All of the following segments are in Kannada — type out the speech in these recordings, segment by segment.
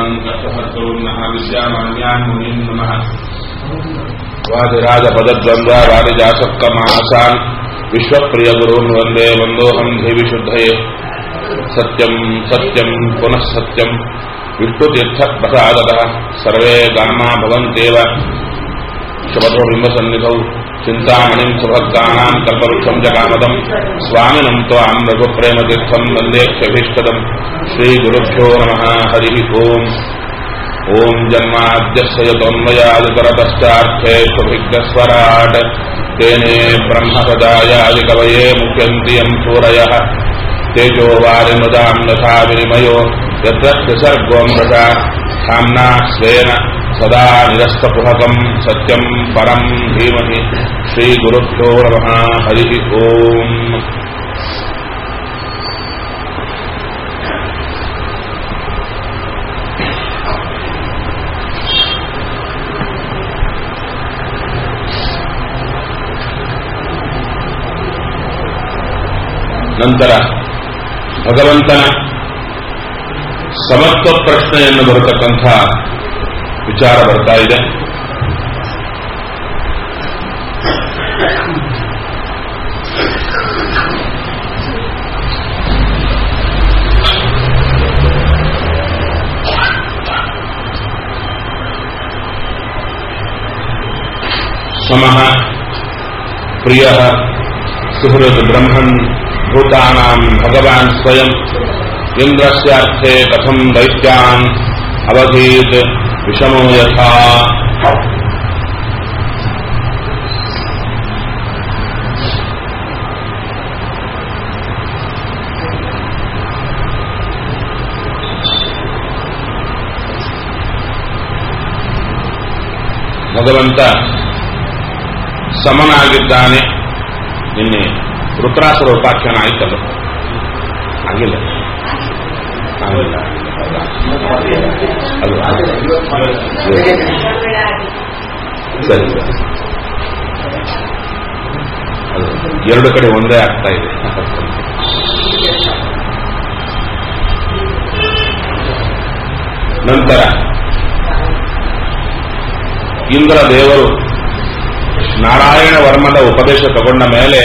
कष्टहर्तॄन्नः विद्यामान्यान् मुनीन् नमः वादिराजपदद्वन्द्व वादिजासक्तमासान् विश्वप्रियगुरून् वन्दे वन्दोऽहम् देविशुद्धये सत्यम् सत्यम् पुनः सत्यम् विष्णुतीर्थप्रसादतः सर्वे गामा भवन्त्येव शपथोबिम्बसन्निधौ चिन्तामणिम् सुभक्तानाम् कल्पवृक्षम् च कामदम् स्वामिनम् त्वाम् रघुप्रेमतीर्थम् वन्देक्षभीष्टदम् श्रीगुरुभ्यो नमः हरिः ओम् ॐ जन्माद्यस्य यतोन्मयादितरपश्चार्थेष्वभिज्ञस्वराट् तेने ब्रह्मपदायादिकवये मुह्यन्ति यम् सूरयः तेजो वारिमृदाम् यथा विनिमयो यत्र त्रिसर्गोऽमृता धाम्ना स्वेन सदा निरस्तपुहकम् सत्यम् परम् धीमहि श्रीगुरुभ्यो नमः हरिः ओम् ನಂತರ ಭಗವಂತನ ಸಮತ್ವ ಪ್ರಶ್ನೆಯನ್ನು ಬರತಕ್ಕಂಥ ವಿಚಾರ ಬರ್ತಾ ಇದೆ ಸಮಃ ಪ್ರಿಯ ಸುಹೃದ್ ಬ್ರಹ್ಮನ್ ಭೂತಾನಾಂ ಭಗವಾನ್ ಸ್ವಯಂ ಇಂದ್ರಸ್ಯಾರ್ಥೆ ಕಥಂ ದೈತ್ಯಾನ್ ಅವಧೀತ್ ವಿಷಮೋ ಯಥಾ ಭಗವಂತ ಸಮನಾಗಿದ್ದಾನೆ ನಿನ್ನೆ ರುದ್ರಾಸುರ ಉಪಾಖ್ಯಾನ ಆಯ್ತಲ್ಲ ಆಗಿಲ್ಲ ಆಗಿಲ್ಲ ಅದು ಸರಿ ಅದು ಎರಡು ಕಡೆ ಒಂದೇ ಆಗ್ತಾ ಇದೆ ನಂತರ ಇಂದ್ರ ದೇವರು ನಾರಾಯಣ ವರ್ಮದ ಉಪದೇಶ ತಗೊಂಡ ಮೇಲೆ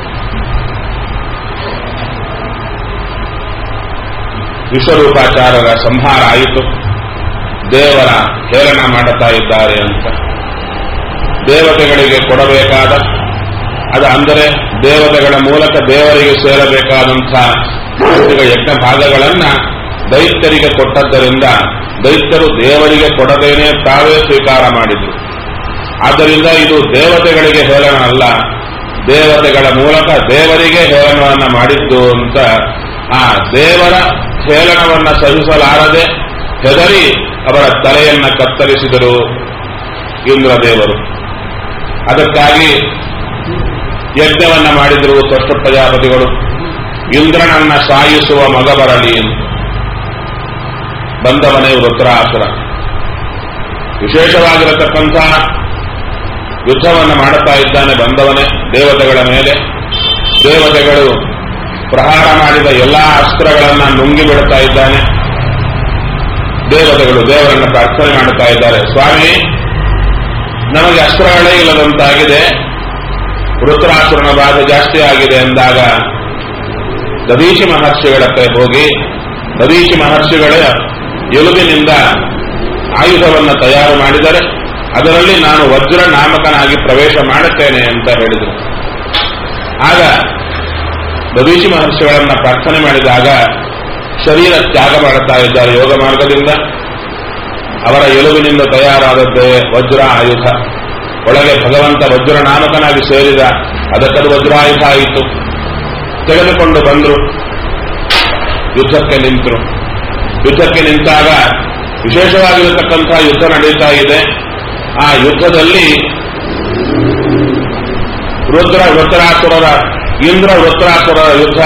ವಿಶ್ವರೂಪಾಚಾರ್ಯರ ಸಂಹಾರ ಆಯಿತು ದೇವರ ಹೇಳನ ಮಾಡುತ್ತಾ ಇದ್ದಾರೆ ಅಂತ ದೇವತೆಗಳಿಗೆ ಕೊಡಬೇಕಾದ ಅದು ಅಂದರೆ ದೇವತೆಗಳ ಮೂಲಕ ದೇವರಿಗೆ ಸೇರಬೇಕಾದಂಥ ಯಜ್ಞ ಭಾಗಗಳನ್ನ ದೈತ್ಯರಿಗೆ ಕೊಟ್ಟದ್ದರಿಂದ ದೈತ್ಯರು ದೇವರಿಗೆ ಕೊಡದೇನೆ ತಾವೇ ಸ್ವೀಕಾರ ಮಾಡಿದ್ರು ಆದ್ದರಿಂದ ಇದು ದೇವತೆಗಳಿಗೆ ಹೇಳನ ಅಲ್ಲ ದೇವತೆಗಳ ಮೂಲಕ ದೇವರಿಗೆ ಹೇಳನವನ್ನ ಮಾಡಿದ್ದು ಅಂತ ಆ ದೇವರ ಹೇಳನವನ್ನ ಸಹಿಸಲಾರದೆ ಹೆದರಿ ಅವರ ತಲೆಯನ್ನ ಕತ್ತರಿಸಿದರು ಇಂದ್ರದೇವರು ಅದಕ್ಕಾಗಿ ಯಜ್ಞವನ್ನ ಮಾಡಿದರು ತ್ವಷ್ಟ ಪ್ರಜಾಪತಿಗಳು ಇಂದ್ರನನ್ನ ಸಾಯಿಸುವ ಮಗ ಬರಲಿ ಅಂತ ಬಂದವನೇ ವೃತ್ರಾಸುರ ವಿಶೇಷವಾಗಿರತಕ್ಕಂಥ ಯುದ್ಧವನ್ನು ಮಾಡುತ್ತಾ ಇದ್ದಾನೆ ಬಂದವನೇ ದೇವತೆಗಳ ಮೇಲೆ ದೇವತೆಗಳು ಪ್ರಹಾರ ಮಾಡಿದ ಎಲ್ಲಾ ಅಸ್ತ್ರಗಳನ್ನ ನುಂಗಿ ಬಿಡುತ್ತಾ ಇದ್ದಾನೆ ದೇವತೆಗಳು ದೇವರನ್ನ ಪ್ರಾರ್ಥನೆ ಮಾಡುತ್ತಾ ಇದ್ದಾರೆ ಸ್ವಾಮಿ ನಮಗೆ ಅಸ್ತ್ರಗಳೇ ಇಲ್ಲದಂತಾಗಿದೆ ವೃತ್ರಾಸುರನ ಬಾಧೆ ಜಾಸ್ತಿ ಆಗಿದೆ ಎಂದಾಗ ದದೀಶಿ ಮಹರ್ಷಿಗಳ ಹತ್ರ ಹೋಗಿ ದದೀಶಿ ಮಹರ್ಷಿಗಳ ಎಲುಬಿನಿಂದ ಆಯುಧವನ್ನು ತಯಾರು ಮಾಡಿದರೆ ಅದರಲ್ಲಿ ನಾನು ವಜ್ರ ನಾಮಕನಾಗಿ ಪ್ರವೇಶ ಮಾಡುತ್ತೇನೆ ಅಂತ ಹೇಳಿದರು ಆಗ ದದೀಶಿ ಮಹರ್ಷಿಗಳನ್ನ ಪ್ರಾರ್ಥನೆ ಮಾಡಿದಾಗ ಶರೀರ ತ್ಯಾಗ ಮಾಡುತ್ತಾ ಇದ್ದಾರೆ ಯೋಗ ಮಾರ್ಗದಿಂದ ಅವರ ಎಲುಬಿನಿಂದ ತಯಾರಾದದ್ದೇ ವಜ್ರ ಆಯುಧ ಒಳಗೆ ಭಗವಂತ ವಜ್ರ ನಾಮಕನಾಗಿ ಸೇರಿದ ಅದಕ್ಕದು ವಜ್ರಾಯುಧ ಆಯಿತು ತೆಗೆದುಕೊಂಡು ಬಂದರು ಯುದ್ಧಕ್ಕೆ ನಿಂತರು ಯುದ್ಧಕ್ಕೆ ನಿಂತಾಗ ವಿಶೇಷವಾಗಿರತಕ್ಕಂಥ ಯುದ್ಧ ನಡೀತಾ ಇದೆ ಆ ಯುದ್ಧದಲ್ಲಿ ರುದ್ರ ವೃತ್ರಾಸುರರ ಇಂದ್ರ ವೃತ್ರಾಸುರರ ಯುದ್ಧ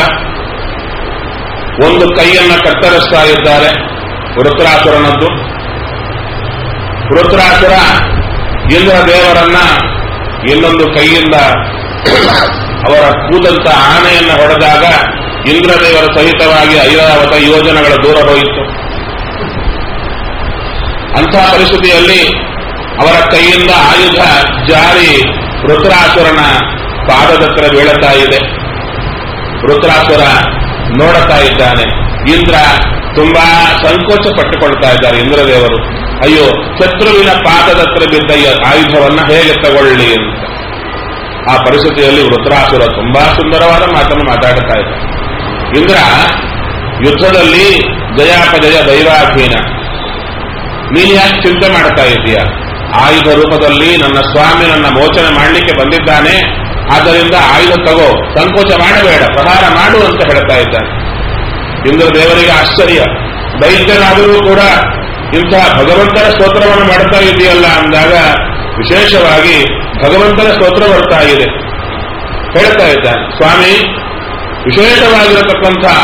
ಒಂದು ಕೈಯನ್ನ ಕತ್ತರಿಸ್ತಾ ಇದ್ದಾರೆ ವೃತ್ರಾಸುರನದ್ದು ವೃತ್ರಾಸುರ ಇಂದ್ರ ದೇವರನ್ನ ಇನ್ನೊಂದು ಕೈಯಿಂದ ಅವರ ಕೂದಂತ ಆನೆಯನ್ನ ಹೊಡೆದಾಗ ಇಂದ್ರದೇವರ ಸಹಿತವಾಗಿ ಐರಾವತ ಯೋಜನೆಗಳ ದೂರ ಹೋಯಿತು ಅಂಥ ಪರಿಸ್ಥಿತಿಯಲ್ಲಿ ಅವರ ಕೈಯಿಂದ ಆಯುಧ ಜಾರಿ ರುದ್ರಾಸುರನ ಪಾದದತ್ರ ಬೀಳುತ್ತಾ ಇದೆ ರುದ್ರಾಸುರ ನೋಡುತ್ತಾ ಇದ್ದಾನೆ ಇಂದ್ರ ತುಂಬಾ ಸಂಕೋಚ ಪಟ್ಟುಕೊಳ್ತಾ ಇದ್ದಾರೆ ಇಂದ್ರದೇವರು ಅಯ್ಯೋ ಶತ್ರುವಿನ ಪಾದದತ್ರ ಬಿದ್ದ ಈ ಆಯುಧವನ್ನ ಹೇಗೆ ತಗೊಳ್ಳಿ ಅಂತ ಆ ಪರಿಸ್ಥಿತಿಯಲ್ಲಿ ವೃತ್ರಾಸುರ ತುಂಬಾ ಸುಂದರವಾದ ಮಾತನ್ನು ಮಾತಾಡುತ್ತಾ ಇದ್ದ ಇಂದ್ರ ಯುದ್ಧದಲ್ಲಿ ಜಯಾಪಜಯ ದೈವಾಧೀನ ನೀನು ಯಾಕೆ ಚಿಂತೆ ಮಾಡ್ತಾ ಇದೀಯ ಆಯುಧ ರೂಪದಲ್ಲಿ ನನ್ನ ಸ್ವಾಮಿ ನನ್ನ ಮೋಚನೆ ಮಾಡಲಿಕ್ಕೆ ಬಂದಿದ್ದಾನೆ ಆದ್ದರಿಂದ ಆಯುಧ ತಗೋ ಸಂಕೋಚ ಮಾಡಬೇಡ ಪ್ರಹಾರ ಮಾಡು ಅಂತ ಹೇಳ್ತಾ ಇದ್ದಾನೆ ಇಂದ್ರ ದೇವರಿಗೆ ಆಶ್ಚರ್ಯ ದೈತ್ಯನಾದರೂ ಕೂಡ ಇಂತಹ ಭಗವಂತನ ಸ್ತೋತ್ರವನ್ನು ಮಾಡ್ತಾ ಇದೆಯಲ್ಲ ಅಂದಾಗ ವಿಶೇಷವಾಗಿ ಭಗವಂತನ ಸ್ತೋತ್ರ ಬರ್ತಾ ಇದೆ ಹೇಳ್ತಾ ಇದ್ದಾನೆ ಸ್ವಾಮಿ ವಿಶೇಷವಾಗಿರತಕ್ಕಂಥ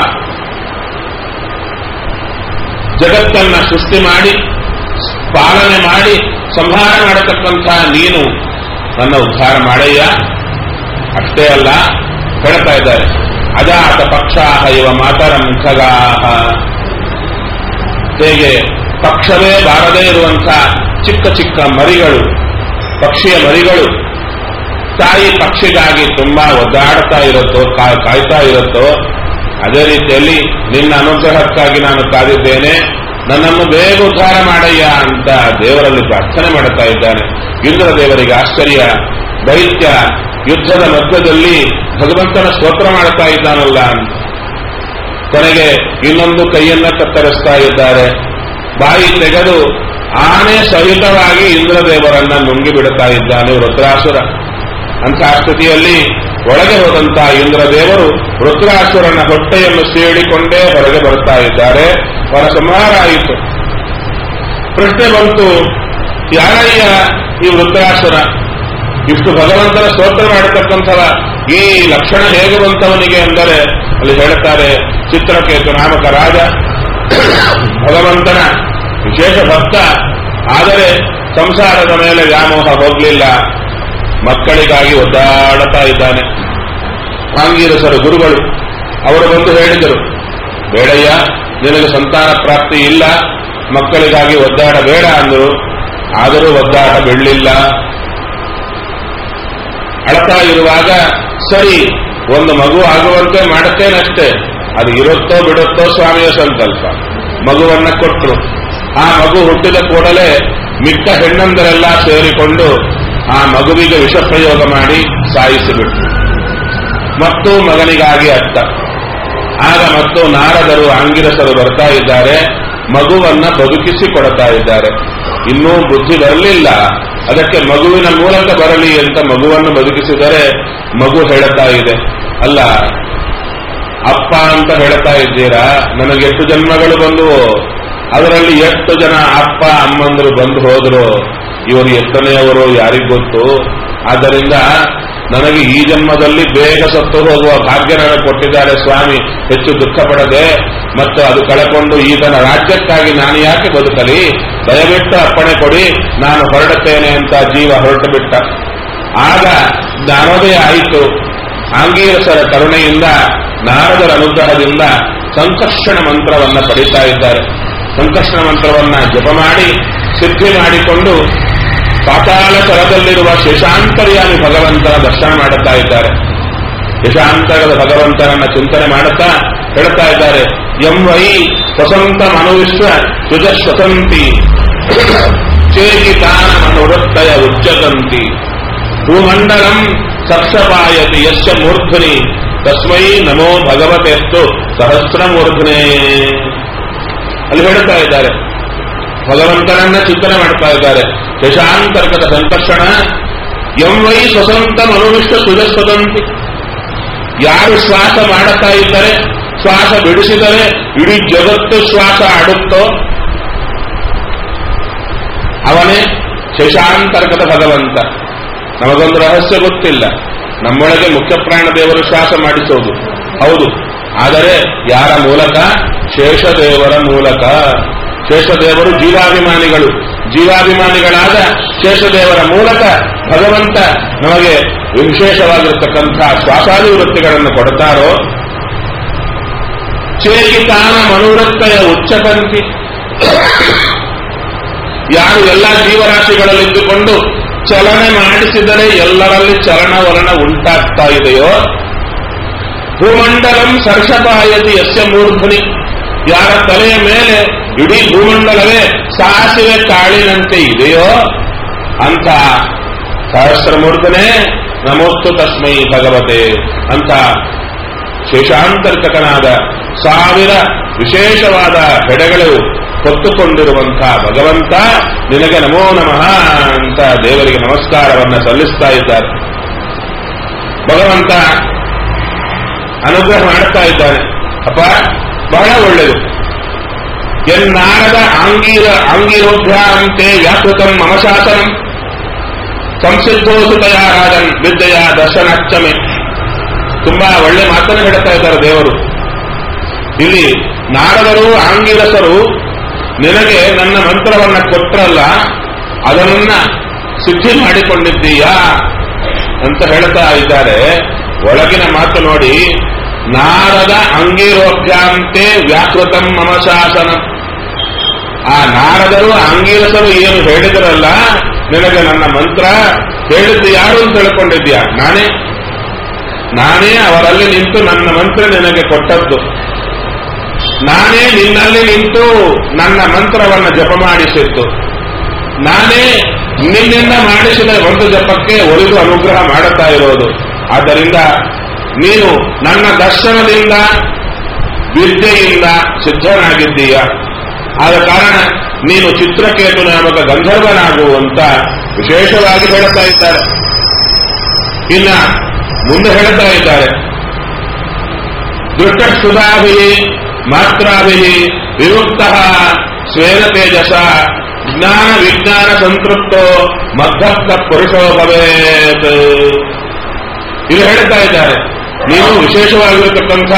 ಜಗತ್ತನ್ನ ಸೃಷ್ಟಿ ಮಾಡಿ ಪಾಲನೆ ಮಾಡಿ ಸಂಹಾರ ಮಾಡತಕ್ಕಂಥ ನೀನು ನನ್ನ ಉದ್ಧಾರ ಮಾಡಯ್ಯ ಅಷ್ಟೇ ಅಲ್ಲ ಹೇಳ್ತಾ ಇದ್ದಾರೆ ಅಜಾತ ಪಕ್ಷಾಹ ಇವ ಮಾತರಂ ಖಗಾಹ ಹೇಗೆ ಪಕ್ಷವೇ ಬಾರದೇ ಇರುವಂಥ ಚಿಕ್ಕ ಚಿಕ್ಕ ಮರಿಗಳು ಪಕ್ಷಿಯ ಮರಿಗಳು ತಾಯಿ ಪಕ್ಷಿಗಾಗಿ ತುಂಬಾ ಒದ್ದಾಡ್ತಾ ಇರುತ್ತೋ ಕಾ- ಕಾಯ್ತಾ ಇರುತ್ತೋ ಅದೇ ರೀತಿಯಲ್ಲಿ ನಿನ್ನ ಅನುಗ್ರಹಕ್ಕಾಗಿ ನಾನು ಕಾದಿದ್ದೇನೆ ನನ್ನನ್ನು ಬೇಗ ಉದ್ಧಾರ ಮಾಡಯ್ಯ ಅಂತ ದೇವರಲ್ಲಿ ಪ್ರಾರ್ಥನೆ ಮಾಡುತ್ತಾ ಇದ್ದಾನೆ ಇಂದ್ರ ದೇವರಿಗೆ ಆಶ್ಚರ್ಯ ದೈತ್ಯ ಯುದ್ಧದ ಮಧ್ಯದಲ್ಲಿ ಭಗವಂತನ ಸ್ತೋತ್ರ ಮಾಡುತ್ತಾ ಇದ್ದಾನಲ್ಲ ಅಂತ ಕೊನೆಗೆ ಇನ್ನೊಂದು ಕೈಯನ್ನ ಕತ್ತರಿಸ್ತಾ ಇದ್ದಾರೆ ಬಾಯಿ ತೆಗೆದು ಆನೆ ಸಹಿತವಾಗಿ ಇಂದ್ರದೇವರನ್ನ ನುಂಗಿ ಬಿಡುತ್ತಾ ಇದ್ದಾನೆ ರುದ್ರಾಸುರ ಅಂತಹ ಸ್ಥಿತಿಯಲ್ಲಿ ಒಳಗೆ ಹೋದಂತಹ ಇಂದ್ರದೇವರು ರುದ್ರಾಸುರನ ಹೊಟ್ಟೆಯನ್ನು ಸೇಡಿಕೊಂಡೇ ಹೊರಗೆ ಬರ್ತಾ ಇದ್ದಾರೆ ಅವರ ಸಂಹಾರ ಆಯಿತು ಪ್ರಶ್ನೆ ಬಂತು ಯಾರಯ್ಯ ಈ ವೃದ್ಧಾಸುರ ಇಷ್ಟು ಭಗವಂತನ ಸ್ತೋತ್ರ ಮಾಡತಕ್ಕಂಥವ ಈ ಲಕ್ಷಣ ಹೇಗೆ ಬಂತವನಿಗೆ ಅಂದರೆ ಅಲ್ಲಿ ಹೇಳುತ್ತಾರೆ ಚಿತ್ರಕೇತು ನಾಮಕ ರಾಜ ಭಗವಂತನ ವಿಶೇಷ ಭಕ್ತ ಆದರೆ ಸಂಸಾರದ ಮೇಲೆ ವ್ಯಾಮೋಹ ಹೋಗಲಿಲ್ಲ ಮಕ್ಕಳಿಗಾಗಿ ಒದ್ದಾಡುತ್ತಾ ಇದ್ದಾನೆ ಆಂಗೀರಸರು ಗುರುಗಳು ಅವರು ಬಂದು ಹೇಳಿದರು ಬೇಡಯ್ಯ ನಿನಗೆ ಸಂತಾನ ಪ್ರಾಪ್ತಿ ಇಲ್ಲ ಮಕ್ಕಳಿಗಾಗಿ ಒದ್ದಾಡಬೇಡ ಅಂದರು ಆದರೂ ಒದ್ದಾಟ ಬಿಡಲಿಲ್ಲ ಅಳತಾ ಇರುವಾಗ ಸರಿ ಒಂದು ಮಗು ಆಗುವಂತೆ ಮಾಡುತ್ತೇನಷ್ಟೇ ಅದು ಇರುತ್ತೋ ಬಿಡುತ್ತೋ ಸ್ವಾಮಿಯ ಸಂಕಲ್ಪ ಮಗುವನ್ನ ಕೊಟ್ಟರು ಆ ಮಗು ಹುಟ್ಟಿದ ಕೂಡಲೇ ಮಿಕ್ಕ ಹೆಣ್ಣಂದರೆಲ್ಲ ಸೇರಿಕೊಂಡು ಆ ಮಗುವಿಗೆ ವಿಷ ಪ್ರಯೋಗ ಮಾಡಿ ಸಾಯಿಸಿಬಿಟ್ರು ಮತ್ತು ಮಗನಿಗಾಗಿ ಅತ್ತ ಆಗ ಮತ್ತು ನಾರದರು ಆಂಗಿರಸರು ಬರ್ತಾ ಇದ್ದಾರೆ ಮಗುವನ್ನ ಬದುಕಿಸಿ ಕೊಡ್ತಾ ಇದ್ದಾರೆ ಇನ್ನೂ ಬುದ್ಧಿ ಬರಲಿಲ್ಲ ಅದಕ್ಕೆ ಮಗುವಿನ ಮೂಲಕ ಬರಲಿ ಅಂತ ಮಗುವನ್ನು ಬದುಕಿಸಿದರೆ ಮಗು ಹೇಳುತ್ತಾ ಇದೆ ಅಲ್ಲ ಅಪ್ಪ ಅಂತ ಹೇಳ್ತಾ ಇದ್ದೀರಾ ನನಗೆ ಎಷ್ಟು ಜನ್ಮಗಳು ಬಂದುವು ಅದರಲ್ಲಿ ಎಷ್ಟು ಜನ ಅಪ್ಪ ಅಮ್ಮಂದರು ಬಂದು ಹೋದ್ರು ಇವರು ಎಷ್ಟನೆಯವರು ಯಾರಿಗ್ ಗೊತ್ತು ಆದ್ದರಿಂದ ನನಗೆ ಈ ಜನ್ಮದಲ್ಲಿ ಬೇಗ ಸತ್ತು ಹೋಗುವ ಭಾಗ್ಯ ನನಗೆ ಕೊಟ್ಟಿದ್ದಾರೆ ಸ್ವಾಮಿ ಹೆಚ್ಚು ದುಃಖ ಪಡದೆ ಮತ್ತು ಅದು ಕಳಕೊಂಡು ಈತನ ರಾಜ್ಯಕ್ಕಾಗಿ ನಾನು ಯಾಕೆ ಬದುಕಲಿ ದಯವಿಟ್ಟು ಅಪ್ಪಣೆ ಕೊಡಿ ನಾನು ಹೊರಡುತ್ತೇನೆ ಅಂತ ಜೀವ ಹೊರಟು ಬಿಟ್ಟ ಆಗ ಜ್ಞಾನೋದಯ ಆಯಿತು ಆಂಗೀರಸರ ಕರುಣೆಯಿಂದ ನಾರದರ ಅನುಗ್ರಹದಿಂದ ಸಂಕರ್ಷಣ ಮಂತ್ರವನ್ನ ಪಡಿತಾ ಇದ್ದಾರೆ ಸಂಕರ್ಷಣ ಮಂತ್ರವನ್ನ ಜಪ ಮಾಡಿ ಸಿದ್ಧಿ ಮಾಡಿಕೊಂಡು ಪಾತಾಳ ತರದಲ್ಲಿರುವ ಶೇಷಾಂತರ್ಯಾಮಿ ಭಗವಂತನ ದರ್ಶನ ಮಾಡುತ್ತಾ ಇದ್ದಾರೆ ಶೇಷಾಂತರದ ಭಗವಂತನನ್ನ ಚಿಂತನೆ ಮಾಡುತ್ತಾ ಹೇಳ್ತಾ ಇದ್ದಾರೆ ಎಂ ವೈ ಸ್ವಸಂತ ಮನುವಿಶ್ವ ಯುಜ ಸ್ವತಂತಿ ಚೇಕಿತಾನ ಮನುವೃತ್ತಯ ಉಜ್ಜತಂತಿ ಭೂಮಂಡಲಂ ಸಕ್ಷಪಾಯತಿ ಯಶ್ಯ ಮೂರ್ಧನಿ ತಸ್ಮೈ ನಮೋ ಭಗವತೆಸ್ತು ಸಹಸ್ರಮೂರ್ಧನೆ ಅಲ್ಲಿ ಹೇಳ್ತಾ ಇದ್ದಾರೆ ಭಗವಂತನನ್ನ ಚಿಂತನೆ ಮಾಡ್ತಾ ಇದ್ದಾರೆ ಯಶಾಂತರ್ಗತ ಸಂಕರ್ಷಣ ಎಂ ವೈ ಸ್ವಸಂತ ಮನುವಿಷ್ಟ ಸುಜಸ್ವದಂತಿ ಯಾರು ಶ್ವಾಸ ಮಾಡುತ್ತಾ ಇದ್ದರೆ ಶ್ವಾಸ ಬಿಡಿಸಿದರೆ ಇಡೀ ಜಗತ್ತು ಶ್ವಾಸ ಆಡುತ್ತೋ ಅವನೇ ಶಶಾಂತರ್ಗತ ಭಗವಂತ ನಮಗೊಂದು ರಹಸ್ಯ ಗೊತ್ತಿಲ್ಲ ನಮ್ಮೊಳಗೆ ಮುಖ್ಯ ಪ್ರಾಣ ದೇವರು ಶ್ವಾಸ ಮಾಡಿಸೋದು ಹೌದು ಆದರೆ ಯಾರ ಮೂಲಕ ಶೇಷದೇವರ ಮೂಲಕ ಶೇಷದೇವರು ಜೀವಾಭಿಮಾನಿಗಳು ಜೀವಾಭಿಮಾನಿಗಳಾದ ಶೇಷದೇವರ ಮೂಲಕ ಭಗವಂತ ನಮಗೆ ವಿಶೇಷವಾಗಿರತಕ್ಕಂಥ ಶ್ವಾಸಾದಿ ವೃತ್ತಿಗಳನ್ನು ಕೊಡ್ತಾರೋ ಚೇಕಿತಾನ ಮನುವೃತ್ತಯ ಉಚ್ಚಕಂತಿ ಯಾರು ಎಲ್ಲ ಜೀವರಾಶಿಗಳಲ್ಲಿದ್ದುಕೊಂಡು ಚಲನೆ ಮಾಡಿಸಿದರೆ ಎಲ್ಲರಲ್ಲಿ ಚಲನವಲನ ಉಂಟಾಗ್ತಾ ಇದೆಯೋ ಭೂಮಂಡಲಂ ಸರ್ಷಪಾಯತಿ ಯಸ್ಯ ಮೂರ್ಧನಿ ಯಾರ ತಲೆಯ ಮೇಲೆ ಇಡೀ ಭೂಮಂಡಲವೇ ಸಾಸಿವೆ ಕಾಳಿನಂತೆ ಇದೆಯೋ ಅಂತ ಸಹಸ್ರಮೂರ್ಧನೆ ನಮೋಸ್ತು ತಸ್ಮೈ ಭಗವತೆ ಅಂತ ಶೇಷಾಂತರ್ಕನಾದ ಸಾವಿರ ವಿಶೇಷವಾದ ಹೆಡೆಗಳು ಹೊತ್ತುಕೊಂಡಿರುವಂತಹ ಭಗವಂತ ನಿನಗೆ ನಮೋ ನಮಃ ಅಂತ ದೇವರಿಗೆ ನಮಸ್ಕಾರವನ್ನ ಸಲ್ಲಿಸ್ತಾ ಇದ್ದಾರೆ ಭಗವಂತ ಅನುಗ್ರಹ ಮಾಡುತ್ತಾ ಇದ್ದಾನೆ ಅಪ್ಪ ಬಹಳ ಒಳ್ಳೆಯದು ಎನ್ನಾರದ ಆಂಗೀರ ಆಂಗೀರೋಭ್ಯಾಂತೆ ವ್ಯಾಕೃತಂ ಮಮ ಶಾಸನಂ ಸಂಸಿದ್ಧೋಸುತಯ ರಾಜನ್ ವಿದ್ಯೆಯ ದರ್ಶನಾಚ್ಚಮೆ ತುಂಬಾ ಒಳ್ಳೆ ಮಾತನ್ನು ಹೇಳ್ತಾ ಇದ್ದಾರೆ ದೇವರು ಇಲ್ಲಿ ನಾರದರು ಆಂಗಿರಸರು ನಿನಗೆ ನನ್ನ ಮಂತ್ರವನ್ನ ಕೊಟ್ರಲ್ಲ ಅದನ್ನ ಸಿದ್ಧಿ ಮಾಡಿಕೊಂಡಿದ್ದೀಯಾ ಅಂತ ಹೇಳ್ತಾ ಇದ್ದಾರೆ ಒಳಗಿನ ಮಾತು ನೋಡಿ ನಾರದ ಅಂಗಿರೋಭ್ಯಾಂತೆ ವ್ಯಾಕೃತಂ ಮಮ ಶಾಸನ ಆ ನಾರದರು ಅಂಗೀರಸರು ಏನು ಹೇಳಿದರಲ್ಲ ನಿನಗೆ ನನ್ನ ಮಂತ್ರ ಹೇಳಿದ್ದು ಯಾರು ಅಂತ ತಿಳ್ಕೊಂಡಿದ್ಯಾ ನಾನೇ ನಾನೇ ಅವರಲ್ಲಿ ನಿಂತು ನನ್ನ ಮಂತ್ರ ನಿನಗೆ ಕೊಟ್ಟದ್ದು ನಾನೇ ನಿನ್ನಲ್ಲಿ ನಿಂತು ನನ್ನ ಮಂತ್ರವನ್ನು ಜಪ ಮಾಡಿಸಿದ್ದು ನಾನೇ ನಿನ್ನಿಂದ ಮಾಡಿಸಿದ ಒಂದು ಜಪಕ್ಕೆ ಒಲಿದು ಅನುಗ್ರಹ ಮಾಡುತ್ತಾ ಇರೋದು ಆದ್ದರಿಂದ ನೀನು ನನ್ನ ದರ್ಶನದಿಂದ ವಿದ್ಯೆಯಿಂದ ಸಿದ್ಧನಾಗಿದ್ದೀಯ ಆದ ಕಾರಣ ನೀನು ಚಿತ್ರಕೇತು ನಾಮಕ ಗಂಧರ್ವನಾಗುವಂತ ವಿಶೇಷವಾಗಿ ಹೇಳ್ತಾ ಇದ್ದಾರೆ ಇನ್ನ ಮುಂದೆ ಹೇಳ್ತಾ ಇದ್ದಾರೆ ದೃಷ್ಟಸುಧಾಭಿ ಮಾತ್ರಾಭಿ ವಿಮುಕ್ತ ಸ್ವೇನ ತೇಜಸ ಜ್ಞಾನ ವಿಜ್ಞಾನ ಸಂತೃಪ್ತೋ ಮಧ್ಯಸ್ಥ ಪುರುಷೋ ಭವೇತ್ ಇಲ್ಲಿ ಹೇಳ್ತಾ ಇದ್ದಾರೆ ನೀನು ವಿಶೇಷವಾಗಿರತಕ್ಕಂಥ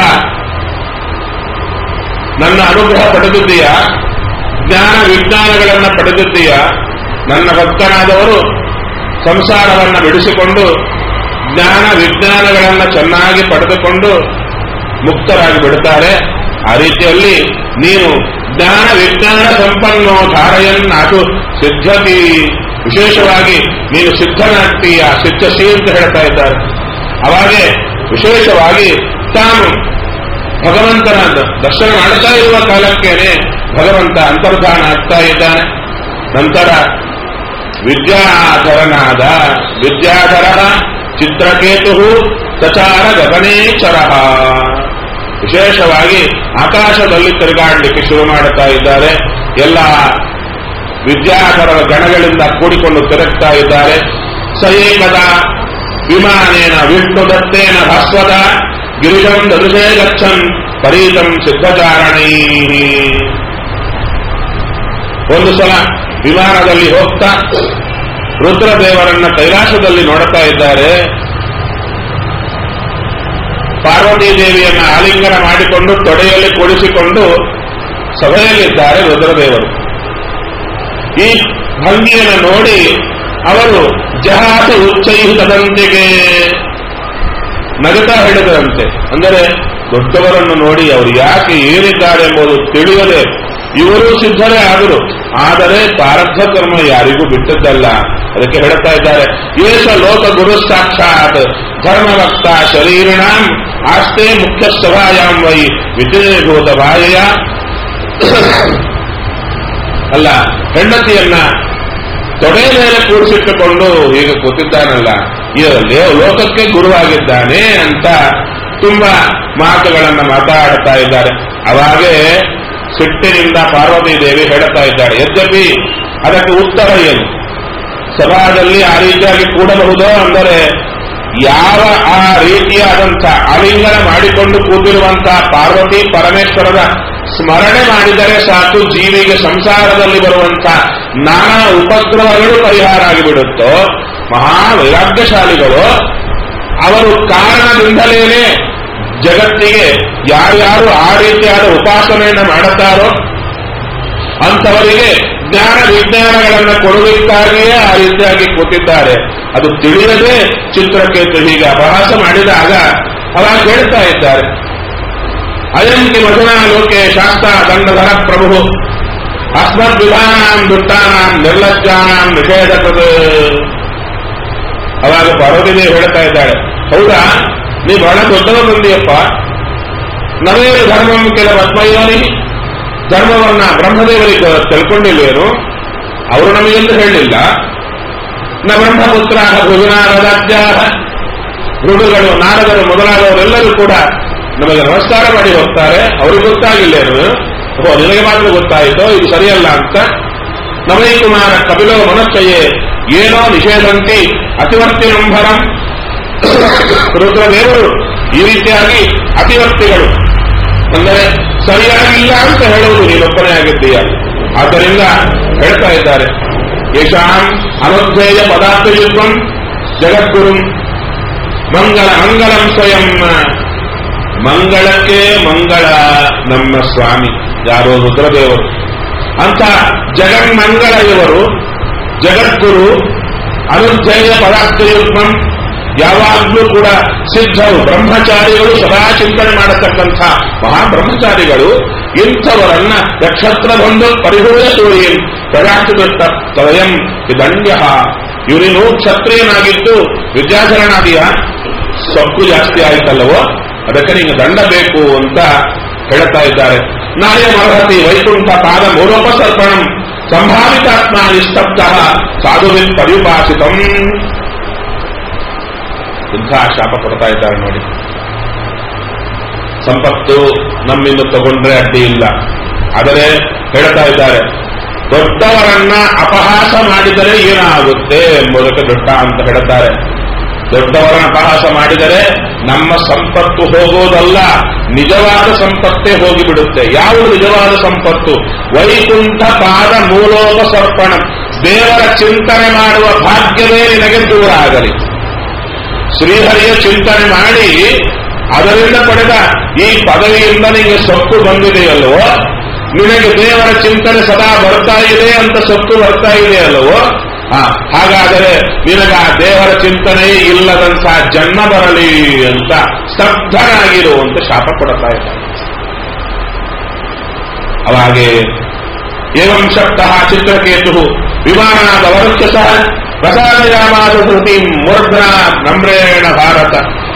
ನನ್ನ ಅನುಗ್ರಹ ಪಡೆದಿದ್ದೀಯ ಜ್ಞಾನ ವಿಜ್ಞಾನಗಳನ್ನು ಪಡೆದಿದ್ದೀಯ ನನ್ನ ಭಕ್ತನಾದವರು ಸಂಸಾರವನ್ನು ಬಿಡಿಸಿಕೊಂಡು ಜ್ಞಾನ ವಿಜ್ಞಾನಗಳನ್ನು ಚೆನ್ನಾಗಿ ಪಡೆದುಕೊಂಡು ಮುಕ್ತರಾಗಿ ಬಿಡುತ್ತಾರೆ ಆ ರೀತಿಯಲ್ಲಿ ನೀನು ಜ್ಞಾನ ವಿಜ್ಞಾನ ಸಂಪನ್ನೋ ಧಾರೆಯನ್ನಾಟು ಸಿದ್ಧತಿ ವಿಶೇಷವಾಗಿ ನೀನು ಸಿದ್ಧನಾಗ್ತೀಯ ಸಿದ್ಧಸಿ ಅಂತ ಹೇಳ್ತಾ ಇದ್ದಾರೆ ಅವಾಗೆ ವಿಶೇಷವಾಗಿ ತಾನು ಭಗವಂತನ ದರ್ಶನ ಮಾಡ್ತಾ ಇರುವ ಕಾಲಕ್ಕೇನೆ ಭಗವಂತ ಅಂತರ್ಧಾನ ಆಗ್ತಾ ಇದ್ದಾನೆ ನಂತರ ವಿದ್ಯಾಧರನಾದ ವಿದ್ಯಾಧರ ಚಿತ್ರಕೇತು ಸಚಾರ ಗಗನೇಚರ ವಿಶೇಷವಾಗಿ ಆಕಾಶದಲ್ಲಿ ತಿರುಗಾಡಲಿಕ್ಕೆ ಶುರು ಮಾಡುತ್ತಾ ಇದ್ದಾರೆ ಎಲ್ಲ ವಿದ್ಯಾಧರರ ಗಣಗಳಿಂದ ಕೂಡಿಕೊಂಡು ತಿರುಗ್ತಾ ಇದ್ದಾರೆ ಸಯೇಕದ ವಿಮಾನೇನ ವಿಷ್ಣು ದತ್ತೇನ ಭಾಸ್ವದ ಗಿರಿಜಂ ದದುಷೇ ಗಚ್ಚನ್ ಪರೀತಂ ಸಿದ್ಧಚಾರಣೈ ಒಂದು ಸಲ ವಿಮಾನದಲ್ಲಿ ಹೋಗ್ತಾ ರುದ್ರದೇವರನ್ನ ಕೈಲಾಸದಲ್ಲಿ ನೋಡುತ್ತಾ ಇದ್ದಾರೆ ಪಾರ್ವತೀ ದೇವಿಯನ್ನ ಆಲಿಂಗನ ಮಾಡಿಕೊಂಡು ತೊಡೆಯಲ್ಲಿ ಕೂಡಿಸಿಕೊಂಡು ಸಭೆಯಲ್ಲಿದ್ದಾರೆ ರುದ್ರದೇವರು ಈ ಭಂಗಿಯನ್ನು ನೋಡಿ ಅವರು ಜಹಾಸ ಉಚ್ಚೈಹಿತದಂತೆಗೆ ನಗುತ್ತಾ ಹೇಳಿದರಂತೆ ಅಂದರೆ ದೊಡ್ಡವರನ್ನು ನೋಡಿ ಅವರು ಯಾಕೆ ಏನಿದ್ದಾರೆ ಎಂಬುದು ತಿಳಿಯದೆ ಇವರು ಸಿದ್ಧರೇ ಆದರು ಆದರೆ ಪ್ರಾರಬ್ಧ ಕರ್ಮ ಯಾರಿಗೂ ಬಿಟ್ಟದ್ದಲ್ಲ ಅದಕ್ಕೆ ಹೇಳ್ತಾ ಇದ್ದಾರೆ ಏಷ ಲೋಕ ಗುರು ಸಾಕ್ಷಾತ್ ಧರ್ಮವಕ್ತ ಶರೀರಿಣಾಂ ಆಸ್ತೆ ಮುಖ್ಯ ಸಭಾಯಾಂ ವೈ ವಿಜಯಭೂತ ಬಾಯಯ ಅಲ್ಲ ಹೆಂಡತಿಯನ್ನ ತೊಡೆ ಮೇಲೆ ಕೂಡಿಸಿಟ್ಟುಕೊಂಡು ಈಗ ಕೂತಿದ್ದಾನಲ್ಲ ಈ ಲೇ- ಲೋಕಕ್ಕೆ ಗುರುವಾಗಿದ್ದಾನೆ ಅಂತ ತುಂಬಾ ಮಾತುಗಳನ್ನ ಮಾತಾಡ್ತಾ ಇದ್ದಾರೆ ಅವಾಗೇ ಸಿಟ್ಟಿನಿಂದ ಪಾರ್ವತಿ ದೇವಿ ಹೇಳುತ್ತಾ ಇದ್ದಾಳೆ ಯದ್ಯಪಿ ಅದಕ್ಕೆ ಉತ್ತರ ಏನು ಸಭಾದಲ್ಲಿ ಆ ರೀತಿಯಾಗಿ ಕೂಡಬಹುದೋ ಅಂದರೆ ಯಾವ ಆ ರೀತಿಯಾದಂಥ ಆಲಿಂಗನ ಮಾಡಿಕೊಂಡು ಕೂತಿರುವಂತಹ ಪಾರ್ವತಿ ಪರಮೇಶ್ವರರ ಸ್ಮರಣೆ ಮಾಡಿದರೆ ಸಾಕು ಜೀವಿಗೆ ಸಂಸಾರದಲ್ಲಿ ಬರುವಂತಹ ನಾನಾ ಉಪದ್ರವಗಳು ಪರಿಹಾರ ಆಗಿಬಿಡುತ್ತೋ ಮಹಾ ವೈರಾಗ್ಯಶಾಲಿಗಳು ಅವರು ಕಾರಣದಿಂದಲೇನೆ ಜಗತ್ತಿಗೆ ಯಾರ್ಯಾರು ಆ ರೀತಿಯಾದ ಉಪಾಸನೆಯನ್ನು ಮಾಡುತ್ತಾರೋ ಅಂಥವರಿಗೆ ಜ್ಞಾನ ವಿಜ್ಞಾನಗಳನ್ನು ಕೊಡುವುದಕ್ಕಾಗಿಯೇ ಆ ರೀತಿಯಾಗಿ ಕೂತಿದ್ದಾರೆ ಅದು ತಿಳಿಯದೆ ಚಿತ್ರಕೇತು ಹೀಗೆ ಅಪಹಾಸ ಮಾಡಿದಾಗ ಅವಾಗ ಹೇಳ್ತಾ ಇದ್ದಾರೆ ಅಯಂತಿ ಮಧುನಾ ಲೋಕೆ ಶಾಸ್ತ್ರ ದಂಡಧರ ಪ್ರಭು ಅಸ್ಮದ್ ವಿಧಾನಾಂ ದುಷ್ಟಾನಾಂ ನಿರ್ಲಜ್ಜಾನಾಂ ನಿಷೇಧಕದ ಅವಾಗ ಪಾರ್ವತಿದೇವಿ ಹೇಳ್ತಾ ಇದ್ದಾಳೆ ಹೌದಾ ನೀ ಬಹಳ ದೊಡ್ಡವ ಬಂದಿಯಪ್ಪ ನವೇನು ಧರ್ಮಂ ಕೆಲ ಪದ್ಮಯೋನಿ ಧರ್ಮವನ್ನ ಬ್ರಹ್ಮದೇವರಿಗೆ ತಿಳ್ಕೊಂಡಿಲ್ವೇನು ಅವರು ನಮಗೆಂದು ಹೇಳಲಿಲ್ಲ ನ ಬ್ರಹ್ಮಪುತ್ರ ಭುಜನಾರದಾಜ್ಯ ಮೃಗಗಳು ನಾರದರು ಮೊದಲಾದವರೆಲ್ಲರೂ ಕೂಡ ನಮಗೆ ನಮಸ್ಕಾರ ಮಾಡಿ ಹೋಗ್ತಾರೆ ಅವ್ರಿಗೆ ಗೊತ್ತಾಗಿಲ್ಲೇನು ಓ ನಿನಗೆ ಮಾತ್ರ ಗೊತ್ತಾಯಿತೋ ಇದು ಸರಿಯಲ್ಲ ಅಂತ ನವೈ ಕುಮಾರ ಕಪಿಲೋ ಮನಸ್ಸಯೇ ಏನೋ ನಿಷೇಧಂತಿ ಅತಿವರ್ತಿ ನಂಬರಂ ರುದ್ರದೇವರು ಈ ರೀತಿಯಾಗಿ ಅತಿವರ್ತಿಗಳು ಅಂದರೆ ಸರಿಯಾಗಿಲ್ಲ ಅಂತ ಹೇಳುವುದು ನೀನೊಬ್ಬನೇ ಆಗಿದ್ದೀಯ ಆದ್ದರಿಂದ ಹೇಳ್ತಾ ಇದ್ದಾರೆ ಯಶಾಂ ಅನುಧ್ವೇಯ ಪದಾರ್ಥಯುಕ್ತಂ ಜಗದ್ಗುರು ಮಂಗಳ ಮಂಗಳಂ ಸ್ವಯಂ ಮಂಗಳಕ್ಕೆ ಮಂಗಳ ನಮ್ಮ ಸ್ವಾಮಿ ಯಾರೋ ರುದ್ರದೇವರು ಅಂತ ಜಗನ್ಮಂಗಳ ಇವರು ಜಗದ್ಗುರು ಅನುಧ್ವೇಯ ಪದಾರ್ಥಯುಕ್ತಂ ಯಾವಾಗಲೂ ಕೂಡ ಸಿದ್ಧರು ಬ್ರಹ್ಮಚಾರಿಗಳು ಸದಾ ಚಿಂತನೆ ಮಾಡತಕ್ಕಂಥ ಮಹಾಬ್ರಹ್ಮಚಾರಿಗಳು ಇಂಥವರನ್ನ ನಕ್ಷತ್ರ ಬಂದು ಪರಿಹೂರ ಸೂರ್ಯನ್ ಪ್ರಜಾತಿದತ್ತ ತವಯಂ ದಂಡ್ಯ ಇವರಿಗೂ ಕ್ಷತ್ರಿಯನಾಗಿದ್ದು ವಿದ್ಯಾಧರನಾದಿಯ ಸೊಕ್ಕು ಜಾಸ್ತಿ ಆಯ್ತಲ್ಲವೋ ಅದಕ್ಕೆ ನಿಮಗೆ ದಂಡ ಬೇಕು ಅಂತ ಹೇಳ್ತಾ ಇದ್ದಾರೆ ನಾಯ ಮರಹತಿ ವೈಕುಂಠ ಪಾದ ಮೂರೋಪಸರ್ಪಣಂ ಸಂಭಾವಿತಾತ್ಮ ನಿಸ್ತಬ್ಧ ಸಾಧುವಿನ್ ಪರಿಪಾಸಿತಂ ಇಂಥ ಶಾಪ ಕೊಡ್ತಾ ಇದ್ದಾರೆ ನೋಡಿ ಸಂಪತ್ತು ನಮ್ಮಿಂದ ತಗೊಂಡ್ರೆ ಅಡ್ಡಿ ಇಲ್ಲ ಆದರೆ ಹೇಳ್ತಾ ಇದ್ದಾರೆ ದೊಡ್ಡವರನ್ನ ಅಪಹಾಸ ಮಾಡಿದರೆ ಏನಾಗುತ್ತೆ ಎಂಬುದಕ್ಕೆ ದೊಡ್ಡ ಅಂತ ಹೇಳ್ತಾರೆ ದೊಡ್ಡವರನ್ನ ಅಪಹಾಸ ಮಾಡಿದರೆ ನಮ್ಮ ಸಂಪತ್ತು ಹೋಗೋದಲ್ಲ ನಿಜವಾದ ಸಂಪತ್ತೇ ಹೋಗಿಬಿಡುತ್ತೆ ಯಾವುದು ನಿಜವಾದ ಸಂಪತ್ತು ವೈಕುಂಠ ಪಾದ ಮೂಲೋಪಸರ್ಪಣ ದೇವರ ಚಿಂತನೆ ಮಾಡುವ ಭಾಗ್ಯವೇ ನಿನಗೆ ದೂರ ಆಗಲಿ ಶ್ರೀಹರಿಯ ಚಿಂತನೆ ಮಾಡಿ ಅದರಿಂದ ಪಡೆದ ಈ ಪದವಿಯಿಂದ ನಿಮಗೆ ಸೊಕ್ಕು ಬಂದಿದೆಯಲ್ವೋ ನಿನಗೆ ದೇವರ ಚಿಂತನೆ ಸದಾ ಬರ್ತಾ ಇದೆ ಅಂತ ಸೊಕ್ಕು ಬರ್ತಾ ಇದೆ ಅಲ್ವೋ ಹಾ ಹಾಗಾದರೆ ನಿನಗ ಆ ದೇವರ ಚಿಂತನೆ ಇಲ್ಲದಂತಹ ಜನ್ಮ ಬರಲಿ ಅಂತ ಸ್ತಬ್ಧನಾಗಿರು ಅಂತ ಶಾಪ ಕೊಡ್ತಾ ಇದ್ದಾರೆ ಅವಾಗೆ ಏವಂ ಶಕ್ತಃ ಚಿತ್ರಕೇತು ವಿಮಾನಾದವರುಚ್ಚ ಸಹ ಪ್ರಸಾದಯಾಮಾದ ಧೃತಿ ಮೂರ್ಧನ ನಮ್ರೇಣ ಭಾರತ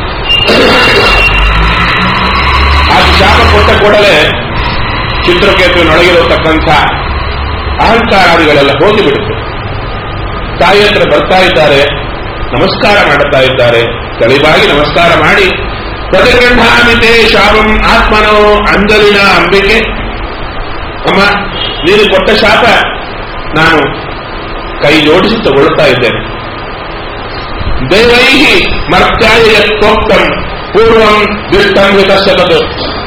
ಆ ಶಾಪ ಕೊಟ್ಟ ಕೂಡಲೇ ಚಿತ್ರಕೇತುವಿನೊಳಗಿರತಕ್ಕಂಥ ಅಹಂಕಾರಾದಿಗಳೆಲ್ಲ ಹೋಗಿಬಿಡುತ್ತೆ ತಾಯಿ ಹತ್ರ ಬರ್ತಾ ಇದ್ದಾರೆ ನಮಸ್ಕಾರ ಮಾಡುತ್ತಾ ಇದ್ದಾರೆ ತಳಿಬಾಗಿ ನಮಸ್ಕಾರ ಮಾಡಿ ಪ್ರತಿಗೃಹಾಮಿತೆ ಶಾಪಂ ಆತ್ಮನೋ ಅಂಜಲಿನ ಅಂಬಿಕೆ ಅಮ್ಮ ನೀನು ಕೊಟ್ಟ ಶಾಪ ನಾನು ಕೈ ಜೋಡಿಸಿ ತಗೊಳ್ತಾ ಇದ್ದೇನೆ ದೇವೈ ಮರ್ತ್ಯಾಯ ಯತ್ಕೋಕ್ತಂ ಪೂರ್ವಂ ದಿಷ್ಟಂ ವಿಕಸತದು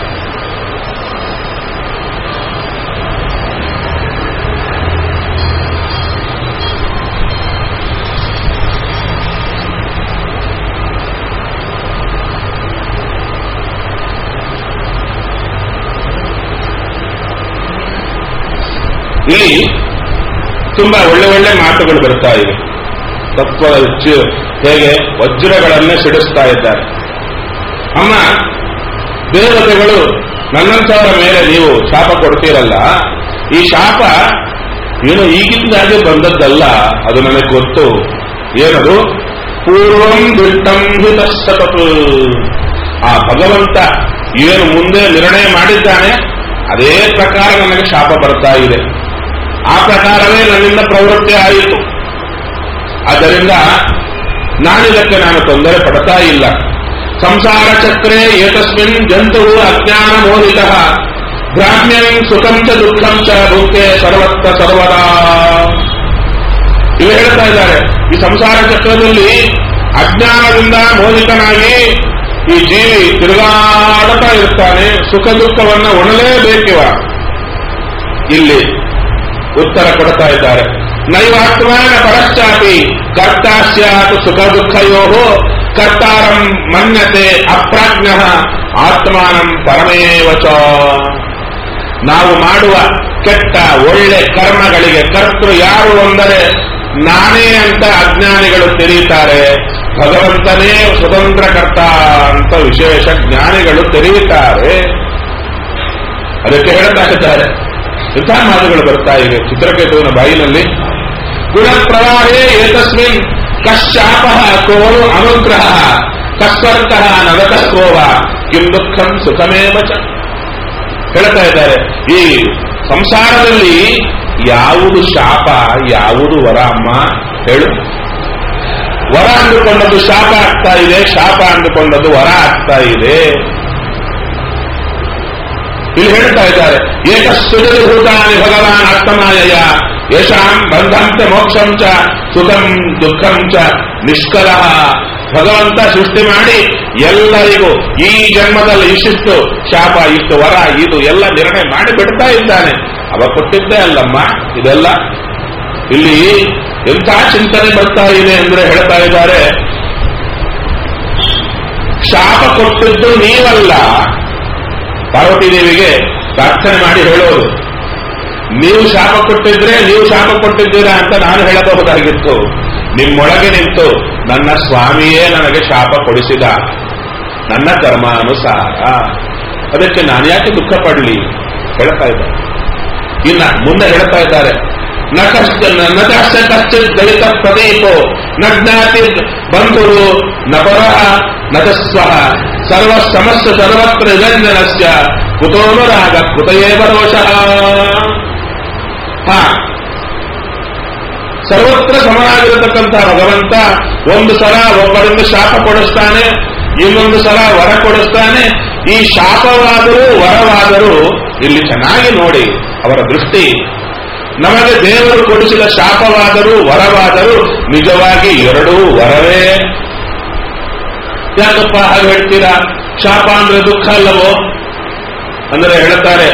ಇಲ್ಲಿ ತುಂಬಾ ಒಳ್ಳೆ ಒಳ್ಳೆ ಮಾತುಗಳು ಬರ್ತಾ ಇವೆ ತತ್ವ ಚ- ಹೇಗೆ ವಜ್ರಗಳನ್ನೇ ಸಿಡಿಸ್ತಾ ಇದ್ದಾರೆ ಅಮ್ಮ ದೇವತೆಗಳು ನನ್ನಂಥವರ ಮೇಲೆ ನೀವು ಶಾಪ ಕೊಡ್ತೀರಲ್ಲ ಈ ಶಾಪ ಏನು ಈಗಿಂದಾಗೆ ಬಂದದ್ದಲ್ಲ ಅದು ನನಗೆ ಗೊತ್ತು ಏನದು ಪೂರ್ವಂ ದಿಟ್ಟಂ ಹಿತಸ್ತತು ಆ ಭಗವಂತ ಏನು ಮುಂದೆ ನಿರ್ಣಯ ಮಾಡಿದ್ದಾನೆ ಅದೇ ಪ್ರಕಾರ ನನಗೆ ಶಾಪ ಬರ್ತಾ ಇದೆ ಆ ಪ್ರಕಾರವೇ ನನ್ನಿಂದ ಪ್ರವೃತ್ತಿ ಆಯಿತು ಆದ್ದರಿಂದ ನಾನಿದಕ್ಕೆ ನಾನು ತೊಂದರೆ ಪಡ್ತಾ ಇಲ್ಲ ಸಂಸಾರ ಚಕ್ರೆ ಏತಸ್ಮಿನ್ ಜಂತು ಅಜ್ಞಾನ ಮೋಹಿತ ಬ್ರಾಹ್ಮ್ಯಂ ಸುಖಂ ಚ ದುಃಖಂ ಚ ಭುಕ್ತೆ ಸರ್ವತ್ರ ಸರ್ವದಾ ಇವು ಹೇಳ್ತಾ ಇದ್ದಾರೆ ಈ ಸಂಸಾರ ಚಕ್ರದಲ್ಲಿ ಅಜ್ಞಾನದಿಂದ ಮೋಹಿತನಾಗಿ ಈ ಜೀವಿ ತಿರುಗಾಡುತ್ತಾ ಇರ್ತಾನೆ ಸುಖ ದುಃಖವನ್ನ ಒಣಲೇಬೇಕಿವ ಇಲ್ಲಿ ಉತ್ತರ ಕೊಡ್ತಾ ಇದ್ದಾರೆ ನೈವಾತ್ಮಾನ ಪರಶ್ಚಾಪಿ ಕರ್ತಾ ಸ್ಯಾತ್ ಸುಖ ದುಃಖಯೋ ಕರ್ತಾರಂ ಮನ್ಯತೆ ಅಪ್ರಾಜ್ಞ ಆತ್ಮಾನಂ ಪರಮೇವ ಚ ನಾವು ಮಾಡುವ ಕೆಟ್ಟ ಒಳ್ಳೆ ಕರ್ಮಗಳಿಗೆ ಕರ್ತೃ ಯಾರು ಅಂದರೆ ನಾನೇ ಅಂತ ಅಜ್ಞಾನಿಗಳು ತೆರೀತಾರೆ ಭಗವಂತನೇ ಸ್ವತಂತ್ರ ಕರ್ತ ಅಂತ ವಿಶೇಷ ಜ್ಞಾನಿಗಳು ತೆರೆಯುತ್ತಾರೆ ಅದಕ್ಕೆ ಹೇಳ್ತಾ ಇದ್ದಾರೆ ಇಂಥ ಮಾತುಗಳು ಬರ್ತಾ ಇವೆ ಚಿತ್ರಕೇತುವಿನ ಬಾಯಿನಲ್ಲಿ ಗುಣಪ್ರವಾಹೇ ಏತಸ್ಮಿನ್ ಕಶ್ಚಾಪ ಕೋರು ಅನುಗ್ರಹ ಕಸ್ವರ್ತಃ ನರಕಸ್ಕೋವ ಕಿಂ ದುಃಖಂ ಸುಖಮೇವ ಚ ಹೇಳ್ತಾ ಇದ್ದಾರೆ ಈ ಸಂಸಾರದಲ್ಲಿ ಯಾವುದು ಶಾಪ ಯಾವುದು ವರ ಅಮ್ಮ ಹೇಳು ವರ ಅಂದುಕೊಂಡದ್ದು ಶಾಪ ಆಗ್ತಾ ಇದೆ ಶಾಪ ಅಂದುಕೊಂಡದ್ದು ವರ ಆಗ್ತಾ ಇದೆ ಇಲ್ಲಿ ಹೇಳ್ತಾ ಇದ್ದಾರೆ ಏಕಸ್ಸುಜಲಿ ಭೂತಾನಿ ಭಗವಾನ್ ಆತ್ಮನಾಯಯ ಯಶಾಂ ಬಂಧಂತೆ ಮೋಕ್ಷಂ ಚ ಸುಖಂ ದುಃಖಂ ಚ ನಿಷ್ಕಲ ಭಗವಂತ ಸೃಷ್ಟಿ ಮಾಡಿ ಎಲ್ಲರಿಗೂ ಈ ಜನ್ಮದಲ್ಲಿ ಇಷ್ಟಿಷ್ಟು ಶಾಪ ಇಷ್ಟು ವರ ಇದು ಎಲ್ಲ ನಿರ್ಣಯ ಮಾಡಿ ಬಿಡ್ತಾ ಇದ್ದಾನೆ ಅವ ಕೊಟ್ಟಿದ್ದೇ ಅಲ್ಲಮ್ಮ ಇದೆಲ್ಲ ಇಲ್ಲಿ ಎಂಥ ಚಿಂತನೆ ಬರ್ತಾ ಇದೆ ಅಂದ್ರೆ ಹೇಳ್ತಾ ಇದ್ದಾರೆ ಶಾಪ ಕೊಟ್ಟಿದ್ದು ನೀವಲ್ಲ ಪಾರ್ವತಿ ದೇವಿಗೆ ಪ್ರಾರ್ಥನೆ ಮಾಡಿ ಹೇಳೋದು ನೀವು ಶಾಪ ಕೊಟ್ಟಿದ್ರೆ ನೀವು ಶಾಪ ಕೊಟ್ಟಿದ್ದೀರಾ ಅಂತ ನಾನು ಹೇಳಬಹುದಾಗಿತ್ತು ನಿಮ್ಮೊಳಗೆ ನಿಂತು ನನ್ನ ಸ್ವಾಮಿಯೇ ನನಗೆ ಶಾಪ ಕೊಡಿಸಿದ ನನ್ನ ಕರ್ಮಾನುಸಾರ ಅದಕ್ಕೆ ನಾನು ಯಾಕೆ ದುಃಖ ಪಡಲಿ ಹೇಳ್ತಾ ಇದ್ದಾರೆ ಇನ್ನ ಮುಂದೆ ಹೇಳ್ತಾ ಇದ್ದಾರೆ ನ ಕಷ್ಟ ನ ಕಷ್ಟ ಕಶ್ಚಿತ್ ದಲಿತ ಪ್ರದೀಪೋ ನ ಜ್ಞಾತಿ ಬಂಧುರು ನ ಪರಃ ನ ಚ ಸ್ವಃ ಸರ್ವ ಸಮಸ್ತ ಸರ್ವತ್ರ ನಿರಂಜನಸ್ಯ ಕುತೋನುರಾಗ ಕುತಯೇವ ರೋಷಃ ಹಾ ಸರ್ವತ್ರ ಸಮನಾಗಿರತಕ್ಕಂಥ ಭಗವಂತ ಒಂದು ಸಲ ಒಬ್ಬರಿಂದ ಶಾಪ ಕೊಡಿಸ್ತಾನೆ ಇನ್ನೊಂದು ಸಲ ವರ ಕೊಡಿಸ್ತಾನೆ ಈ ಶಾಪವಾದರೂ ವರವಾದರೂ ಇಲ್ಲಿ ಚೆನ್ನಾಗಿ ನೋಡಿ ಅವರ ದೃಷ್ಟಿ ನಮಗೆ ದೇವರು ಕೊಡಿಸಿದ ಶಾಪವಾದರೂ ವರವಾದರೂ ನಿಜವಾಗಿ ಎರಡೂ ವರವೇ ಯಾಕಪ್ಪ ಹಾಗೆ ಹೇಳ್ತೀರಾ ಶಾಪ ಅಂದ್ರೆ ದುಃಖ ಅಲ್ಲವೋ ಅಂದರೆ ಹೇಳ್ತಾರೆ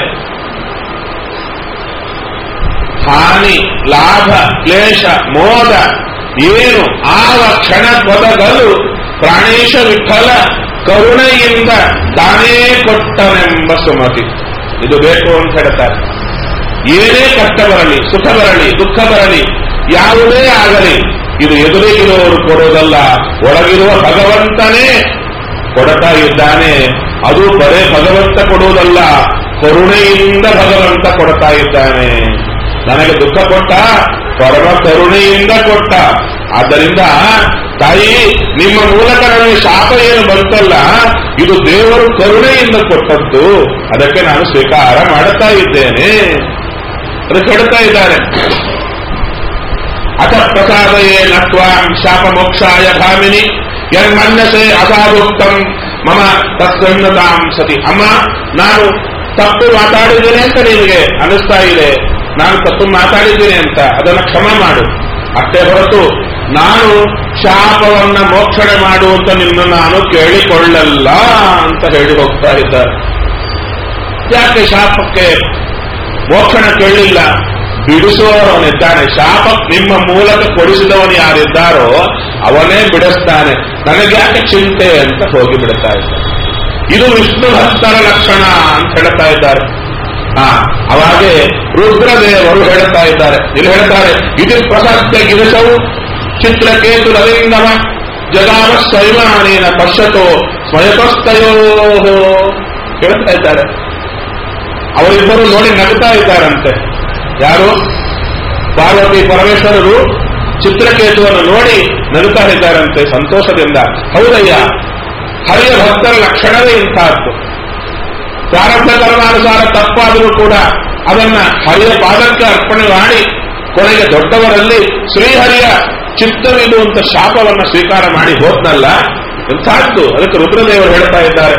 ಹಾನಿ ಲಾಭ ಕ್ಲೇಶ ಮೋದ ಏನು ಆವ ಕ್ಷಣ ಕೊದಗಲು ಪ್ರಾಣೇಶ ವಿಠಲ ಕರುಣೆಯಿಂದ ತಾನೇ ಕೊಟ್ಟನೆಂಬ ಸುಮತಿ ಇದು ಬೇಕು ಅಂತ ಹೇಳ್ತಾರೆ ಏನೇ ಕಷ್ಟ ಬರಲಿ ಸುಖ ಬರಲಿ ದುಃಖ ಬರಲಿ ಯಾವುದೇ ಆಗಲಿ ಇದು ಎದುರಿಗಿರುವವರು ಕೊಡೋದಲ್ಲ ಒಳಗಿರುವ ಭಗವಂತನೇ ಕೊಡ್ತಾ ಇದ್ದಾನೆ ಅದು ಬರೇ ಭಗವಂತ ಕೊಡುವುದಲ್ಲ ಕರುಣೆಯಿಂದ ಭಗವಂತ ಕೊಡ್ತಾ ಇದ್ದಾನೆ ನನಗೆ ದುಃಖ ಕೊಟ್ಟ ಪರಮ ಕರುಣೆಯಿಂದ ಕೊಟ್ಟ ಆದ್ದರಿಂದ ತಾಯಿ ನಿಮ್ಮ ಮೂಲಕ ನನಗೆ ಶಾಪ ಏನು ಬಂತಲ್ಲ ಇದು ದೇವರು ಕರುಣೆಯಿಂದ ಕೊಟ್ಟದ್ದು ಅದಕ್ಕೆ ನಾನು ಸ್ವೀಕಾರ ಮಾಡುತ್ತಾ ಇದ್ದೇನೆ ಅದಕ್ಕೆ ಹೇಳ್ತಾ ಇದ್ದಾರೆ ಅಥ ಪ್ರಸಾದಯೇ ನತ್ವಾಂ ಶಾಪ ಮೋಕ್ಷಾಯ ಭಾಮಿನಿ ಯನ್ಮನ್ಯಸೆ ಅಸಾಧುಕ್ತಂ ಮಮ ತತ್ಸನ್ನತಾಂ ಸತಿ ಅಮ್ಮ ನಾನು ತಪ್ಪು ಮಾತಾಡಿದ್ದೇನೆ ಅಂತ ನಿನಗೆ ಅನಿಸ್ತಾ ಇದೆ ನಾನು ತಪ್ಪು ಮಾತಾಡಿದ್ದೇನೆ ಅಂತ ಅದನ್ನು ಕ್ಷಮ ಮಾಡು ಅಷ್ಟೇ ಹೊರತು ನಾನು ಶಾಪವನ್ನ ಮೋಕ್ಷಣೆ ಮಾಡು ಅಂತ ನಿನ್ನ ನಾನು ಕೇಳಿಕೊಳ್ಳಲ್ಲ ಅಂತ ಹೇಳಿ ಹೋಗ್ತಾ ಇದ್ದಾರೆ ಯಾಕೆ ಶಾಪಕ್ಕೆ ಮೋಕ್ಷಣ ಕೇಳಲಿಲ್ಲ ಬಿಡಿಸುವವನಿದ್ದಾನೆ ಶಾಪ ನಿಮ್ಮ ಮೂಲಕ ಕೊಡಿಸಿದವನು ಯಾರಿದ್ದಾರೋ ಅವನೇ ಬಿಡಿಸ್ತಾನೆ ನನಗೆ ಯಾಕೆ ಚಿಂತೆ ಅಂತ ಹೋಗಿ ಬಿಡ್ತಾ ಇದ್ದಾರೆ ಇದು ವಿಷ್ಣು ಭಕ್ತರ ಲಕ್ಷಣ ಅಂತ ಹೇಳ್ತಾ ಇದ್ದಾರೆ ಹಾ ಅವಾಗೆ ರುದ್ರದೇವರು ಹೇಳ್ತಾ ಇದ್ದಾರೆ ಇಲ್ಲಿ ಹೇಳ್ತಾರೆ ಇದು ಪ್ರಸಕ್ತ ಗಿರಿಸವು ಚಿತ್ರಕೇತು ರವೀಂದ್ರಮ ಜಗಾಮ ಸ್ವೈಮಾನೇನ ಪಶ್ಯತೋ ಸ್ವಯತಸ್ತಯೋ ಹೇಳ್ತಾ ಇದ್ದಾರೆ ಅವರಿಬ್ಬರು ನೋಡಿ ನಗ್ತಾ ಇದ್ದಾರಂತೆ ಯಾರು ಪಾರ್ವತಿ ಪರಮೇಶ್ವರರು ಚಿತ್ರಕೇತುವನ್ನು ನೋಡಿ ನಗುತ್ತಾ ಇದ್ದಾರಂತೆ ಸಂತೋಷದಿಂದ ಹೌದಯ್ಯ ಹರಿಯ ಭಕ್ತರ ಲಕ್ಷಣವೇ ಇಂತಹದ್ದು ಪ್ರಾರಬ್ಧ ಕರ್ಮಾನುಸಾರ ತಪ್ಪಾದರೂ ಕೂಡ ಅದನ್ನ ಹರಿಯ ಪಾದಕ್ಕೆ ಅರ್ಪಣೆ ಮಾಡಿ ಕೊನೆಗೆ ದೊಡ್ಡವರಲ್ಲಿ ಶ್ರೀಹರಿಯ ಚಿತ್ತವಿದು ಅಂತ ಶಾಪವನ್ನ ಸ್ವೀಕಾರ ಮಾಡಿ ಹೋದ್ನಲ್ಲ ಇಂಥದ್ದು ಅದಕ್ಕೆ ರುದ್ರದೇವರು ಹೇಳ್ತಾ ಇದ್ದಾರೆ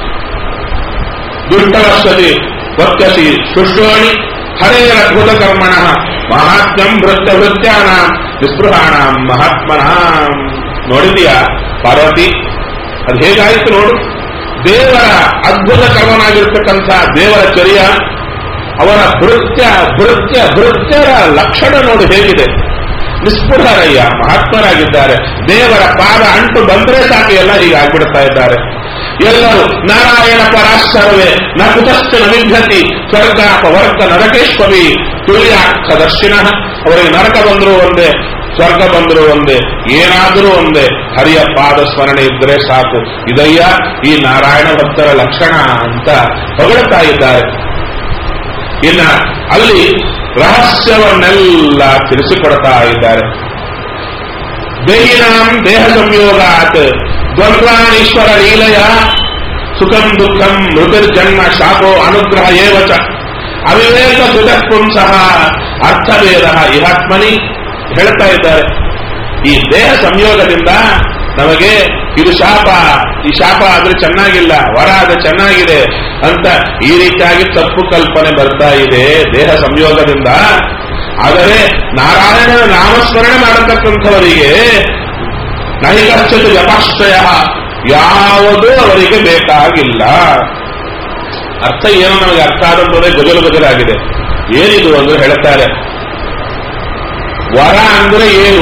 ದುಷ್ಟವರ್ಷದಿ ವತ್ಯಸಿ ಶುಶ್ರೋಣಿ ಹರೇರ ಅದ್ಭುತ ಕರ್ಮಣ ಮಹಾತ್ಮ್ಯಂ ಭೃತ್ಯ ಭೃತ್ಯಾನ ನಿಸ್ಪೃಹಾಣಂ ಮಹಾತ್ಮನ ನೋಡಿದೀಯಾ ಪಾರ್ವತಿ ಅದು ಹೇಗಾಯಿತು ನೋಡು ದೇವರ ಅದ್ಭುತ ಕರ್ಮನಾಗಿರ್ತಕ್ಕಂಥ ದೇವರ ಚರ್ಯ ಅವರ ಭೃತ್ಯ ಭೃತ್ಯ ಭೃತ್ಯರ ಲಕ್ಷಣ ನೋಡಿ ಹೇಗಿದೆ ನಿಸ್ಪೃಹರಯ್ಯ ಮಹಾತ್ಮರಾಗಿದ್ದಾರೆ ದೇವರ ಪಾದ ಅಂಟು ಬಂದ್ರೆ ಸಾಕು ಎಲ್ಲ ಹೀಗೆ ಆಗ್ಬಿಡ್ತಾ ಇದ್ದಾರೆ ಎಲ್ಲರೂ ನಾರಾಯಣ ಪರಾಶ್ಚರವೇ ನ ಕುತಶ್ಚ ನವಿಭ್ಯತಿ ಸ್ವರ್ಗಾಪವರ್ಗ ನರಕೇಶ್ವರಿ ತುಲ್ಯಾಕ್ಷ ದರ್ಶಿನ ಅವರಿಗೆ ನರಕ ಬಂದರೂ ಒಂದೇ ಸ್ವರ್ಗ ಬಂದರೂ ಒಂದೇ ಏನಾದರೂ ಒಂದೇ ಹರಿಯ ಪಾದ ಸ್ಮರಣೆ ಇದ್ರೆ ಸಾಕು ಇದಯ್ಯ ಈ ನಾರಾಯಣ ಭಕ್ತರ ಲಕ್ಷಣ ಅಂತ ಹೊಗಳ್ತಾ ಇದ್ದಾರೆ ಇನ್ನ ಅಲ್ಲಿ ರಹಸ್ಯವನ್ನೆಲ್ಲ ತಿಳಿಸಿಕೊಡ್ತಾ ಇದ್ದಾರೆ ದೇಹಿನಾಂ ದೇಹ ಸಂಯೋಗಾತ್ ದ್ವಂದ್ವಾನೀಶ್ವರ ಲೀಲೆಯ ಸುಖಂ ದುಃಖಂ ಮೃತಿರ್ಜನ್ಮ ಶಾಪೋ ಅನುಗ್ರಹ ಏವಚ ಅವಿವೇಕ ಸಹ ಅರ್ಥಭೇದ ಇಹಾತ್ಮನಿ ಹೇಳ್ತಾ ಇದ್ದಾರೆ ಈ ದೇಹ ಸಂಯೋಗದಿಂದ ನಮಗೆ ಇದು ಶಾಪ ಈ ಶಾಪ ಆದ್ರೆ ಚೆನ್ನಾಗಿಲ್ಲ ವರ ಆದ್ರೆ ಚೆನ್ನಾಗಿದೆ ಅಂತ ಈ ರೀತಿಯಾಗಿ ತಪ್ಪು ಕಲ್ಪನೆ ಬರ್ತಾ ಇದೆ ದೇಹ ಸಂಯೋಗದಿಂದ ಆದರೆ ನಾರಾಯಣನ ನಾಮಸ್ಮರಣೆ ಮಾಡತಕ್ಕಂಥವರಿಗೆ ನೈಕಶ್ಚಿತ ಜಪಾಶ್ರಯ ಯಾವುದೂ ಅವರಿಗೆ ಬೇಕಾಗಿಲ್ಲ ಅರ್ಥ ಏನು ನಮಗೆ ಅರ್ಥ ಆದಂತಂದ್ರೆ ಗಜಲು ಗಜಲಾಗಿದೆ ಏನಿದು ಅಂದ್ರೆ ಹೇಳ್ತಾರೆ ವರ ಅಂದ್ರೆ ಏನು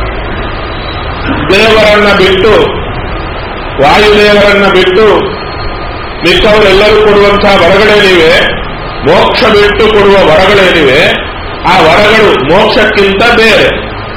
ದೇವರನ್ನ ಬಿಟ್ಟು ವಾಯುದೇವರನ್ನ ಬಿಟ್ಟು ಮಿಕ್ಕವರೆಲ್ಲರೂ ಕೊಡುವಂತಹ ವರಗಳೇನಿವೆ ಮೋಕ್ಷ ಬಿಟ್ಟು ಕೊಡುವ ವರಗಳೇನಿವೆ ಆ ವರಗಳು ಮೋಕ್ಷಕ್ಕಿಂತ ಬೇರೆ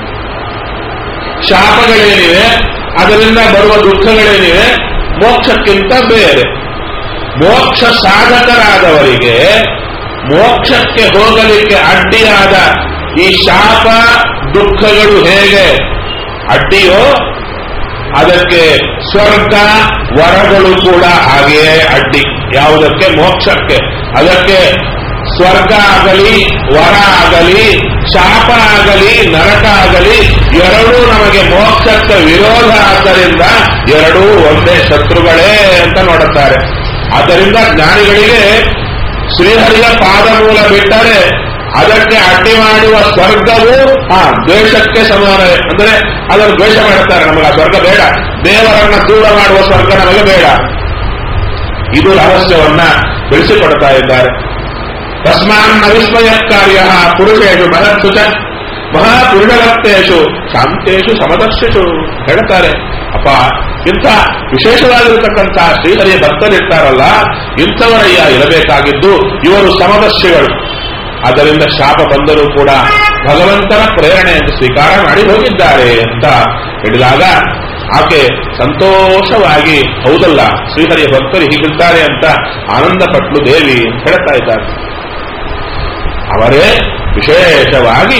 ಶಾಪಗಳೇನಿವೆ ಅದರಿಂದ ಬರುವ ದುಃಖಗಳೇನಿವೆ ಮೋಕ್ಷಕ್ಕಿಂತ ಬೇರೆ ಮೋಕ್ಷ ಸಾಧಕರಾದವರಿಗೆ ಮೋಕ್ಷಕ್ಕೆ ಹೋಗಲಿಕ್ಕೆ ಅಡ್ಡಿಯಾದ ಈ ಶಾಪ ದುಃಖಗಳು ಹೇಗೆ ಅಡ್ಡಿಯೋ ಅದಕ್ಕೆ ಸ್ವರ್ಗ ವರಗಳು ಕೂಡ ಹಾಗೆಯೇ ಅಡ್ಡಿ ಯಾವುದಕ್ಕೆ ಮೋಕ್ಷಕ್ಕೆ ಅದಕ್ಕೆ ಸ್ವರ್ಗ ಆಗಲಿ ವರ ಆಗಲಿ ಶಾಪ ಆಗಲಿ ನರಕ ಆಗಲಿ ಎರಡೂ ನಮಗೆ ಮೋಕ್ಷಕ್ಕೆ ವಿರೋಧ ಆದ್ದರಿಂದ ಎರಡೂ ಒಂದೇ ಶತ್ರುಗಳೇ ಅಂತ ನೋಡುತ್ತಾರೆ ಆದ್ದರಿಂದ ಜ್ಞಾನಿಗಳಿಗೆ ಶ್ರೀಹರಿಯ ಪಾದಮೂಲ ಬಿಟ್ಟರೆ ಅದಕ್ಕೆ ಅಡ್ಡಿ ಮಾಡುವ ಸ್ವರ್ಗವು ಆ ದ್ವೇಷಕ್ಕೆ ಸಮಾನ ಅಂದ್ರೆ ಅದನ್ನು ದ್ವೇಷ ಮಾಡುತ್ತಾರೆ ನಮಗೆ ಆ ಸ್ವರ್ಗ ಬೇಡ ದೇವರನ್ನ ದೂರ ಮಾಡುವ ಸ್ವರ್ಗ ನಮಗೆ ಬೇಡ ಇದು ರಹಸ್ಯವನ್ನ ತಿಳಿಸಿಕೊಡ್ತಾ ಇದ್ದಾರೆ ತಸ್ಮಾನ್ ಅವಿಸ್ಮಯ ಕಾರ್ಯ ಪುರುಷೇಶು ಮಹತ್ಸು ಚ ಮಹಾಪುರುಷವತ್ತೇಶು ಶಾಂತೇಶು ಸಮದರ್ಶಿಸು ಹೇಳ್ತಾರೆ ಅಪ್ಪ ಇಂಥ ವಿಶೇಷವಾಗಿರತಕ್ಕಂಥ ಶ್ರೀಹರಿಯ ಭಕ್ತರಿರ್ತಾರಲ್ಲ ಇಂಥವರಯ್ಯ ಇರಬೇಕಾಗಿದ್ದು ಇವರು ಸಮದರ್ಶಿಗಳು ಅದರಿಂದ ಶಾಪ ಬಂದರೂ ಕೂಡ ಭಗವಂತನ ಪ್ರೇರಣೆಯನ್ನು ಸ್ವೀಕಾರ ಮಾಡಿ ಹೋಗಿದ್ದಾರೆ ಅಂತ ಹೇಳಿದಾಗ ಆಕೆ ಸಂತೋಷವಾಗಿ ಹೌದಲ್ಲ ಶ್ರೀಹರಿಯ ಭಕ್ತರು ಹೀಗಿದ್ದಾರೆ ಅಂತ ಆನಂದ ಪಟ್ಲು ದೇವಿ ಅಂತ ಹೇಳ್ತಾ ಇದ್ದಾರೆ ಅವರೇ ವಿಶೇಷವಾಗಿ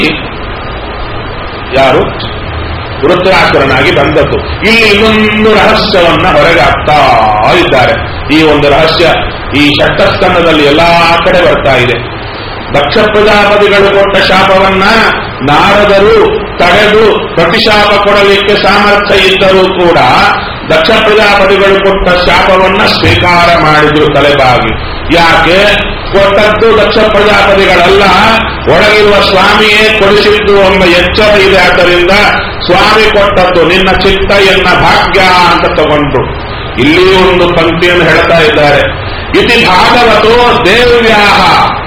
ಯಾರು ವೃತ್ತರಾಸುರನಾಗಿ ಬಂದದ್ದು ಇಲ್ಲಿ ಇನ್ನೊಂದು ರಹಸ್ಯವನ್ನ ಹೊರಗೆ ಹಾಕ್ತಾ ಇದ್ದಾರೆ ಈ ಒಂದು ರಹಸ್ಯ ಈ ಷಟ್ಟಸ್ಕಂದದಲ್ಲಿ ಎಲ್ಲಾ ಕಡೆ ಬರ್ತಾ ಇದೆ ದಕ್ಷ ಪ್ರಜಾಪತಿಗಳು ಕೊಟ್ಟ ಶಾಪವನ್ನ ನಾರದರು ತಡೆದು ಪ್ರತಿಶಾಪ ಕೊಡಲಿಕ್ಕೆ ಸಾಮರ್ಥ್ಯ ಇದ್ದರೂ ಕೂಡ ದಕ್ಷ ಪ್ರಜಾಪತಿಗಳು ಕೊಟ್ಟ ಶಾಪವನ್ನ ಸ್ವೀಕಾರ ಮಾಡಿದ್ರು ತಲೆಬಾಗಿ ಯಾಕೆ ಕೊಟ್ಟದ್ದು ದಕ್ಷ ಪ್ರಜಾಪತಿಗಳಲ್ಲ ಒಳಗಿರುವ ಸ್ವಾಮಿಯೇ ಕೊಡಿಸಿದ್ದು ಎಂಬ ಎಚ್ಚರ ಇದೆ ಆದ್ದರಿಂದ ಸ್ವಾಮಿ ಕೊಟ್ಟದ್ದು ನಿನ್ನ ಚಿತ್ತ ಎನ್ನ ಭಾಗ್ಯ ಅಂತ ತಗೊಂಡ್ರು ಇಲ್ಲಿ ಒಂದು ಪಂಕ್ತಿಯನ್ನು ಹೇಳ್ತಾ ಇದ್ದಾರೆ ಇತಿ ಭಾಗವತೋ ದೇವ್ಯಾಹ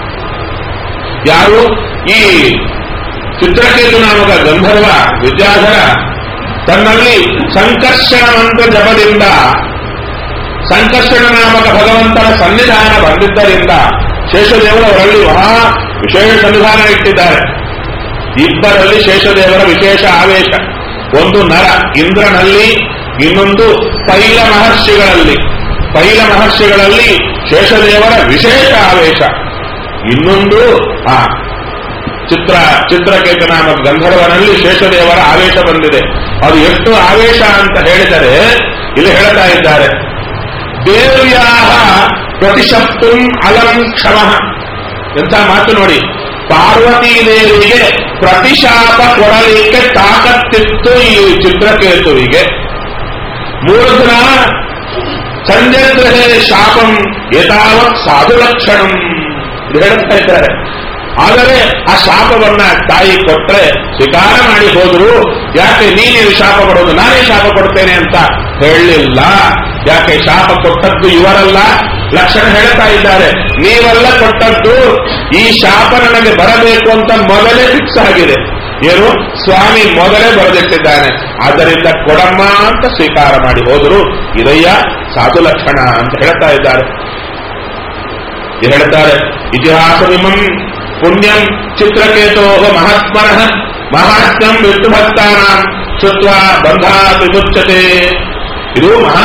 ಯಾರು ಈ ಚಿತ್ರಕೇತು ನಾಮಕ ಗಂಧರ್ವ ವಿದ್ಯಾಧರ ತನ್ನಲ್ಲಿ ಸಂಕರ್ಷಣವಂತ ಜಪದಿಂದ ಸಂಕರ್ಷಣ ನಾಮಕ ಭಗವಂತನ ಸನ್ನಿಧಾನ ಬಂದಿದ್ದರಿಂದ ಶೇಷದೇವರು ಅವರಲ್ಲಿ ಮಹಾ ವಿಶೇಷ ಸನ್ನಿಧಾನ ಇಟ್ಟಿದ್ದಾರೆ ಇಬ್ಬರಲ್ಲಿ ಶೇಷದೇವರ ವಿಶೇಷ ಆವೇಶ ಒಂದು ನರ ಇಂದ್ರನಲ್ಲಿ ಇನ್ನೊಂದು ಪೈಲ ಮಹರ್ಷಿಗಳಲ್ಲಿ ಪೈಲ ಮಹರ್ಷಿಗಳಲ್ಲಿ ಶೇಷದೇವರ ವಿಶೇಷ ಆವೇಶ ಇನ್ನೊಂದು ಆ ಚಿತ್ರ ಚಿತ್ರಕೇತ ನಾಮಕ ಗಂಧರ್ವನಲ್ಲಿ ಶೇಷದೇವರ ಆವೇಶ ಬಂದಿದೆ ಅದು ಎಷ್ಟು ಆವೇಶ ಅಂತ ಹೇಳಿದರೆ ಇಲ್ಲಿ ಹೇಳ್ತಾ ಇದ್ದಾರೆ ದೇವ್ಯಾಹ ಪ್ರತಿಶಪ್ತುಂ ಅಲಂ ಕ್ಷಮ ಎಂತ ಮಾತು ನೋಡಿ ಪಾರ್ವತೀ ದೇವಿಗೆ ಪ್ರತಿಶಾಪ ಕೊಡಲಿಕ್ಕೆ ತಾಕತ್ತಿತ್ತು ಈ ಚಿತ್ರಕೇತುವಿಗೆ ಮೂರ್ಧನ ಸಂಜಗ್ರಹೇ ಶಾಪಂ ಯಥಾವತ್ ಸಾಧು ಲಕ್ಷಣಂ ಇದು ಹೇಳ್ತಾ ಇದ್ದಾರೆ ಆದರೆ ಆ ಶಾಪವನ್ನ ತಾಯಿ ಕೊಟ್ರೆ ಸ್ವೀಕಾರ ಮಾಡಿ ಹೋದ್ರು ಯಾಕೆ ನೀನೇನು ಶಾಪ ಕೊಡೋದು ನಾನೇ ಶಾಪ ಕೊಡ್ತೇನೆ ಅಂತ ಹೇಳಲಿಲ್ಲ ಯಾಕೆ ಶಾಪ ಕೊಟ್ಟದ್ದು ಇವರಲ್ಲ ಲಕ್ಷಣ ಹೇಳ್ತಾ ಇದ್ದಾರೆ ನೀವೆಲ್ಲ ಕೊಟ್ಟದ್ದು ಈ ಶಾಪ ನನಗೆ ಬರಬೇಕು ಅಂತ ಮೊದಲೇ ಫಿಕ್ಸ್ ಆಗಿದೆ ಏನು ಸ್ವಾಮಿ ಮೊದಲೇ ಬರೆದಿಟ್ಟಿದ್ದಾನೆ ಆದ್ದರಿಂದ ಕೊಡಮ್ಮ ಅಂತ ಸ್ವೀಕಾರ ಮಾಡಿ ಹೋದ್ರು ಇದಯ್ಯ ಸಾಧು ಲಕ್ಷಣ ಅಂತ ಹೇಳ್ತಾ ಇದ್ದಾರೆ ಹೇಳ್ತಾರೆ ಇತಿಹಾಸ ವಿಮಂ ಪುಣ್ಯಂ ಚಿತ್ರಕೇತೋ ಮಹಾತ್ಮನ ಮಹಾತ್ಮ್ಯಂ ವಿಷ್ಣುಭಕ್ತಾನ ಶುತ್ವ ಬಂಧ ವಿಮುಚ್ಚತೆ ಇದು ಮಹಾ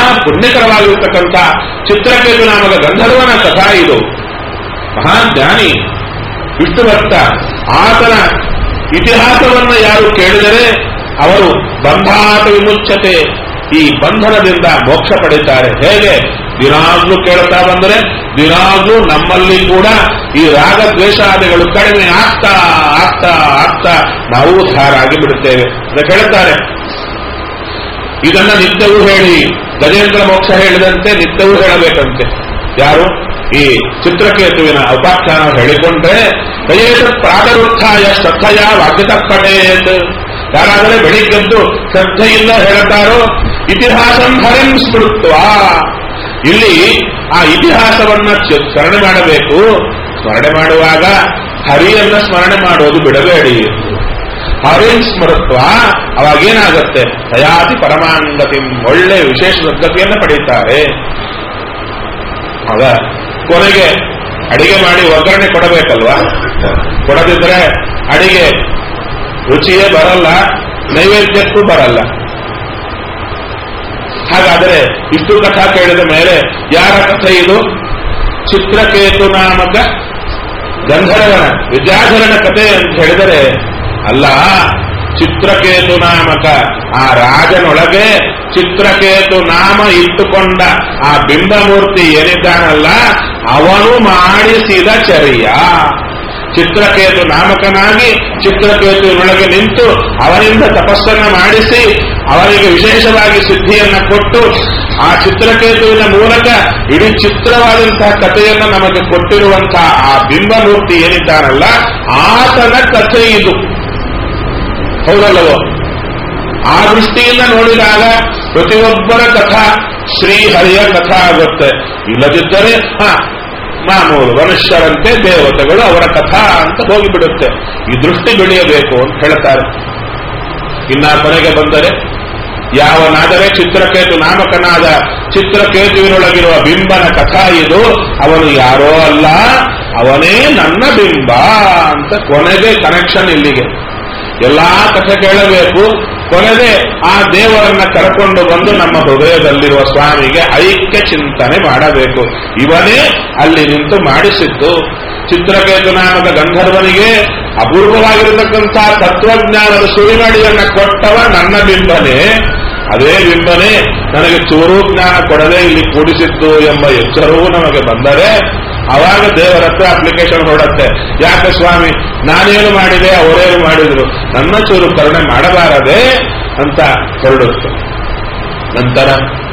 ಪುಣ್ಯಕರವಾಗಿರ್ತಕ್ಕಂಥ ಚಿತ್ರಕೇತು ನಾಮಕ ಗಂಧರ್ವನ ಕಥಾ ಇದು ಮಹಾಜ್ಞಾನಿ ವಿಷ್ಣು ಭಕ್ತ ಆತನ ಇತಿಹಾಸವನ್ನ ಯಾರು ಕೇಳಿದರೆ ಅವರು ಬಂಧಾತ ವಿಮುಚ್ಚತೆ ಈ ಬಂಧನದಿಂದ ಮೋಕ್ಷ ಪಡೀತಾರೆ ಹೇಗೆ ದಿನಾಗ್ಲೂ ಕೇಳ್ತಾ ಬಂದರೆ ದಿನಾಗ್ಲೂ ನಮ್ಮಲ್ಲಿ ಕೂಡ ಈ ರಾಗ ದ್ವೇಷಾದಿಗಳು ಕಡಿಮೆ ಆಗ್ತಾ ಆಗ್ತಾ ಆಗ್ತಾ ನಾವು ಉದ್ಧಾರ ಆಗಿ ಬಿಡುತ್ತೇವೆ ಅಂತ ಹೇಳ್ತಾರೆ ಇದನ್ನ ನಿತ್ಯವೂ ಹೇಳಿ ಗಜೇಂದ್ರ ಮೋಕ್ಷ ಹೇಳಿದಂತೆ ನಿತ್ಯವೂ ಹೇಳಬೇಕಂತೆ ಯಾರು ಈ ಚಿತ್ರಕೇತುವಿನ ಉಪಾಖ್ಯಾನ ಹೇಳಿಕೊಂಡ್ರೆ ಕೈಯೇತ ಪ್ರಾತರುತ್ಥಾಯ ಶ್ರದ್ಧೆಯ ವಾಗ್ಯತ ಪಡೆಯತ್ ಯಾರಾದರೆ ಬೆಳಿಗ್ಗೆದ್ದು ಶ್ರದ್ಧೆಯಿಂದ ಹೇಳ್ತಾರೋ ಇತಿಹಾಸಂ ಹರಿಂ ಸ್ಮೃತ್ವ ಇಲ್ಲಿ ಆ ಇತಿಹಾಸವನ್ನ ಚ- ಸ್ಮರಣೆ ಮಾಡಬೇಕು ಸ್ಮರಣೆ ಮಾಡುವಾಗ ಹರಿಯನ್ನ ಸ್ಮರಣೆ ಮಾಡೋದು ಬಿಡಬೇಡಿ ಹರಿಂ ಸ್ಮೃತ್ವ ಅವಾಗೇನಾಗತ್ತೆ ದಯಾತಿ ಪರಮಾಂಗತಿ ಒಳ್ಳೆ ವಿಶೇಷ ಸದ್ಗತಿಯನ್ನು ಪಡೀತಾರೆ ಆಗ ಕೊನೆಗೆ ಅಡಿಗೆ ಮಾಡಿ ಒಗ್ಗರಣೆ ಕೊಡಬೇಕಲ್ವಾ ಕೊಡದಿದ್ರೆ ಅಡಿಗೆ ರುಚಿಯೇ ಬರಲ್ಲ ನೈವೇದ್ಯಕ್ಕೂ ಬರಲ್ಲ ಹಾಗಾದರೆ ಇಷ್ಟು ಕಥಾ ಕೇಳಿದ ಮೇಲೆ ಯಾರ ಕಥೆ ಇದು ಚಿತ್ರಕೇತು ನಾಮಕ ಗಂಧರ್ವನ ವಿದ್ಯಾಧರನ ಕಥೆ ಅಂತ ಹೇಳಿದರೆ ಅಲ್ಲ ಚಿತ್ರಕೇತು ನಾಮಕ ಆ ರಾಜನೊಳಗೆ ಚಿತ್ರಕೇತು ನಾಮ ಇಟ್ಟುಕೊಂಡ ಆ ಬಿಂಬಮೂರ್ತಿ ಏನಿದ್ದಾನಲ್ಲ ಅವನು ಮಾಡಿಸಿದ ಚರ್ಯ ಚಿತ್ರಕೇತು ನಾಮಕನಾಗಿ ಚಿತ್ರಕೇತುವಿನೊಳಗೆ ನಿಂತು ಅವನಿಂದ ತಪಸ್ಸನ್ನ ಮಾಡಿಸಿ ಅವನಿಗೆ ವಿಶೇಷವಾಗಿ ಸಿದ್ಧಿಯನ್ನ ಕೊಟ್ಟು ಆ ಚಿತ್ರಕೇತುವಿನ ಮೂಲಕ ಇಡೀ ಚಿತ್ರವಾದಂತಹ ಕಥೆಯನ್ನು ನಮಗೆ ಕೊಟ್ಟಿರುವಂತಹ ಆ ಬಿಂಬಮೂರ್ತಿ ಏನಿದ್ದಾನಲ್ಲ ಆತನ ಕಥೆ ಇದು ಹೌದಲ್ಲವೋ ಆ ದೃಷ್ಟಿಯಿಂದ ನೋಡಿದಾಗ ಪ್ರತಿಯೊಬ್ಬರ ಕಥಾ ಶ್ರೀಹರಿಯ ಕಥಾ ಆಗುತ್ತೆ ಇಲ್ಲದಿದ್ದರೆ ಹ ಮಾಮೂಲು ಮನುಷ್ಯರಂತೆ ದೇವತೆಗಳು ಅವರ ಕಥಾ ಅಂತ ಹೋಗಿಬಿಡುತ್ತೆ ಈ ದೃಷ್ಟಿ ಬೆಳೆಯಬೇಕು ಅಂತ ಹೇಳ್ತಾರೆ ಇನ್ನ ಕೊನೆಗೆ ಬಂದರೆ ಯಾವನಾದರೆ ಚಿತ್ರಕೇತು ನಾಮಕನಾದ ಚಿತ್ರಕೇತುವಿನೊಳಗಿರುವ ಬಿಂಬನ ಕಥಾ ಇದು ಅವನು ಯಾರೋ ಅಲ್ಲ ಅವನೇ ನನ್ನ ಬಿಂಬ ಅಂತ ಕೊನೆಗೆ ಕನೆಕ್ಷನ್ ಇಲ್ಲಿಗೆ ಎಲ್ಲಾ ಕಥೆ ಕೇಳಬೇಕು ಕೊನೆಗೆ ಆ ದೇವರನ್ನ ಕರ್ಕೊಂಡು ಬಂದು ನಮ್ಮ ಹೃದಯದಲ್ಲಿರುವ ಸ್ವಾಮಿಗೆ ಐಕ್ಯ ಚಿಂತನೆ ಮಾಡಬೇಕು ಇವನೇ ಅಲ್ಲಿ ನಿಂತು ಮಾಡಿಸಿದ್ದು ಚಿತ್ರಕೇತು ನಾಮಕ ಗಂಧರ್ವನಿಗೆ ಅಪೂರ್ವವಾಗಿರತಕ್ಕಂತಹ ತತ್ವಜ್ಞಾನದ ಸುರಿಮಡಿಯನ್ನ ಕೊಟ್ಟವ ನನ್ನ ಬಿಂಬನೇ ಅದೇ ಬಿಂಬನೇ ನನಗೆ ಚೂರು ಜ್ಞಾನ ಕೊಡದೆ ಇಲ್ಲಿ ಕೂಡಿಸಿದ್ದು ಎಂಬ ಎಚ್ಚರವೂ ನಮಗೆ ಬಂದರೆ ಅವಾಗ ದೇವರ ಹತ್ರ ಅಪ್ಲಿಕೇಶನ್ ಹೊರಡತ್ತೆ ಯಾಕೆ ಸ್ವಾಮಿ ನಾನೇನು ಮಾಡಿದೆ ಅವರೇನು ಮಾಡಿದ್ರು ನನ್ನ ಚೂರು ಕರುಣೆ ಮಾಡಬಾರದೆ ಅಂತ ಹೊರಡುತ್ತೆ ನಂತರ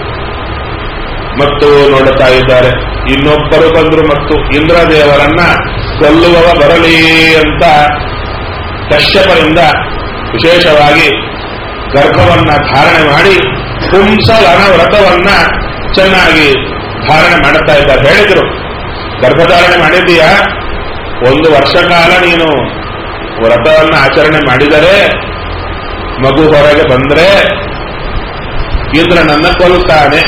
ಮತ್ತು ನೋಡುತ್ತಾ ಇದ್ದಾರೆ ಇನ್ನೊಬ್ಬರು ಬಂದ್ರು ಮತ್ತು ಇಂದ್ರದೇವರನ್ನ ಕೊಲ್ಲುವವ ಬರಲಿ ಅಂತ ಕಶ್ಯಪರಿಂದ ವಿಶೇಷವಾಗಿ ಗರ್ಭವನ್ನ ಧಾರಣೆ ಮಾಡಿ ಪುಂಸಲನ ವ್ರತವನ್ನ ಚೆನ್ನಾಗಿ ಧಾರಣೆ ಮಾಡುತ್ತಾ ಇದ್ದಾರೆ ಹೇಳಿದ್ರು ಗರ್ಭಧಾರಣೆ ಮಾಡಿದ್ದೀಯಾ ಒಂದು ವರ್ಷ ಕಾಲ ನೀನು ವ್ರತವನ್ನ ಆಚರಣೆ ಮಾಡಿದರೆ ಮಗು ಹೊರಗೆ ಬಂದ್ರೆ ಇಂದ್ರನನ್ನ ಕೊಲ್ತಾನೆ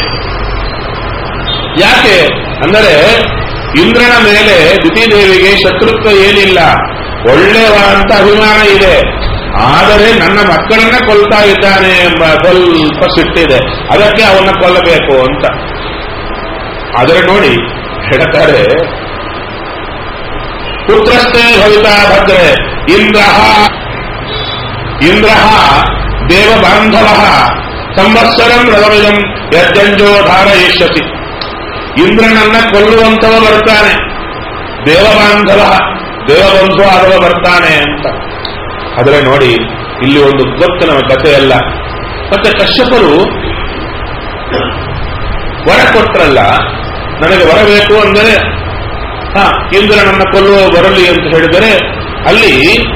ಯಾಕೆ ಅಂದರೆ ಇಂದ್ರನ ಮೇಲೆ ದಿತಿದೇವಿಗೆ ಶತ್ರುತ್ವ ಏನಿಲ್ಲ ಒಳ್ಳೆಯವ ಅಂತ ಅಭಿಮಾನ ಇದೆ ಆದರೆ ನನ್ನ ಮಕ್ಕಳನ್ನ ಕೊಲ್ತಾ ಇದ್ದಾನೆ ಎಂಬ ಸ್ವಲ್ಪ ಸಿಟ್ಟಿದೆ ಅದಕ್ಕೆ ಅವನ್ನ ಕೊಲ್ಲಬೇಕು ಅಂತ ಆದರೆ ನೋಡಿ ಹೇಳ್ತಾರೆ ಪುತ್ರಸ್ಥೇ ಭವಿತಾ ಭದ್ರೆ ಇಂದ್ರ ಇಂದ್ರ ದೇವ ಬಾಂಧವ ಸಂವತ್ಸರಂ ರವಮಿದಂ ಯಜ್ಜಂಜೋ ಧಾರಯಿಷ್ಯತಿ ಇಂದ್ರನನ್ನ ಕೊಲ್ಲುವಂತವ ಬರ್ತಾನೆ ದೇವಬಾಂಧವ ದೇವಬಂಧು ಆದವ ಬರ್ತಾನೆ ಅಂತ ಆದರೆ ನೋಡಿ ಇಲ್ಲಿ ಒಂದು ಗೊತ್ತು ನಮ್ಮ ಕಥೆಯಲ್ಲ ಮತ್ತೆ ಕಶ್ಯಪರು ವರ ಕೊಟ್ರಲ್ಲ ನನಗೆ ವರ ಬೇಕು ಅಂದರೆ ಹಾ ಇಂದ್ರನನ್ನ ಕೊಲ್ಲುವ ಬರಲಿ ಅಂತ ಹೇಳಿದರೆ ಅಲ್ಲಿ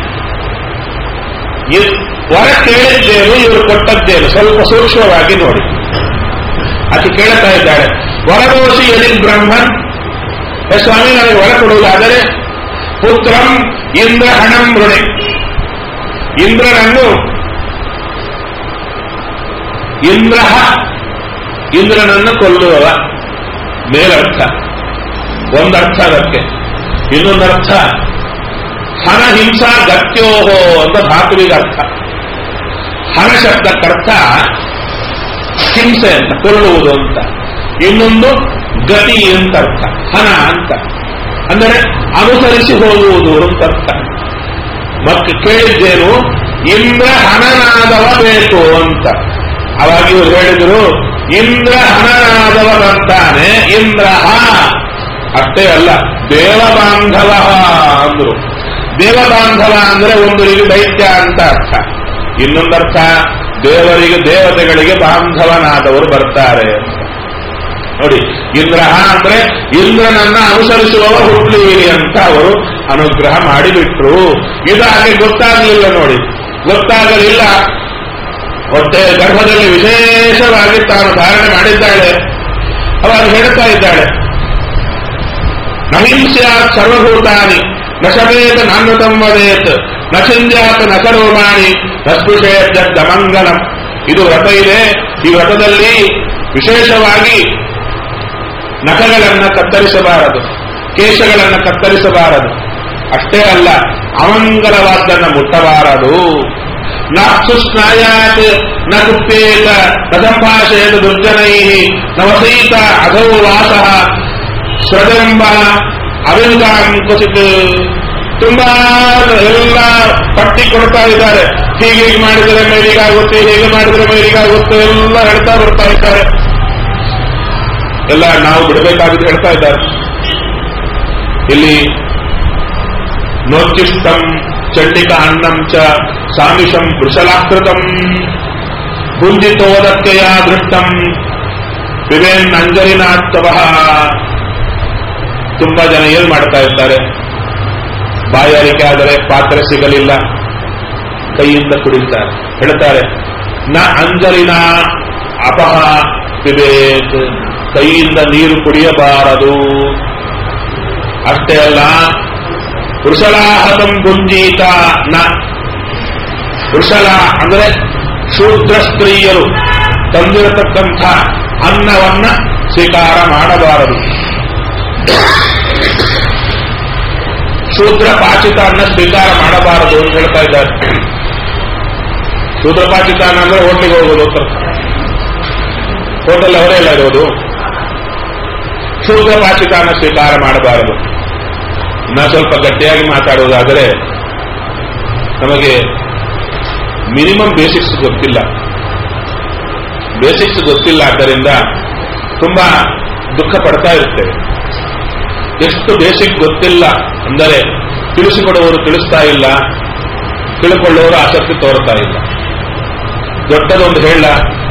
ಇ- ವರ ಕೇಳಿದ್ದೇನು ಇವರು ಕೊಟ್ಟದ್ದೇನು ಸ್ವಲ್ಪ ಸೂಕ್ಷ್ಮವಾಗಿ ನೋಡಿ ಆಕೆ ಕೇಳ್ತಾ ಇದ್ದಾಳೆ ವರದೋಷಿ ಎಲ್ಲಿ ಬ್ರಹ್ಮನ್ ಹೇ ಸ್ವಾಮಿ ನನಗೆ ವರ ಕೊಡುವುದಾದರೆ ಪುತ್ರಂ ಇಂದ್ರ ಹಣಂ ಋಣೆ ಇಂದ್ರನನ್ನು ಇಂದ್ರ ಇಂದ್ರನನ್ನು ಕೊಲ್ಲುವವ ಮೇಲರ್ಥ ಒಂದರ್ಥ ಅದಕ್ಕೆ ಇನ್ನೊಂದರ್ಥ ಹನ ಹಿಂಸಾ ಗತ್ಯೋಹೋ ಅಂತ ಧಾತುವಿಗೆ ಅರ್ಥ ಹನ ಶಬ್ದಕ್ಕರ್ಥ ಹಿಂಸೆ ಅಂತ ಕೊಲ್ಲುವುದು ಅಂತ ಇನ್ನೊಂದು ಗತಿ ಅಂತ ಅರ್ಥ ಹನ ಅಂತ ಅಂದರೆ ಅನುಸರಿಸಿ ಹೋಗುವುದು ಅಂತ ಅರ್ಥ ಮತ್ತೆ ಕೇಳಿದ್ದೇನು ಇಂದ್ರ ಹಣನಾದವ ಬೇಕು ಅಂತ ಅವಾಗ ಇವರು ಹೇಳಿದ್ರು ಇಂದ್ರ ಹಣನಾದವ ಬರ್ತಾನೆ ಇಂದ್ರ ಅಷ್ಟೇ ಅಲ್ಲ ದೇವ ಬಾಂಧವ ಅಂದ್ರು ದೇವ ಬಾಂಧವ ಅಂದ್ರೆ ಒಂದು ರೀತಿ ದೈತ್ಯ ಅಂತ ಅರ್ಥ ಇನ್ನೊಂದರ್ಥ ದೇವರಿಗೆ ದೇವತೆಗಳಿಗೆ ಬಾಂಧವನಾದವರು ಬರ್ತಾರೆ ಅಂತ ನೋಡಿ ಇಂದ್ರ ಅಂದ್ರೆ ಇಂದ್ರನನ್ನ ಅನುಸರಿಸುವವ ಹುಟ್ಲಿ ಅಂತ ಅವರು ಅನುಗ್ರಹ ಮಾಡಿಬಿಟ್ರು ಇದಾಗಿ ಗೊತ್ತಾಗಲಿಲ್ಲ ನೋಡಿ ಗೊತ್ತಾಗಲಿಲ್ಲ ಹೊಟ್ಟೆ ಗರ್ಭದಲ್ಲಿ ವಿಶೇಷವಾಗಿ ತಾನು ಧಾರಣೆ ಮಾಡಿದ್ದಾಳೆ ಅವಾಗ ಹೇಳ್ತಾ ಇದ್ದಾಳೆ ನಹಿಂಸ್ಯಾತ್ ಸರ್ವಭೂತಾನಿ ನ ಶವೇತ ನಾನ್ಯತಂ ವದೇತ್ ನ ಚಿಂದ್ಯಾತ್ ನ ಕರೋಮಾಣಿ ನ ಸ್ಪೃಶೇತ್ ಮಂಗಲಂ ಇದು ವ್ರತ ಇದೆ ಈ ವ್ರತದಲ್ಲಿ ವಿಶೇಷವಾಗಿ ನಖಗಳನ್ನ ಕತ್ತರಿಸಬಾರದು ಕೇಶಗಳನ್ನ ಕತ್ತರಿಸಬಾರದು ಅಷ್ಟೇ ಅಲ್ಲ ಅಮಂಗಲವಾದ್ದನ್ನ ಮುಟ್ಟಬಾರದು ನಾಕ್ಸು ಸ್ನಾಯಾತ್ ನ ಕುಪ್ಪೇತ ನ ಸಂಭಾಷಯದ ದುರ್ಜನೈ ನವಸೀತ ಅಧೋ ವಾಸ ಸ್ವದಂಬ ಅವಿಲ್ಗಾಂ ಕುಸಿತ್ ತುಂಬಾ ಎಲ್ಲ ಪಟ್ಟಿ ಕೊಡ್ತಾ ಇದ್ದಾರೆ ಹೀಗೆ ಹೀಗೆ ಮಾಡಿದರೆ ಮೇಲಿಗಾಗುತ್ತೆ ಹೀಗೆ ಮಾಡಿದರೆ ಮೇಲಿಗಾಗುತ್ತೆ ಎಲ್ಲ ಹೇಳ್ತಾ ಬರ್ತಾ ಇದ್ದಾರೆ ಎಲ್ಲ ನಾವು ಬಿಡಬೇಕಾಗಿದ್ದು ಹೇಳ್ತಾ ಇದ್ದಾರೆ ಇಲ್ಲಿ ನೋಚಿಷ್ಟಂ ಚಂಡಿಕ ಅನ್ನಂ ಚ ಸಾಮಿಷಂ ವೃಷಲಾಕೃತಂ ಭುಂಜಿತೋದಕ್ಕೆಯ ದೃಷ್ಟಂ ವಿವೇನ್ ಅಂಜಲಿನಾತ್ವಃ ತುಂಬಾ ಜನ ಏನ್ ಮಾಡ್ತಾ ಇರ್ತಾರೆ ಬಾಯಾರಿಕೆ ಆದರೆ ಪಾತ್ರೆ ಸಿಗಲಿಲ್ಲ ಕೈಯಿಂದ ಕುಡಿತಾರೆ ಹೇಳ್ತಾರೆ ನ ಅಂಜಲಿನ ಅಪಹ ಪಿಬೇತ್ ಕೈಯಿಂದ ನೀರು ಕುಡಿಯಬಾರದು ಅಷ್ಟೇ ಅಲ್ಲ ವೃಷಲಾಹತಂ ಗುಂಜೀತ ನ ವೃಷಲ ಅಂದರೆ ಶೂದ್ರ ಸ್ತ್ರೀಯರು ತಂದಿರತಕ್ಕಂಥ ಅನ್ನವನ್ನ ಸ್ವೀಕಾರ ಮಾಡಬಾರದು ಶೂದ್ರ ಪಾಚಿತ ಅನ್ನ ಸ್ವೀಕಾರ ಮಾಡಬಾರದು ಅಂತ ಹೇಳ್ತಾ ಇದ್ದಾರೆ ಶೂದ್ರ ಪಾಚಿತ ಅನ್ನ ಅಂದ್ರೆ ಹೋಟ್ಲಿಗೆ ಹೋಗೋದು ಅಂತ ಹೋಟೆಲ್ ಅವರೇ ಎಲ್ಲ ಇರೋದು ಶೂದ್ರ ಪಾಚಿತ ಅನ್ನ ಸ್ವೀಕಾರ ಮಾಡಬಾರದು ಇನ್ನ ಸ್ವಲ್ಪ ಗಟ್ಟಿಯಾಗಿ ಮಾತಾಡುವುದಾದರೆ ನಮಗೆ ಮಿನಿಮಮ್ ಬೇಸಿಕ್ಸ್ ಗೊತ್ತಿಲ್ಲ ಬೇಸಿಕ್ಸ್ ಗೊತ್ತಿಲ್ಲ ಆದ್ದರಿಂದ ತುಂಬಾ ದುಃಖ ಪಡ್ತಾ ಇರ್ತೇವೆ ಎಷ್ಟು ಬೇಸಿಕ್ ಗೊತ್ತಿಲ್ಲ ಅಂದರೆ ತಿಳಿಸಿಕೊಡುವವರು ತಿಳಿಸ್ತಾ ಇಲ್ಲ ತಿಳ್ಕೊಳ್ಳುವವರು ಆಸಕ್ತಿ ತೋರ್ತಾ ಇಲ್ಲ ದೊಡ್ಡದೊಂದು ಹೇಳ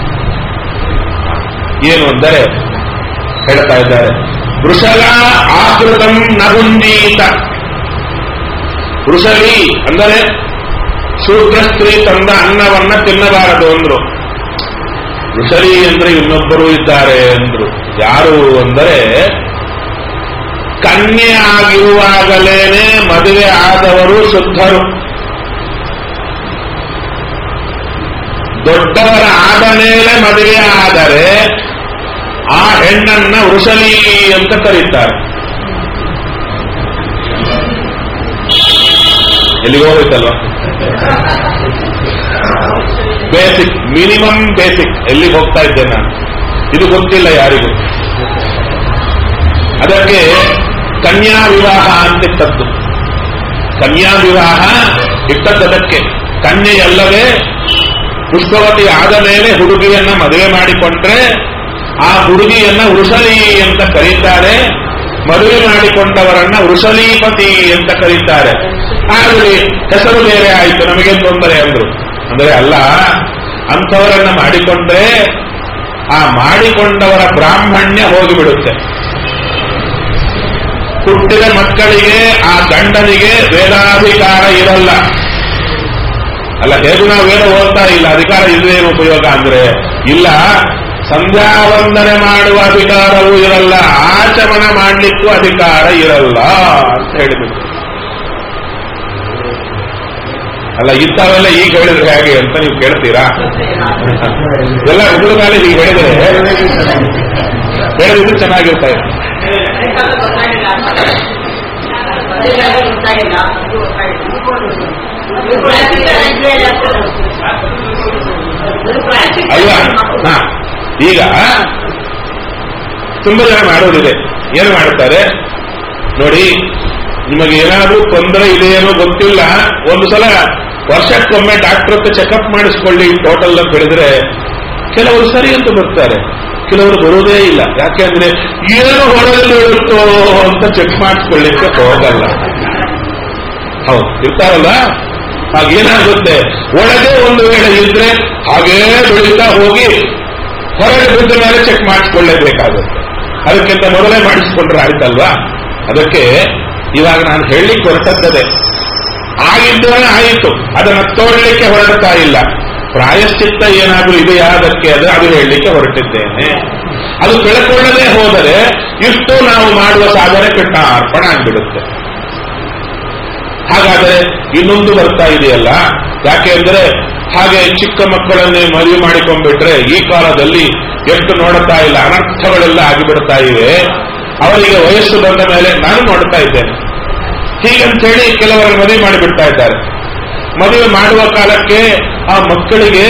ಏನು ಅಂದರೆ ಹೇಳ್ತಾ ಇದ್ದಾರೆ ವೃಷಲ ಆಕೃತಂ ನಗುಂದೀತ ವೃಷಲಿ ಅಂದರೆ ಶೂದ್ರ ಸ್ತ್ರೀ ತಂದ ಅನ್ನವನ್ನ ತಿನ್ನಬಾರದು ಅಂದ್ರು ವೃಷಲಿ ಅಂದ್ರೆ ಇನ್ನೊಬ್ಬರು ಇದ್ದಾರೆ ಅಂದ್ರು ಯಾರು ಅಂದರೆ ಕನ್ಯೆ ಆಗಿರುವಾಗಲೇನೆ ಮದುವೆ ಆದವರು ಶುದ್ಧರು ದೊಡ್ಡವರ ಆದ ಮೇಲೆ ಮದುವೆ ಆದರೆ ಆ ಹೆಣ್ಣನ್ನ ವೃಷಲಿ ಅಂತ ಕರೀತಾರೆ ಎಲ್ಲಿಗೆ ಹೋಗ್ಬೇಕಲ್ವ ಬೇಸಿಕ್ ಮಿನಿಮಮ್ ಬೇಸಿಕ್ ಎಲ್ಲಿಗೆ ಹೋಗ್ತಾ ಇದ್ದೆ ನಾನು ಇದು ಗೊತ್ತಿಲ್ಲ ಯಾರಿಗೂ ಅದಕ್ಕೆ ಕನ್ಯಾ ವಿವಾಹ ಅಂತಿಟ್ಟದ್ದು ಕನ್ಯಾ ವಿವಾಹ ಇಟ್ಟದ್ದದಕ್ಕೆ ಕನ್ಯೆಯಲ್ಲವೇ ಪುಷ್ಪವತಿ ಆದ ಮೇಲೆ ಹುಡುಗಿಯನ್ನ ಮದುವೆ ಮಾಡಿಕೊಂಡ್ರೆ ಆ ಹುಡುಗಿಯನ್ನ ವೃಷಲಿ ಅಂತ ಕರೀತಾರೆ ಮದುವೆ ಮಾಡಿಕೊಂಡವರನ್ನ ವೃಷಲೀಪತಿ ಅಂತ ಕರೀತಾರೆ ಆಗಲಿ ಹೆಸರು ಬೇರೆ ಆಯಿತು ನಮಗೆ ತೊಂದರೆ ಅಂದ್ರು ಅಂದ್ರೆ ಅಲ್ಲ ಅಂಥವರನ್ನ ಮಾಡಿಕೊಂಡ್ರೆ ಆ ಮಾಡಿಕೊಂಡವರ ಬ್ರಾಹ್ಮಣ್ಯ ಹೋಗಿಬಿಡುತ್ತೆ ಹುಟ್ಟಿದ ಮಕ್ಕಳಿಗೆ ಆ ಗಂಡನಿಗೆ ವೇದಾಧಿಕಾರ ಇರಲ್ಲ ಅಲ್ಲ ಹೇಗೂ ನಾವು ವೇದ ಓದ್ತಾ ಇಲ್ಲ ಅಧಿಕಾರ ಇಲ್ಲೇನು ಉಪಯೋಗ ಅಂದ್ರೆ ಇಲ್ಲ ಸಂಧ್ಯಾವಂದನೆ ಮಾಡುವ ಅಧಿಕಾರವೂ ಇರಲ್ಲ ಆಚಮನ ಮಾಡಲಿಕ್ಕೂ ಅಧಿಕಾರ ಇರಲ್ಲ ಅಂತ ಹೇಳಿಬಿಟ್ಟು ಅಲ್ಲ ಇಂಥವೆಲ್ಲ ಈಗ ಹೇಳಿದ್ರೆ ಹೇಗೆ ಅಂತ ನೀವು ಕೇಳ್ತೀರಾ ಎಲ್ಲ ಹುಡುಗಾಲ ಹೀಗೆ ಹೇಳಿದ್ರೆ ಹೇಳಿದ್ರೆ ಚೆನ್ನಾಗಿರ್ತಾ ಇದೆ ಅಲ್ವಾ ಹಾ ಈಗ ತುಂಬಾ ಜನ ಮಾಡೋದಿದೆ ಏನು ಮಾಡುತ್ತಾರೆ ನೋಡಿ ನಿಮಗೆ ಏನಾದ್ರೂ ತೊಂದರೆ ಇದೆಯೇನೋ ಗೊತ್ತಿಲ್ಲ ಒಂದು ಸಲ ವರ್ಷಕ್ಕೊಮ್ಮೆ ಡಾಕ್ಟರ್ ಹತ್ರ ಚೆಕಪ್ ಮಾಡಿಸ್ಕೊಳ್ಳಿ ಟೋಟಲ್ ಅಂತ ಹೇಳಿದ್ರೆ ಕೆಲವರು ಸರಿ ಅಂತ ಬರ್ತಾರೆ ಕೆಲವರು ಬರೋದೇ ಇಲ್ಲ ಯಾಕೆಂದ್ರೆ ಏನು ಹೊರದಲ್ಲಿ ಇರುತ್ತೋ ಅಂತ ಚೆಕ್ ಮಾಡಿಸ್ಕೊಳ್ಳಿಕ್ಕೆ ಹೋಗಲ್ಲ ಹೌದು ಇರ್ತಾರಲ್ಲ ಹಾಗೇನಾಗುತ್ತೆ ಒಳಗೆ ಒಂದು ವೇಳೆ ಇದ್ರೆ ಹಾಗೇ ಬೆಳೀತಾ ಹೋಗಿ ಹೊರಗೆ ಬಿದ್ದ ಮೇಲೆ ಚೆಕ್ ಮಾಡಿಸ್ಕೊಳ್ಳೇಬೇಕಾಗುತ್ತೆ ಅದಕ್ಕಿಂತ ಮೊದಲೇ ಮಾಡಿಸ್ಕೊಂಡ್ರೆ ಆಯ್ತಲ್ವಾ ಅದಕ್ಕೆ ಇವಾಗ ನಾನು ಹೇಳಲಿಕ್ಕೆ ಹೊರಟತ್ತದೆ ಆಗಿದ್ದರೆ ಆಯಿತು ಅದನ್ನು ತೋಡಲಿಕ್ಕೆ ಹೊರಡ್ತಾ ಇಲ್ಲ ಪ್ರಾಯಶ್ಚಿತ್ತ ಏನಾದ್ರೂ ಇದೆಯಾ ಅದಕ್ಕೆ ಅದು ಅದು ಹೇಳಲಿಕ್ಕೆ ಹೊರಟಿದ್ದೇನೆ ಅದು ತಿಳ್ಕೊಳ್ಳದೆ ಹೋದರೆ ಇಷ್ಟು ನಾವು ಮಾಡುವ ಸಾಧನೆ ಕೆಟ್ಟ ಅರ್ಪಣ ಆಗ್ಬಿಡುತ್ತೆ ಹಾಗಾದರೆ ಇನ್ನೊಂದು ಬರ್ತಾ ಇದೆಯಲ್ಲ ಯಾಕೆ ಅಂದ್ರೆ ಹಾಗೆ ಚಿಕ್ಕ ಮಕ್ಕಳನ್ನೇ ಮದುವೆ ಮಾಡಿಕೊಂಡ್ಬಿಟ್ರೆ ಈ ಕಾಲದಲ್ಲಿ ಎಷ್ಟು ನೋಡುತ್ತಾ ಇಲ್ಲ ಅನರ್ಥಗಳೆಲ್ಲ ಆಗಿಬಿಡ್ತಾ ಇವೆ ಅವರಿಗೆ ವಯಸ್ಸು ಬಂದ ಮೇಲೆ ನಾನು ನೋಡ್ತಾ ಇದ್ದೇನೆ ಹೀಗಂತೇಳಿ ಕೆಲವರು ಮದುವೆ ಮಾಡಿಬಿಡ್ತಾ ಇದ್ದಾರೆ ಮದುವೆ ಮಾಡುವ ಕಾಲಕ್ಕೆ ಆ ಮಕ್ಕಳಿಗೆ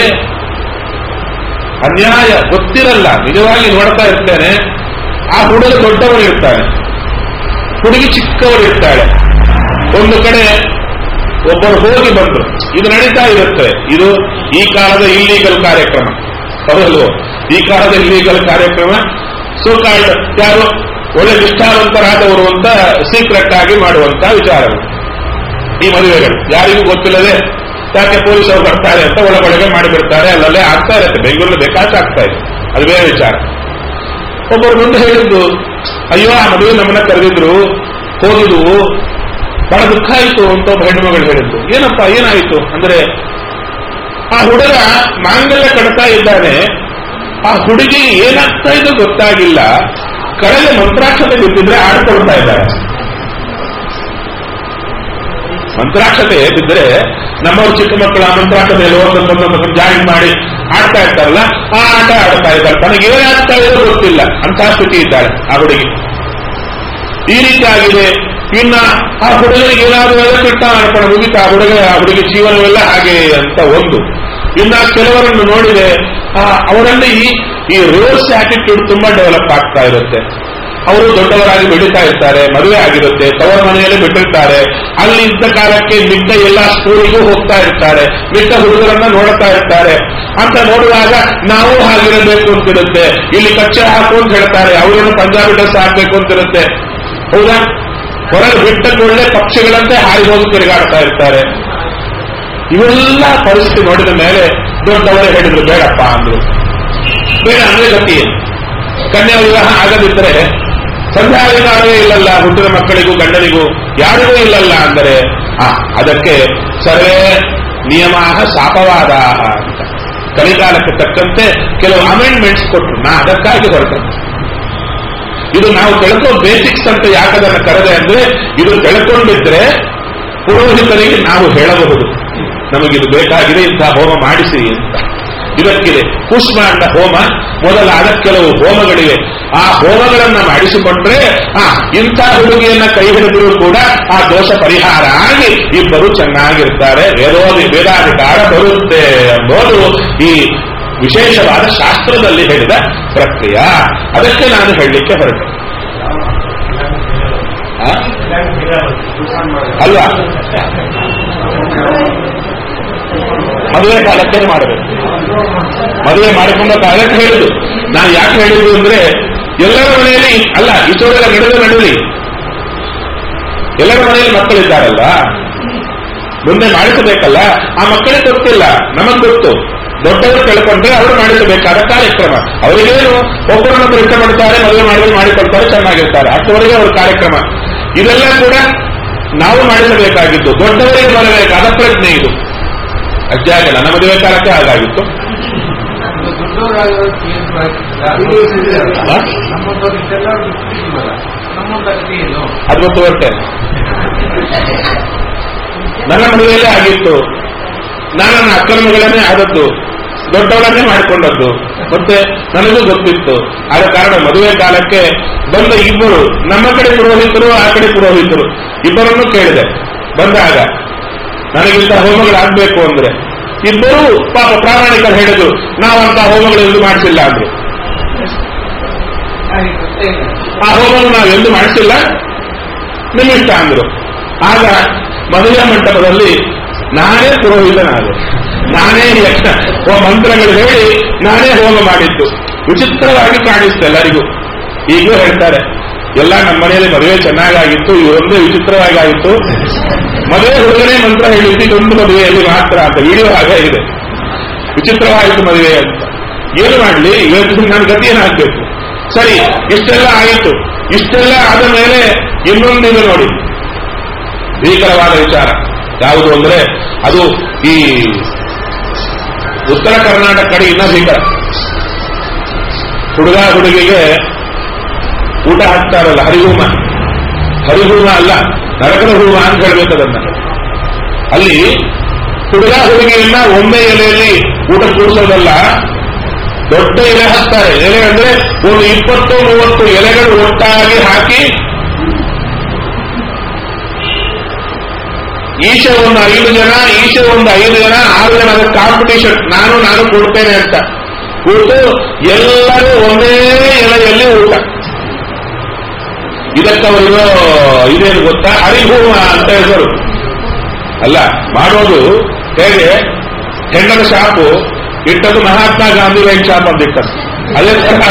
ಅನ್ಯಾಯ ಗೊತ್ತಿರಲ್ಲ ನಿಜವಾಗಿ ನೋಡ್ತಾ ಇರ್ತೇನೆ ಆ ಹುಡುಗ ದೊಡ್ಡವರು ಇರ್ತಾನೆ ಹುಡುಗಿ ಚಿಕ್ಕವರು ಇರ್ತಾಳೆ ಒಂದು ಕಡೆ ಒಬ್ಬರು ಹೋಗಿ ಬಂದ್ರು ಇದು ನಡೀತಾ ಇರುತ್ತೆ ಇದು ಈ ಕಾಲದ ಇಲ್ಲೀಗಲ್ ಕಾರ್ಯಕ್ರಮ ಹೌದಲ್ವೋ ಈ ಕಾಲದ ಇಲ್ಲೀಗಲ್ ಕಾರ್ಯಕ್ರಮ ಸೊ ಕಾಲ್ಡ್ ಯಾರು ಒಳ್ಳೆ ನಿಷ್ಠಾವಂತರಾದವರು ಅಂತ ಸೀಕ್ರೆಟ್ ಆಗಿ ಮಾಡುವಂತ ವಿಚಾರಗಳು ಈ ಮದುವೆಗಳು ಯಾರಿಗೂ ಗೊತ್ತಿಲ್ಲದೆ ಯಾಕೆ ಪೊಲೀಸ್ ಅವರು ಬರ್ತಾರೆ ಅಂತ ಒಳಗೊಳಗೆ ಮಾಡಿಬಿಡ್ತಾರೆ ಅಲ್ಲಲ್ಲೇ ಆಗ್ತಾ ಇರುತ್ತೆ ಬೆಂಗಳೂರಲ್ಲಿ ಬೇಕಾದ ಆಗ್ತಾ ಇದೆ ಅದು ಬೇರೆ ವಿಚಾರ ಒಬ್ಬರು ಮುಂದೆ ಹೇಳಿದ್ದು ಅಯ್ಯೋ ಆ ಮದುವೆ ನಮ್ಮನ್ನ ಕರೆದಿದ್ರು ಹೋಗಿದ್ವು ಬಹಳ ದುಃಖ ಆಯಿತು ಅಂತ ಒಬ್ಬ ಹೆಣ್ಣುಮಗಳು ಹೇಳಿದ್ದು ಏನಪ್ಪ ಏನಾಯಿತು ಅಂದ್ರೆ ಆ ಹುಡುಗ ಮಾಂಗಲ್ಯ ಕಟ್ತಾ ಇದ್ದಾನೆ ಆ ಹುಡುಗಿ ಏನಾಗ್ತಾ ಇದೆ ಗೊತ್ತಾಗಿಲ್ಲ ಕಳೆದ ಮಂತ್ರಾಕ್ಷತೆ ಬಿದ್ದಿದ್ರೆ ಆಡ್ಕೊಳ್ತಾ ಇದ್ದಾರೆ ಮಂತ್ರಾಕ್ಷತೆ ಬಿದ್ದರೆ ನಮ್ಮವ್ರು ಚಿಕ್ಕ ಮಕ್ಕಳ ಮಂತ್ರಾಕ್ಷತೆಯಲ್ಲಿ ಒಂದೊಂದೊಂದೊಂದು ಜಾಯಿನ್ ಮಾಡಿ ಆಡ್ತಾ ಇರ್ತಾರಲ್ಲ ಆ ಆಟ ಆಡ್ತಾ ಇದ್ದಾರೆ ತನಗೆ ಏನಾಗ್ತಾ ಇದೆಯೋ ಗೊತ್ತಿಲ್ಲ ಅಂತ ಸ್ಥಿತಿ ಇದ್ದಾಳೆ ಆ ಹುಡುಗಿ ಈ ರೀತಿ ಆಗಿದೆ ಇನ್ನ ಆ ಹುಡುಗನಿಗೆ ಏನಾದರೂ ಎಲೆಕ್ಟ್ರಿಕ್ ಅನ್ಕೊಂಡು ಮುಗಿತಾ ಆ ಹುಡುಗ ಆ ಹುಡುಗಿ ಜೀವನವೆಲ್ಲ ಹಾಗೆ ಅಂತ ಒಂದು ಇನ್ನ ಕೆಲವರನ್ನು ನೋಡಿದೆ ಆ ಅವರಲ್ಲಿ ಈ ರಿವರ್ಸ್ ಆಟಿಟ್ಯೂಡ್ ತುಂಬಾ ಡೆವಲಪ್ ಆಗ್ತಾ ಇರುತ್ತೆ ಅವರು ದೊಡ್ಡವರಾಗಿ ಬೆಳೀತಾ ಇರ್ತಾರೆ ಮದುವೆ ಆಗಿರುತ್ತೆ ತವರ ಮನೆಯಲ್ಲಿ ಬಿಟ್ಟಿರ್ತಾರೆ ಅಲ್ಲಿ ಇದ್ದ ಕಾಲಕ್ಕೆ ಮಿಕ್ಕ ಎಲ್ಲ ಸ್ಕೂಲಿಗೂ ಹೋಗ್ತಾ ಇರ್ತಾರೆ ಮಿಕ್ಕ ಹುಡುಗರನ್ನ ನೋಡ್ತಾ ಇರ್ತಾರೆ ಅಂತ ನೋಡುವಾಗ ನಾವು ಹಾಗಿರಬೇಕು ಅಂತಿರುತ್ತೆ ಇಲ್ಲಿ ಕಚ್ಚೆ ಹಾಕು ಅಂತ ಹೇಳ್ತಾರೆ ಅವರನ್ನು ಪಂಜಾಬಿ ಡ್ರೆಸ್ ಹಾಕ್ಬೇಕು ಅಂತಿರುತ್ತೆ ಹೌದಾ ಹೊರಗೆ ಬಿಟ್ಟ ಕೂಡಲೇ ಪಕ್ಷಿಗಳಂತೆ ಹಾರಿ ಹೋಗಿ ತಿರುಗಾಡ್ತಾ ಇರ್ತಾರೆ ಇವೆಲ್ಲ ಪರಿಸ್ಥಿತಿ ನೋಡಿದ ಮೇಲೆ ದೊಡ್ಡವರೇ ಹೇಳಿದ್ರು ಬೇಡಪ್ಪ ಅಂದ್ರು ಬೇಡ ಅಂದ್ರೆ ಗತಿ ಏನು? ಕನ್ಯಾ ವಿವಾಹ ಆಗದಿದ್ದರೆ ಸಂಧ್ಯಾವಿಧಾನವೇ ಇಲ್ಲಲ್ಲ ಹುಟ್ಟಿದ ಮಕ್ಕಳಿಗೂ ಗಂಡನಿಗೂ ಯಾರಿಗೂ ಇಲ್ಲಲ್ಲ ಅಂದರೆ ಆ ಅದಕ್ಕೆ ಸರ್ವೇ ನಿಯಮ ಶಾಪವಾದ ಅಂತ ಕಲಿಕಾಲಕ್ಕೆ ತಕ್ಕಂತೆ ಕೆಲವು ಅಮೆಂಡ್ಮೆಂಟ್ಸ್ ಕೊಟ್ಟರು ನಾ ಅದಕ್ಕಾಗಿ ಹೊರಟೆ ಇದು ನಾವು ತಿಳ್ಕೋ ಬೇಸಿಕ್ಸ್ ಅಂತ ಯಾಕದನ್ನು ಕರೆದೆ ಅಂದ್ರೆ ಇದು ತಿಳ್ಕೊಂಡಿದ್ರೆ ಪುರೋಹಿತರಿಗೆ ನಾವು ಹೇಳಬಹುದು ನಮಗಿದು ಬೇಕಾಗಿದೆ ಇಂಥ ಹೋಮ ಮಾಡಿಸಿ ಅಂತ ಇದಕ್ಕಿದೆ ಕೂಷ್ಮಾಂಡ ಹೋಮ ಮೊದಲಾದ ಕೆಲವು ಹೋಮಗಳಿವೆ ಆ ಹೋಮಗಳನ್ನ ಮಾಡಿಸಿಕೊಂಡ್ರೆ ಆ ಇಂಥ ಹುಡುಗಿಯನ್ನ ಕೈ ಹಿಡಿದರೂ ಕೂಡ ಆ ದೋಷ ಪರಿಹಾರ ಆಗಿ ಇಬ್ಬರು ಚೆನ್ನಾಗಿರ್ತಾರೆ ವೇದೋದಿ ವೇದಾಧಿಕಾರ ಬರುತ್ತೆ ಎಂಬುದು ಈ ವಿಶೇಷವಾದ ಶಾಸ್ತ್ರದಲ್ಲಿ ಹೇಳಿದ ಪ್ರಕ್ರಿಯೆ ಅದಕ್ಕೆ ನಾನು ಹೇಳಲಿಕ್ಕೆ ಹೊರಟೆ ಆ? ಅಲ್ವಾ ಮದುವೆ ಕಾಲಕ್ಕೆ ಮಾಡಬೇಕು ಮದುವೆ ಮಾಡಿಕೊಂಡ ಕಾಲಕ್ಕೆ ಹೇಳಿದ್ದು ನಾನು ಯಾಕೆ ಹೇಳಿದ್ದು ಅಂದ್ರೆ ಎಲ್ಲರ ಮನೆಯಲ್ಲಿ ಅಲ್ಲ ಇಷ್ಟೊಳಗ ನಡೆದು ನಡಲಿ ಎಲ್ಲರ ಮನೆಯಲ್ಲಿ ಮಕ್ಕಳಿದ್ದಾರಲ್ಲ ಮುಂದೆ ಮಾಡಿಸಬೇಕಲ್ಲ ಆ ಮಕ್ಕಳಿಗೆ ಗೊತ್ತಿಲ್ಲ ನಮಗ್ ಗೊತ್ತು ದೊಡ್ಡವರು ತಿಳ್ಕೊಂಡ್ರೆ ಅವರು ಮಾಡಿಸಬೇಕಾದ ಕಾರ್ಯಕ್ರಮ ಅವರಿಗೇನು ಒಬ್ಬರನ್ನೊಬ್ಬರು ಇಷ್ಟ ಮಾಡ್ತಾರೆ ಮದುವೆ ಮಾಡಿದ್ರೆ ಮಾಡಿಕೊಳ್ತಾರೆ ಚೆನ್ನಾಗಿರ್ತಾರೆ ಅಷ್ಟವರೆಗೆ ಅವ್ರ ಕಾರ್ಯಕ್ರಮ ಇದೆಲ್ಲ ಕೂಡ ನಾವು ಮಾಡಿಸಬೇಕಾಗಿದ್ದು ದೊಡ್ಡವರಿಗೆ ಬರಬೇಕಾದ ಪ್ರಜ್ಞೆ ಇದು ಅಜ್ಜ ಆಗಲ್ಲ ನಮ್ಮ ಮದುವೆ ಕಾಲಕ್ಕೆ ಹಾಗಾಗಿತ್ತು ಹಾ? ಅರವತ್ತು ವರ್ಷ ನನ್ನ ಮದುವೆಯಲ್ಲೇ ಆಗಿತ್ತು ನಾನು ನನ್ನ ಅಕ್ಕನ ಮಗಳನ್ನೇ ಆದದ್ದು ದೊಡ್ಡವಳನ್ನೇ ಮಾಡಿಕೊಂಡದ್ದು ಮತ್ತೆ ನನಗೂ ಗೊತ್ತಿತ್ತು ಆದ ಕಾರಣ ಮದುವೆ ಕಾಲಕ್ಕೆ ಬಂದ ಇಬ್ಬರು ನಮ್ಮ ಕಡೆ ಪುರೋಹಿತರು ಆ ಕಡೆ ಪುರೋಹಿತರು ಇಬ್ಬರನ್ನು ಕೇಳಿದೆ ಬಂದಾಗ ನನಗಿಂತ ಹೋಮಗಳಾಗಬೇಕು ಅಂದ್ರೆ ಇಬ್ಬರು ಪಾಪ ಪ್ರಾಮಾಣಿಕರು ಹೇಳಿದ್ರು ನಾವಂತ ಹೋಮಗಳು ಎಂದು ಮಾಡಿಸಿಲ್ಲ ಅಂದ್ರು ಆ ಹೋಮವನ್ನು ನಾವು ಎಂದು ಮಾಡಿಸಿಲ್ಲ ನಿಮ್ಮಿಷ್ಟ ಅಂದ್ರು ಆಗ ಮದುವೆ ಮಂಟಪದಲ್ಲಿ ನಾನೇ ಪುರೋಹಿತನಾದೆ ನಾನೇ ಯಜ್ಞ ಓ ಮಂತ್ರಗಳು ಹೇಳಿ ನಾನೇ ಹೋಮ ಮಾಡಿದ್ದು ವಿಚಿತ್ರವಾಗಿ ಕಾಣಿಸ್ತು ಎಲ್ಲರಿಗೂ ಈಗಲೂ ಹೇಳ್ತಾರೆ ಎಲ್ಲ ನಮ್ಮ ಮನೆಯಲ್ಲಿ ಮದುವೆ ಚೆನ್ನಾಗಾಗಿತ್ತು ಇವರೊಂದೇ ವಿಚಿತ್ರವಾಗಿ ಆಗಿತ್ತು ಮದುವೆ ಹುಡುಗನೇ ಮಂತ್ರ ಹೇಳಿದ್ದು ಇದೊಂದು ಮದುವೆಯಲ್ಲಿ ಮಾತ್ರ ಅಂತ ವಿಡಿಯೋ ಹಾಗೆ ಇದೆ ವಿಚಿತ್ರವಾಯಿತು ಮದುವೆ ಅಂತ ಏನು ಮಾಡಲಿ ಇವತ್ತು ನನ್ನ ಗತಿ ಏನಾಗಬೇಕು ಸರಿ ಇಷ್ಟೆಲ್ಲ ಆಯಿತು ಇಷ್ಟೆಲ್ಲ ಆದ ಮೇಲೆ ಇನ್ನೊಂದಿದೆ ನೋಡಿ ಭೀಕರವಾದ ವಿಚಾರ ಯಾವುದು ಅಂದ್ರೆ ಅದು ಈ ಉತ್ತರ ಕರ್ನಾಟಕ ಕಡೆ ಇನ್ನ ಭೀಕರ ಹುಡುಗ ಹುಡುಗಿಗೆ ಊಟ ಹಾಕ್ತಾರಲ್ಲ ಹರಿಹೂಮ ಹರಿಹೂಮ ಅಲ್ಲ ನರಕದ ಹೂಮ ಅಂತ ಹೇಳ್ಬೇಕು ಅದನ್ನ ಅಲ್ಲಿ ಹುಡುಗ ಹುಡುಗಿಯನ್ನ ಒಂದೇ ಎಲೆಯಲ್ಲಿ ಊಟ ಕೂಡಿಸೋದಲ್ಲ ದೊಡ್ಡ ಎಲೆ ಹಾಕ್ತಾರೆ ಎಲೆ ಅಂದ್ರೆ ಒಂದು ಇಪ್ಪತ್ತು ಮೂವತ್ತು ಎಲೆಗಳು ಒಟ್ಟಾಗಿ ಹಾಕಿ ಈಚೆ ಒಂದು ಐದು ಜನ ಈಚೆ ಒಂದು ಐದು ಜನ ಆರು ಜನ ಅದಕ್ಕೆ ಕಾಂಪಿಟೇಷನ್ ನಾನು ನಾನು ಕೊಡ್ತೇನೆ ಅಂತ ಕೂತು ಎಲ್ಲರೂ ಒಂದೇ ಎಲೆಯಲ್ಲಿ ಊಟ ಇದಕ್ಕೆ ಅವರಿರೋ ಇದೇನು ಗೊತ್ತಾ ಹರಿಹೂಮ ಅಂತ ಹೆಸರು ಅಲ್ಲ ಮಾಡೋದು ಹೇಗೆ ಹೆಣ್ಣರ ಶಾಪು ಇಟ್ಟದ್ದು ಮಹಾತ್ಮ ಗಾಂಧಿ ವೈನ್ ಶಾಪ್ ಅಂತ ಇಟ್ಟದ್ದು ಅದೇ ತರಹ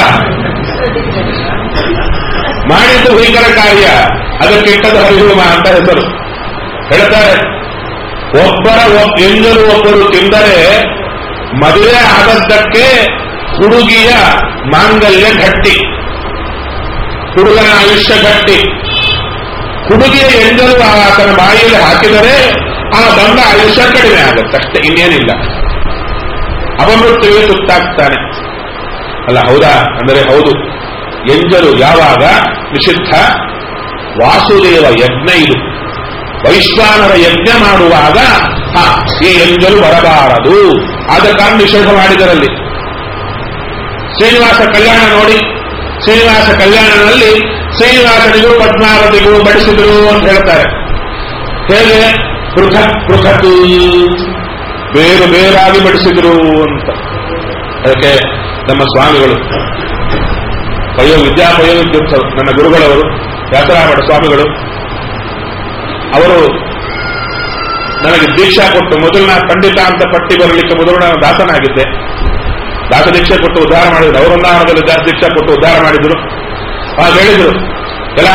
ಮಾಡಿದ್ದು ಭೀಕರ ಕಾರ್ಯ ಅದಕ್ಕೆ ಇಟ್ಟದ್ದು ಹರಿಹೂಮ ಅಂತ ಹೆಸರು ಹೇಳ್ತಾರೆ ಒಬ್ಬರ ಒಬ್- ಎಂಜಲು ಒಬ್ಬರು ತಿಂದರೆ ಮದುವೆ ಆದದ್ದಕ್ಕೆ ಹುಡುಗಿಯ ಮಾಂಗಲ್ಯ ಗಟ್ಟಿ ಹುಡುಗನ ಆಯುಷ್ಯ ಗಟ್ಟಿ ಹುಡುಗಿಯ ಎಂಜಲು ಆತನ ಬಾಯಿಯಲ್ಲಿ ಹಾಕಿದರೆ ಆ ಬಂದ ಆಯುಷ್ಯ ಕಡಿಮೆ ಆಗುತ್ತೆ ಅಷ್ಟೇ ಇನ್ನೇನಿಲ್ಲ ಅವಮೃತ್ಯುವಿಗೆ ತುತ್ತಾಗ್ತಾನೆ ಅಲ್ಲ ಹೌದಾ ಅಂದರೆ ಹೌದು ಎಂಜಲು ಯಾವಾಗ ನಿಷಿದ್ಧ ವಾಸುದೇವ ಯಜ್ಞ ಇದು ವೈಶ್ವಾನರ ಯಜ್ಞ ಮಾಡುವಾಗ ಹಾ ಈ ಎಂಜಲು ಬರಬಾರದು ಆದ ಕಾರಣ ನಿಷೇಧ ಮಾಡಿದರಲ್ಲಿ ಶ್ರೀನಿವಾಸ ಕಲ್ಯಾಣ ನೋಡಿ ಶ್ರೀನಿವಾಸ ಕಲ್ಯಾಣದಲ್ಲಿ ಶ್ರೀನಿವಾಸನಿಗೂ ಪದ್ಮಾವತಿಗೂ ಬಡಿಸಿದ್ರು ಅಂತ ಹೇಳ್ತಾರೆ ಹೇಗೆ ಪೃಥಕ್ ಪೃಥಕ್ ಬೇರು ಬೇರಾಗಿ ಬಡಿಸಿದ್ರು ಅಂತ ಅದಕ್ಕೆ ನಮ್ಮ ಸ್ವಾಮಿಗಳು ಪಯೋ ವಿದ್ಯಾಪಯೋಗ ನನ್ನ ಗುರುಗಳವರು ವ್ಯಾಸರಾಮಠ ಸ್ವಾಮಿಗಳು ಅವರು ನನಗೆ ದೀಕ್ಷಾ ಕೊಟ್ಟು ಮೊದಲು ನಾನು ಪಂಡಿತ ಅಂತ ಪಟ್ಟಿ ಬರಲಿಕ್ಕೆ ಮೊದಲು ನಾನು ದಾಸನಾಗಿದ್ದೆ ದಾಸ ದೀಕ್ಷೆ ಕೊಟ್ಟು ಉದ್ಧಾರ ಮಾಡಿದ್ರು ಅವರೊಂದಾನದಲ್ಲಿ ದಾಸ ದೀಕ್ಷಾ ಕೊಟ್ಟು ಉದ್ಧಾರ ಮಾಡಿದ್ರು ಆಗ ಹೇಳಿದ್ರು ಎಲ್ಲ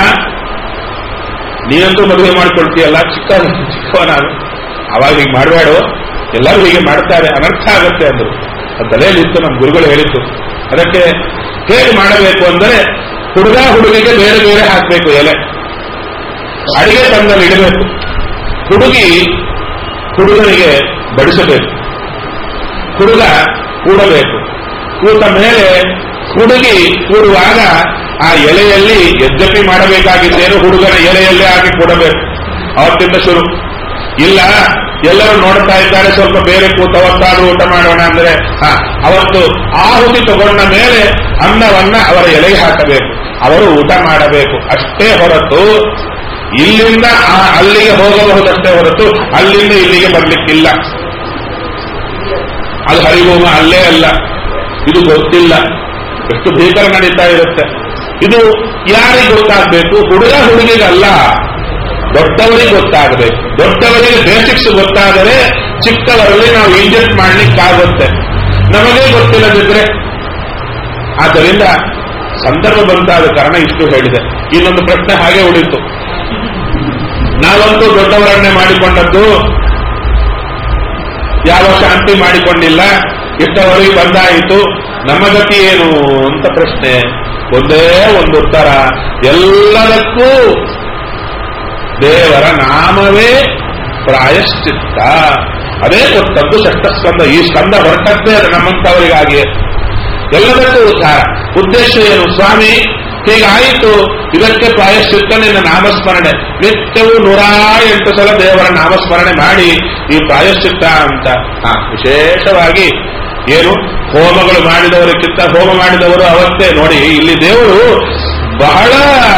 ನೀನಂತೂ ಮದುವೆ ಮಾಡಿಕೊಳ್ತೀಯಲ್ಲ ಚಿಕ್ಕ ಚಿಕ್ಕವ ನಾನು ಅವಾಗ ಹೀಗೆ ಮಾಡಬೇಡ ಎಲ್ಲರೂ ಹೀಗೆ ಮಾಡ್ತಾರೆ ಅನರ್ಥ ಆಗುತ್ತೆ ಅಂದ್ರು ಅದು ತಲೆಯಲ್ಲಿತ್ತು ನಮ್ಮ ಗುರುಗಳು ಹೇಳಿತ್ತು ಅದಕ್ಕೆ ಹೇಗೆ ಮಾಡಬೇಕು ಅಂದರೆ ಹುಡುಗ ಹುಡುಗಿಗೆ ಬೇರೆ ಬೇರೆ ಹಾಕಬೇಕು ಎಲೆ ಅಡಿಗೆ ತಂದಲ್ಲಿ ಇಡಬೇಕು ಹುಡುಗಿ ಹುಡುಗನಿಗೆ ಬಡಿಸಬೇಕು ಹುಡುಗ ಕೂಡಬೇಕು ಕೂತ ಮೇಲೆ ಹುಡುಗಿ ಕೂಡುವಾಗ ಆ ಎಲೆಯಲ್ಲಿ ಯದ್ಯಪಿ ಮಾಡಬೇಕಾಗಿದ್ದೇನು ಹುಡುಗನ ಎಲೆಯಲ್ಲೇ ಹಾಕಿ ಕೊಡಬೇಕು ಅವತ್ತಿಂದ ಶುರು ಇಲ್ಲ ಎಲ್ಲರೂ ನೋಡ್ತಾ ಇದ್ದಾರೆ ಸ್ವಲ್ಪ ಬೇರೆ ಕೂತ ಅವತ್ತಾದ್ರೂ ಊಟ ಮಾಡೋಣ ಅಂದ್ರೆ ಹಾ ಅವತ್ತು ಆಹುತಿ ತಗೊಂಡ ಮೇಲೆ ಅನ್ನವನ್ನ ಅವರ ಎಲೆಗೆ ಹಾಕಬೇಕು ಅವರು ಊಟ ಮಾಡಬೇಕು ಅಷ್ಟೇ ಹೊರತು ಇಲ್ಲಿಂದ ಆ ಅಲ್ಲಿಗೆ ಹೋಗಬಹುದಷ್ಟೇ ಹೊರತು ಅಲ್ಲಿಂದ ಇಲ್ಲಿಗೆ ಬರ್ಲಿಕ್ಕಿಲ್ಲ ಅದು ಹರಿಹೋಮ ಅಲ್ಲೇ ಅಲ್ಲ ಇದು ಗೊತ್ತಿಲ್ಲ ಎಷ್ಟು ಭೀಕರ ನಡೀತಾ ಇರುತ್ತೆ ಇದು ಯಾರಿಗೆ ಗೊತ್ತಾಗಬೇಕು ಹುಡುಗ ಹುಡುಗಿಗಲ್ಲ ದೊಡ್ಡವರಿಗೆ ಗೊತ್ತಾಗಬೇಕು ದೊಡ್ಡವರಿಗೆ ಬೇಸಿಕ್ಸ್ ಗೊತ್ತಾದರೆ ಚಿಕ್ಕವರಲ್ಲಿ ನಾವು ಇಂಜೆಕ್ಟ್ ಮಾಡ್ಲಿಕ್ಕಾಗುತ್ತೆ ನಮಗೆ ಗೊತ್ತಿಲ್ಲದಿದ್ರೆ ಆದ್ದರಿಂದ ಸಂದರ್ಭ ಬಂತಾದ ಕಾರಣ ಇಷ್ಟು ಹೇಳಿದೆ ಇನ್ನೊಂದು ಪ್ರಶ್ನೆ ಹಾಗೆ ಉಳಿತು ನಾವಂತೂ ದೊಡ್ಡವರನ್ನೇ ಮಾಡಿಕೊಂಡದ್ದು ಯಾವ ಶಾಂತಿ ಮಾಡಿಕೊಂಡಿಲ್ಲ ಇಷ್ಟವರೆಗೆ ಬಂದಾಯಿತು ನಮ್ಮ ಗತಿ ಏನು ಅಂತ ಪ್ರಶ್ನೆ ಒಂದೇ ಒಂದು ಉತ್ತರ ಎಲ್ಲದಕ್ಕೂ ದೇವರ ನಾಮವೇ ಪ್ರಾಯಶ್ಚಿತ್ತ ಅದೇ ಕೊಟ್ಟದ್ದು ಷಷ್ಠಸ್ಕಂದ ಈ ಸ್ಕಂದ ಹೊರಟದ್ದೇ ಅದು ನಮ್ಮಂತವರಿಗಾಗಿಯೇ ಎಲ್ಲದಕ್ಕೂ ಉದ್ಧಾರ ಉದ್ದೇಶ ಏನು ಸ್ವಾಮಿ ಹೀಗಾಯಿತು ಇದಕ್ಕೆ ಪ್ರಾಯಶ್ಚಿತ್ತ ನಿನ್ನ ನಾಮಸ್ಮರಣೆ ನಿತ್ಯವೂ ನೂರ ಎಂಟು ಸಲ ದೇವರ ನಾಮಸ್ಮರಣೆ ಮಾಡಿ ಈ ಪ್ರಾಯಶ್ಚಿತ್ತ ಅಂತ ಹಾ ವಿಶೇಷವಾಗಿ ಏನು ಹೋಮಗಳು ಮಾಡಿದವರಕ್ಕಿಂತ ಹೋಮ ಮಾಡಿದವರು ಅವತ್ತೇ ನೋಡಿ ಇಲ್ಲಿ ದೇವರು ಬಹಳ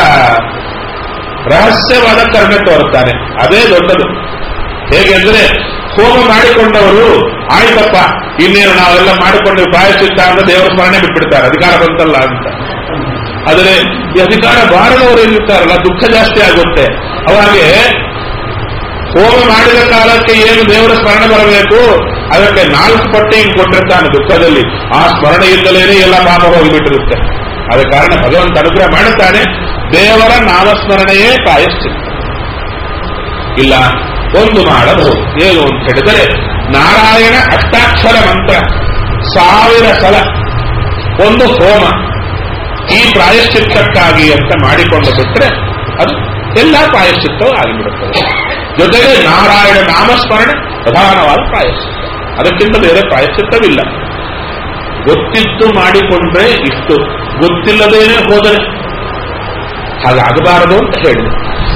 ರಹಸ್ಯವಾದ ಕರ್ಮ ತೋರುತ್ತಾನೆ ಅದೇ ದೊಡ್ಡದು ಹೇಗೆ ಅಂದ್ರೆ ಹೋಮ ಮಾಡಿಕೊಂಡವರು ಆಯ್ತಪ್ಪ ಇನ್ನೇನು ನಾವೆಲ್ಲ ಮಾಡಿಕೊಂಡು ಪ್ರಾಯಶ್ಚಿತ್ತ ಅಂತ ದೇವರ ಸ್ಮರಣೆ ಬಿಟ್ಬಿಡ್ತಾರೆ ಅಧಿಕಾರ ಬಂತಲ್ಲ ಅಂತ ಆದರೆ ಈ ಅಧಿಕಾರ ಬಾರದವರು ಏನಿರ್ತಾರಲ್ಲ ದುಃಖ ಜಾಸ್ತಿ ಆಗುತ್ತೆ ಅವಾಗೆ ಹೋಮ ಮಾಡಿದ ಕಾಲಕ್ಕೆ ಏನು ದೇವರ ಸ್ಮರಣೆ ಬರಬೇಕು ಅದಕ್ಕೆ ನಾಲ್ಕು ಪಟ್ಟಿ ಹಿಂಗ್ ಕೊಟ್ಟಿರ್ತಾನೆ ದುಃಖದಲ್ಲಿ ಆ ಸ್ಮರಣೆಯಿಂದಲೇ ಎಲ್ಲ ಪಾಪ ಹೋಗಿಬಿಟ್ಟಿರುತ್ತೆ ಆದ ಕಾರಣ ಭಗವಂತ ಅನುಗ್ರಹ ಮಾಡುತ್ತಾನೆ ದೇವರ ನಾಮಸ್ಮರಣೆಯೇ ಪ್ರಾಯಶ್ಚಿತ್ತ ಇಲ್ಲ ಒಂದು ಮಾಡಬಹುದು ಏನು ಅಂತ ಹೇಳಿದರೆ ನಾರಾಯಣ ಅಷ್ಟಾಕ್ಷರ ಮಂತ್ರ ಸಾವಿರ ಸಲ ಒಂದು ಹೋಮ ಈ ಪ್ರಾಯಶ್ಚಿತ್ತಕ್ಕಾಗಿ ಅಂತ ಮಾಡಿಕೊಂಡು ಬಿಟ್ರೆ ಅದು ಎಲ್ಲ ಪ್ರಾಯಶ್ಚಿತ್ತವೂ ಆಗಿಬಿಡುತ್ತದೆ ಜೊತೆಗೆ ನಾರಾಯಣ ನಾಮಸ್ಮರಣೆ ಪ್ರಧಾನವಾದ ಪ್ರಾಯಶ್ಚಿತ್ತ ಅದಕ್ಕಿಂತ ಬೇರೆ ಪ್ರಾಯಶ್ಚಿತ್ತವಿಲ್ಲ ಗೊತ್ತಿದ್ದು ಮಾಡಿಕೊಂಡ್ರೆ ಇಷ್ಟು ಗೊತ್ತಿಲ್ಲದೇನೆ ಹೋದರೆ ಹಾಗಾಗಬಾರದು ಅಂತ ಹೇಳಿ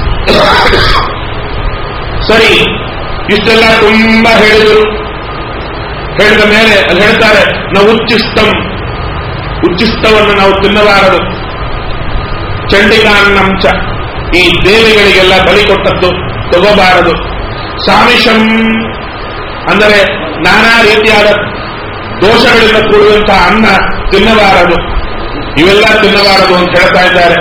ಸರಿ ಇಷ್ಟೆಲ್ಲ ತುಂಬಾ ಹೇಳಿದರು ಹೇಳಿದ ಮೇಲೆ ಅಲ್ಲಿ ಹೇಳ್ತಾರೆ ನಾವು ಉಚ್ಚಿಷ್ಟಂ ಉಚ್ಚಿಷ್ಟವನ್ನು ನಾವು ತಿನ್ನಬಾರದು ಚಂಡಿಕಾನ್ನಂಚ ಈ ದೇವಿಗಳಿಗೆಲ್ಲ ಬಲಿ ಕೊಟ್ಟದ್ದು ತಗೋಬಾರದು ಸಾಮಿಷಂ ಅಂದರೆ ನಾನಾ ರೀತಿಯಾದ ದೋಷಗಳಿಂದ ಕೂಡಿದಂತಹ ಅನ್ನ ತಿನ್ನಬಾರದು ಇವೆಲ್ಲ ತಿನ್ನಬಾರದು ಅಂತ ಹೇಳ್ತಾ ಇದ್ದಾರೆ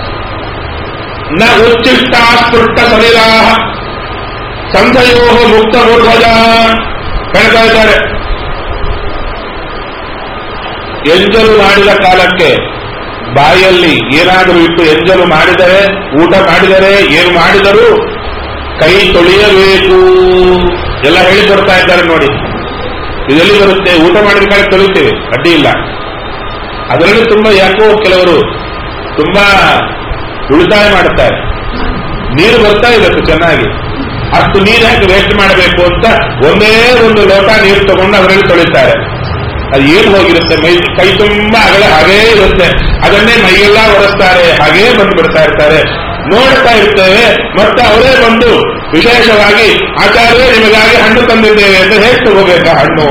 ನ ಉಚ್ಚಿಷ್ಟ ಸ್ಪೃಷ್ಟ ಸಲಿಲಾಹ ಸಂಧಯೋ ಮುಕ್ತ ಊರ್ಧ್ವಜ ಹೇಳ್ತಾ ಇದ್ದಾರೆ ಎಂಜಲು ಮಾಡಿದ ಕಾಲಕ್ಕೆ ಬಾಯಲ್ಲಿ ಏನಾದರೂ ಇಟ್ಟು ಎಂಜಲು ಮಾಡಿದರೆ ಊಟ ಮಾಡಿದರೆ ಏನು ಮಾಡಿದರೂ ಕೈ ತೊಳೆಯಬೇಕು ಎಲ್ಲ ಹೇಳಿಕೊಡ್ತಾ ಇದ್ದಾರೆ ನೋಡಿ ಇದೆಲ್ಲಿ ಬರುತ್ತೆ ಊಟ ಮಾಡಿದ ಕಾಲ ತೊಳಿತೇವೆ ಅಡ್ಡಿ ಇಲ್ಲ ಅದರಲ್ಲಿ ತುಂಬಾ ಯಾಕೋ ಕೆಲವರು ತುಂಬಾ ಉಳಿತಾಯ ಮಾಡುತ್ತಾರೆ ನೀರು ಬರ್ತಾ ಇರಬೇಕು ಚೆನ್ನಾಗಿ ಅಷ್ಟು ನೀರು ಯಾಕೆ ವೇಸ್ಟ್ ಮಾಡಬೇಕು ಅಂತ ಒಂದೇ ಒಂದು ಲೋಟ ನೀರು ತಗೊಂಡು ಅದರಲ್ಲಿ ತೊಳಿತಾರೆ ಅದು ಏನು ಹೋಗಿರುತ್ತೆ ಮೈ ಕೈ ತುಂಬಾ ಅಗಲ ಹಾಗೇ ಇರುತ್ತೆ ಅದನ್ನೇ ಮೈಯೆಲ್ಲ ಒರೆಸ್ತಾರೆ ಹಾಗೇ ಬಂದು ಬಿಡ್ತಾ ಇರ್ತಾರೆ ನೋಡ್ತಾ ಇರ್ತೇವೆ ಮತ್ತೆ ಅವರೇ ಬಂದು ವಿಶೇಷವಾಗಿ ಆಚಾರ್ಯ ನಿಮಗಾಗಿ ಹಣ್ಣು ತಂದಿದ್ದೇವೆ ಅಂತ ಹೇಗೆ ತಗೋಬೇಕಾ ಹಣ್ಣು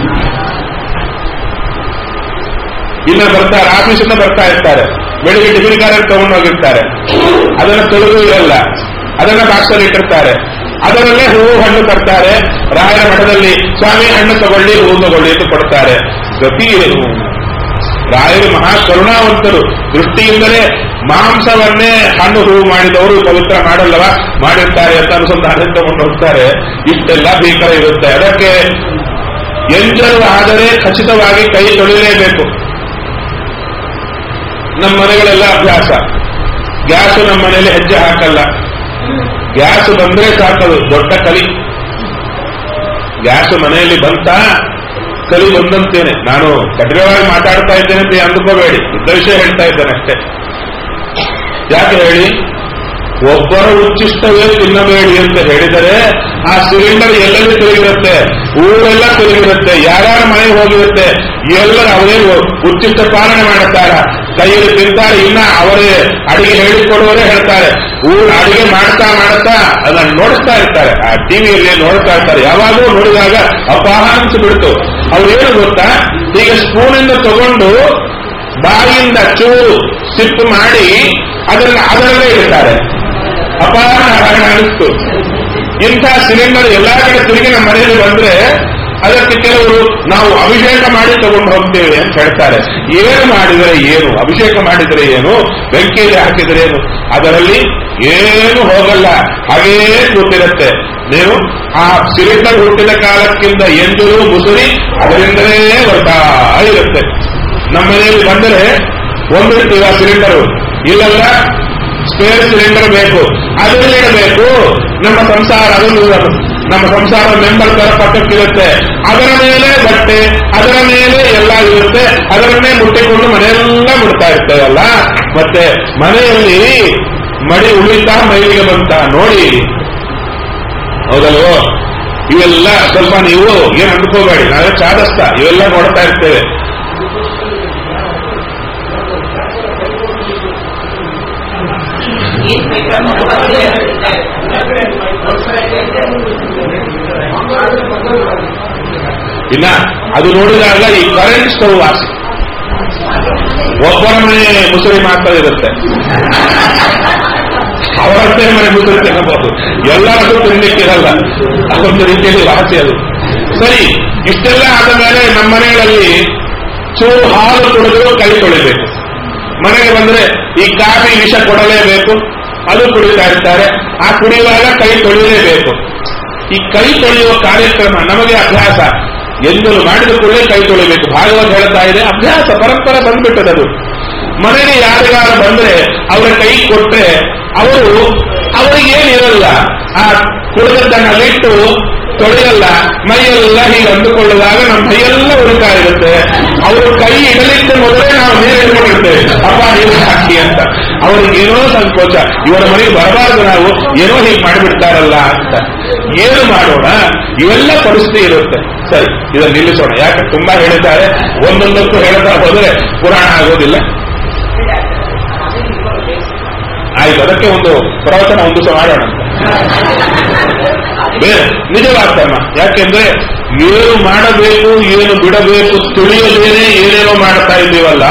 ಇನ್ನ ಬರ್ತಾರೆ ಆಫೀಸಿಂದ ಬರ್ತಾ ಇರ್ತಾರೆ ಬೆಳಿಗ್ಗೆ ಟಿಫಿನ್ ಕಾರಲ್ಲಿ ತಗೊಂಡು ಹೋಗಿರ್ತಾರೆ ಅದನ್ನ ತೊಳೆದು ಇರಲ್ಲ ಅದನ್ನ ಬಾಕ್ಸಲ್ಲಿ ಇಟ್ಟಿರ್ತಾರೆ ಅದರಲ್ಲೇ ಹೂವು ಹಣ್ಣು ತರ್ತಾರೆ ರಾಯರ ಮಠದಲ್ಲಿ ಸ್ವಾಮಿ ಹಣ್ಣು ತಗೊಳ್ಳಿ ಹೂವು ತಗೊಳ್ಳಿ ಅಂತ ಕೊಡ್ತಾರೆ ಗತಿ ಏನು ರಾಯರು ಮಹಾ ಕರುಣಾವಂತರು ದೃಷ್ಟಿಯಿಂದಲೇ ಮಾಂಸವನ್ನೇ ಹಣ್ಣು ಹೂವು ಮಾಡಿದವರು ಪವಿತ್ರ ಮಾಡಲ್ಲವ ಮಾಡಿರ್ತಾರೆ ಅಂತ ಅನುಸಂಧಾನ ತಗೊಂಡು ಹೋಗ್ತಾರೆ ಇಷ್ಟೆಲ್ಲ ಭೀಕರ ಇರುತ್ತೆ ಅದಕ್ಕೆ ಎಂಜಲು ಆದರೆ ಖಚಿತವಾಗಿ ಕೈ ತೊಳಿಲೇಬೇಕು ನಮ್ಮ ಮನೆಗಳೆಲ್ಲ ಅಭ್ಯಾಸ ಗ್ಯಾಸ್ ನಮ್ಮ ಮನೆಯಲ್ಲಿ ಹೆಜ್ಜೆ ಹಾಕಲ್ಲ ಗ್ಯಾಸ್ ಬಂದ್ರೆ ಸಾಕದು ದೊಡ್ಡ ಕಲಿ ಗ್ಯಾಸ್ ಮನೆಯಲ್ಲಿ ಬಂತ ಕಲಿ ಬಂದಂತೇನೆ ನಾನು ಕಠಿಣವಾಗಿ ಮಾತಾಡ್ತಾ ಇದ್ದೇನೆ ಅಂತ ಅಂದುಕೋಬೇಡಿ ಇದ್ದ ವಿಷಯ ಹೇಳ್ತಾ ಇದ್ದೇನೆ ಅಷ್ಟೇ ಯಾಕೆ ಹೇಳಿ ಒಬ್ಬರ ಉಚ್ಚಿಷ್ಟವೇ ತಿನ್ನಬೇಡಿ ಅಂತ ಹೇಳಿದರೆ ಆ ಸಿಲಿಂಡರ್ ಎಲ್ಲೆಲ್ಲಿ ತಿರುಗಿರುತ್ತೆ ಊರೆಲ್ಲ ತಿರುಗಿರುತ್ತೆ ಯಾರ್ಯಾರ ಮನೆಗೆ ಹೋಗಿರುತ್ತೆ ಎಲ್ಲರೂ ಅವರೇ ಉಚ್ಚಿಷ್ಟ ಪಾಲನೆ ಮಾಡುತ್ತಾರ ಕೈಯಲ್ಲಿ ತಿಂತಾರೆ ಇನ್ನ ಅವರೇ ಅಡಿಗೆ ಹೇಳಿಕೊಡುವವರೇ ಹೇಳ್ತಾರೆ ಊರು ಅಡಿಗೆ ಮಾಡ್ತಾ ಮಾಡ್ತಾ ಅದನ್ನ ನೋಡಿಸ್ತಾ ಇರ್ತಾರೆ ಆ ಟಿವಿಯಲ್ಲಿ ನೋಡ್ತಾ ಇರ್ತಾರೆ ಯಾವಾಗಲೂ ನೋಡಿದಾಗ ಅಪಾಹ ಅನ್ಸಿಬಿಡ್ತು ಅವ್ರೇನು ಗೊತ್ತಾ ಹೀಗೆ ಸ್ಪೂನಿಂದ ತಗೊಂಡು ಬಾಯಿಯಿಂದ ಚೂರು ಸಿಪ್ಪು ಮಾಡಿ ಅದನ್ನ ಅದರಲ್ಲೇ ಇಡ್ತಾರೆ ಅಪಾರ ನಾರಾಯಣ ಅನಿಸ್ತು ಇಂಥ ಸಿಲಿಂಡರ್ ಎಲ್ಲಾ ಕಡೆ ತಿರುಗಿ ನಮ್ಮ ಮನೆಯಲ್ಲಿ ಬಂದ್ರೆ ಅದಕ್ಕೆ ಕೆಲವರು ನಾವು ಅಭಿಷೇಕ ಮಾಡಿ ತಗೊಂಡು ಹೋಗ್ತೇವೆ ಅಂತ ಹೇಳ್ತಾರೆ ಏನು ಮಾಡಿದರೆ ಏನು ಅಭಿಷೇಕ ಮಾಡಿದರೆ ಏನು ಬೆಂಕಿಯಲ್ಲಿ ಹಾಕಿದರೆ ಏನು ಅದರಲ್ಲಿ ಏನು ಹೋಗಲ್ಲ ಹಾಗೇ ಕೂತಿರುತ್ತೆ ನೀವು ಆ ಸಿಲಿಂಡರ್ ಹುಟ್ಟಿದ ಕಾಲಕ್ಕಿಂತ ಎಂಜಲು ಮುಸುರಿ ಅದರಿಂದಲೇ ಬರ್ತಾ ಇರುತ್ತೆ ನಮ್ಮ ಮನೆಯಲ್ಲಿ ಬಂದರೆ ಒಂದಿರ್ತೀವಿ ಆ ಸಿಲಿಂಡರು ಇಲ್ಲಲ್ಲ ಸ್ಪೇರ್ ಸಿಲಿಂಡರ್ ಬೇಕು ಅದರಲ್ಲಿ ಇಡಬೇಕು ನಮ್ಮ ಸಂಸಾರ ಅದೊಂದು ನಮ್ಮ ಸಂಸಾರ ಮೆಂಬರ್ ತರ ಪಕ್ಕಕ್ಕಿರುತ್ತೆ ಅದರ ಮೇಲೆ ಬಟ್ಟೆ ಅದರ ಮೇಲೆ ಎಲ್ಲ ಇರುತ್ತೆ ಅದರನ್ನೇ ಮುಟ್ಟಿಕೊಂಡು ಮನೆಯೆಲ್ಲ ಮುಡ್ತಾ ಇರ್ತೇವಲ್ಲ ಮತ್ತೆ ಮನೆಯಲ್ಲಿ ಮಡಿ ಉಳಿತಾ ಮೈಲಿಗೆ ಬಂತ ನೋಡಿ ಹೌದಲ್ವೋ ಇವೆಲ್ಲ ಸ್ವಲ್ಪ ನೀವು ಏನ್ ಅಂದ್ಕೋಬೇಡಿ ನಾವೇ ಚಾದಸ್ತ ಇವೆಲ್ಲ ನೋಡ್ತಾ ಇರ್ತೇವೆ ಇನ್ನ ಅದು ನೋಡಿದಾಗ ಈ ಕರೆಂಟ್ ಸ್ಟವ್ ವಾಸಿ ಒಬ್ಬರ ಮನೆ ಮುಸುರಿ ಮಾತ್ರ ಇರುತ್ತೆ ಅವರಷ್ಟೇ ಮನೆ ಮುಸುರಿ ತಿನ್ನಬಹುದು ಎಲ್ಲರದ್ದು ತಿನ್ಲಿಕ್ಕಿರಲ್ಲ ಅದೊಂದು ರೀತಿಯಲ್ಲಿ ವಾಸಿ ಅದು ಸರಿ ಇಷ್ಟೆಲ್ಲ ಆದ ಮೇಲೆ ನಮ್ಮ ಮನೆಗಳಲ್ಲಿ ಚೂರು ಹಾಲು ಕುಡಿದ್ರು ಕೈ ತೊಳಿಬೇಕು ಮನೆಗೆ ಬಂದ್ರೆ ಈ ಕಾಫಿ ವಿಷ ಕೊಡಲೇಬೇಕು ಅದು ಕುಡಿತಾ ಇರ್ತಾರೆ ಆ ಕುಡಿಯುವಾಗ ಕೈ ತೊಳೆಯಲೇಬೇಕು ಈ ಕೈ ತೊಳೆಯುವ ಕಾರ್ಯಕ್ರಮ ನಮಗೆ ಅಭ್ಯಾಸ ಎಂದಲು ಮಾಡಿದ ಕೂಡಲೇ ಕೈ ತೊಳಿಬೇಕು ಭಾಗವತ್ ಹೇಳ್ತಾ ಇದೆ ಅಭ್ಯಾಸ ಪರಂಪರೆ ಬಂದ್ಬಿಟ್ಟದದು ಮನೆಗೆ ಯಾರಿಗಾರ ಬಂದ್ರೆ ಅವರ ಕೈ ಕೊಟ್ರೆ ಅವರು ಅವರಿಗೇನಿರಲ್ಲ ಆ ಕುಡಿದದ್ದನ್ನಲ್ಲಿಟ್ಟು ತೊಳೆಯಲ್ಲ ಮೈಯೆಲ್ಲ ಹೀಗೆ ಅಂದುಕೊಳ್ಳುವಾಗ ನಮ್ಮ ಮೈಯೆಲ್ಲ ಉರಿತಾ ಇರುತ್ತೆ ಅವರು ಕೈ ಇಡಲಿಕ್ಕೆ ಮೊದಲೇ ನಾವು ನೀರು ಇಟ್ಕೊಂಡಿರ್ತೇವೆ ಅಪ್ಪ ನೀರು ಹಾಕಿ ಅಂತ ಅವ್ರಿಗೆ ಏನೋ ಸಂಕೋಚ ಇವರ ಮನೆಗೆ ಬರಬಾರದು ನಾವು ಏನೋ ಹೀಗೆ ಮಾಡಿಬಿಡ್ತಾರಲ್ಲ ಅಂತ ಏನು ಮಾಡೋಣ ಇವೆಲ್ಲ ಪರಿಸ್ಥಿತಿ ಇರುತ್ತೆ ಸರಿ ಇದನ್ನು ನಿಲ್ಲಿಸೋಣ ಯಾಕೆ ತುಂಬಾ ಹೇಳಿದ್ದಾರೆ ಒಂದೊಂದಕ್ಕೂ ಹೇಳ್ತಾ ಹೋದರೆ ಪುರಾಣ ಆಗೋದಿಲ್ಲ ಆಯ್ತು ಅದಕ್ಕೆ ಒಂದು ಪ್ರವಚನ ಒಂದು ದಿವಸ ಮಾಡೋಣ ಬೇರೆ ನಿಜವಾದ ಧರ್ಮ ಯಾಕೆಂದ್ರೆ ಏನು ಮಾಡಬೇಕು ಏನು ಬಿಡಬೇಕು ತಿಳಿಯದೇನೆ ಏನೇನೋ ಮಾಡ್ತಾ ಇದ್ದೀವಲ್ಲ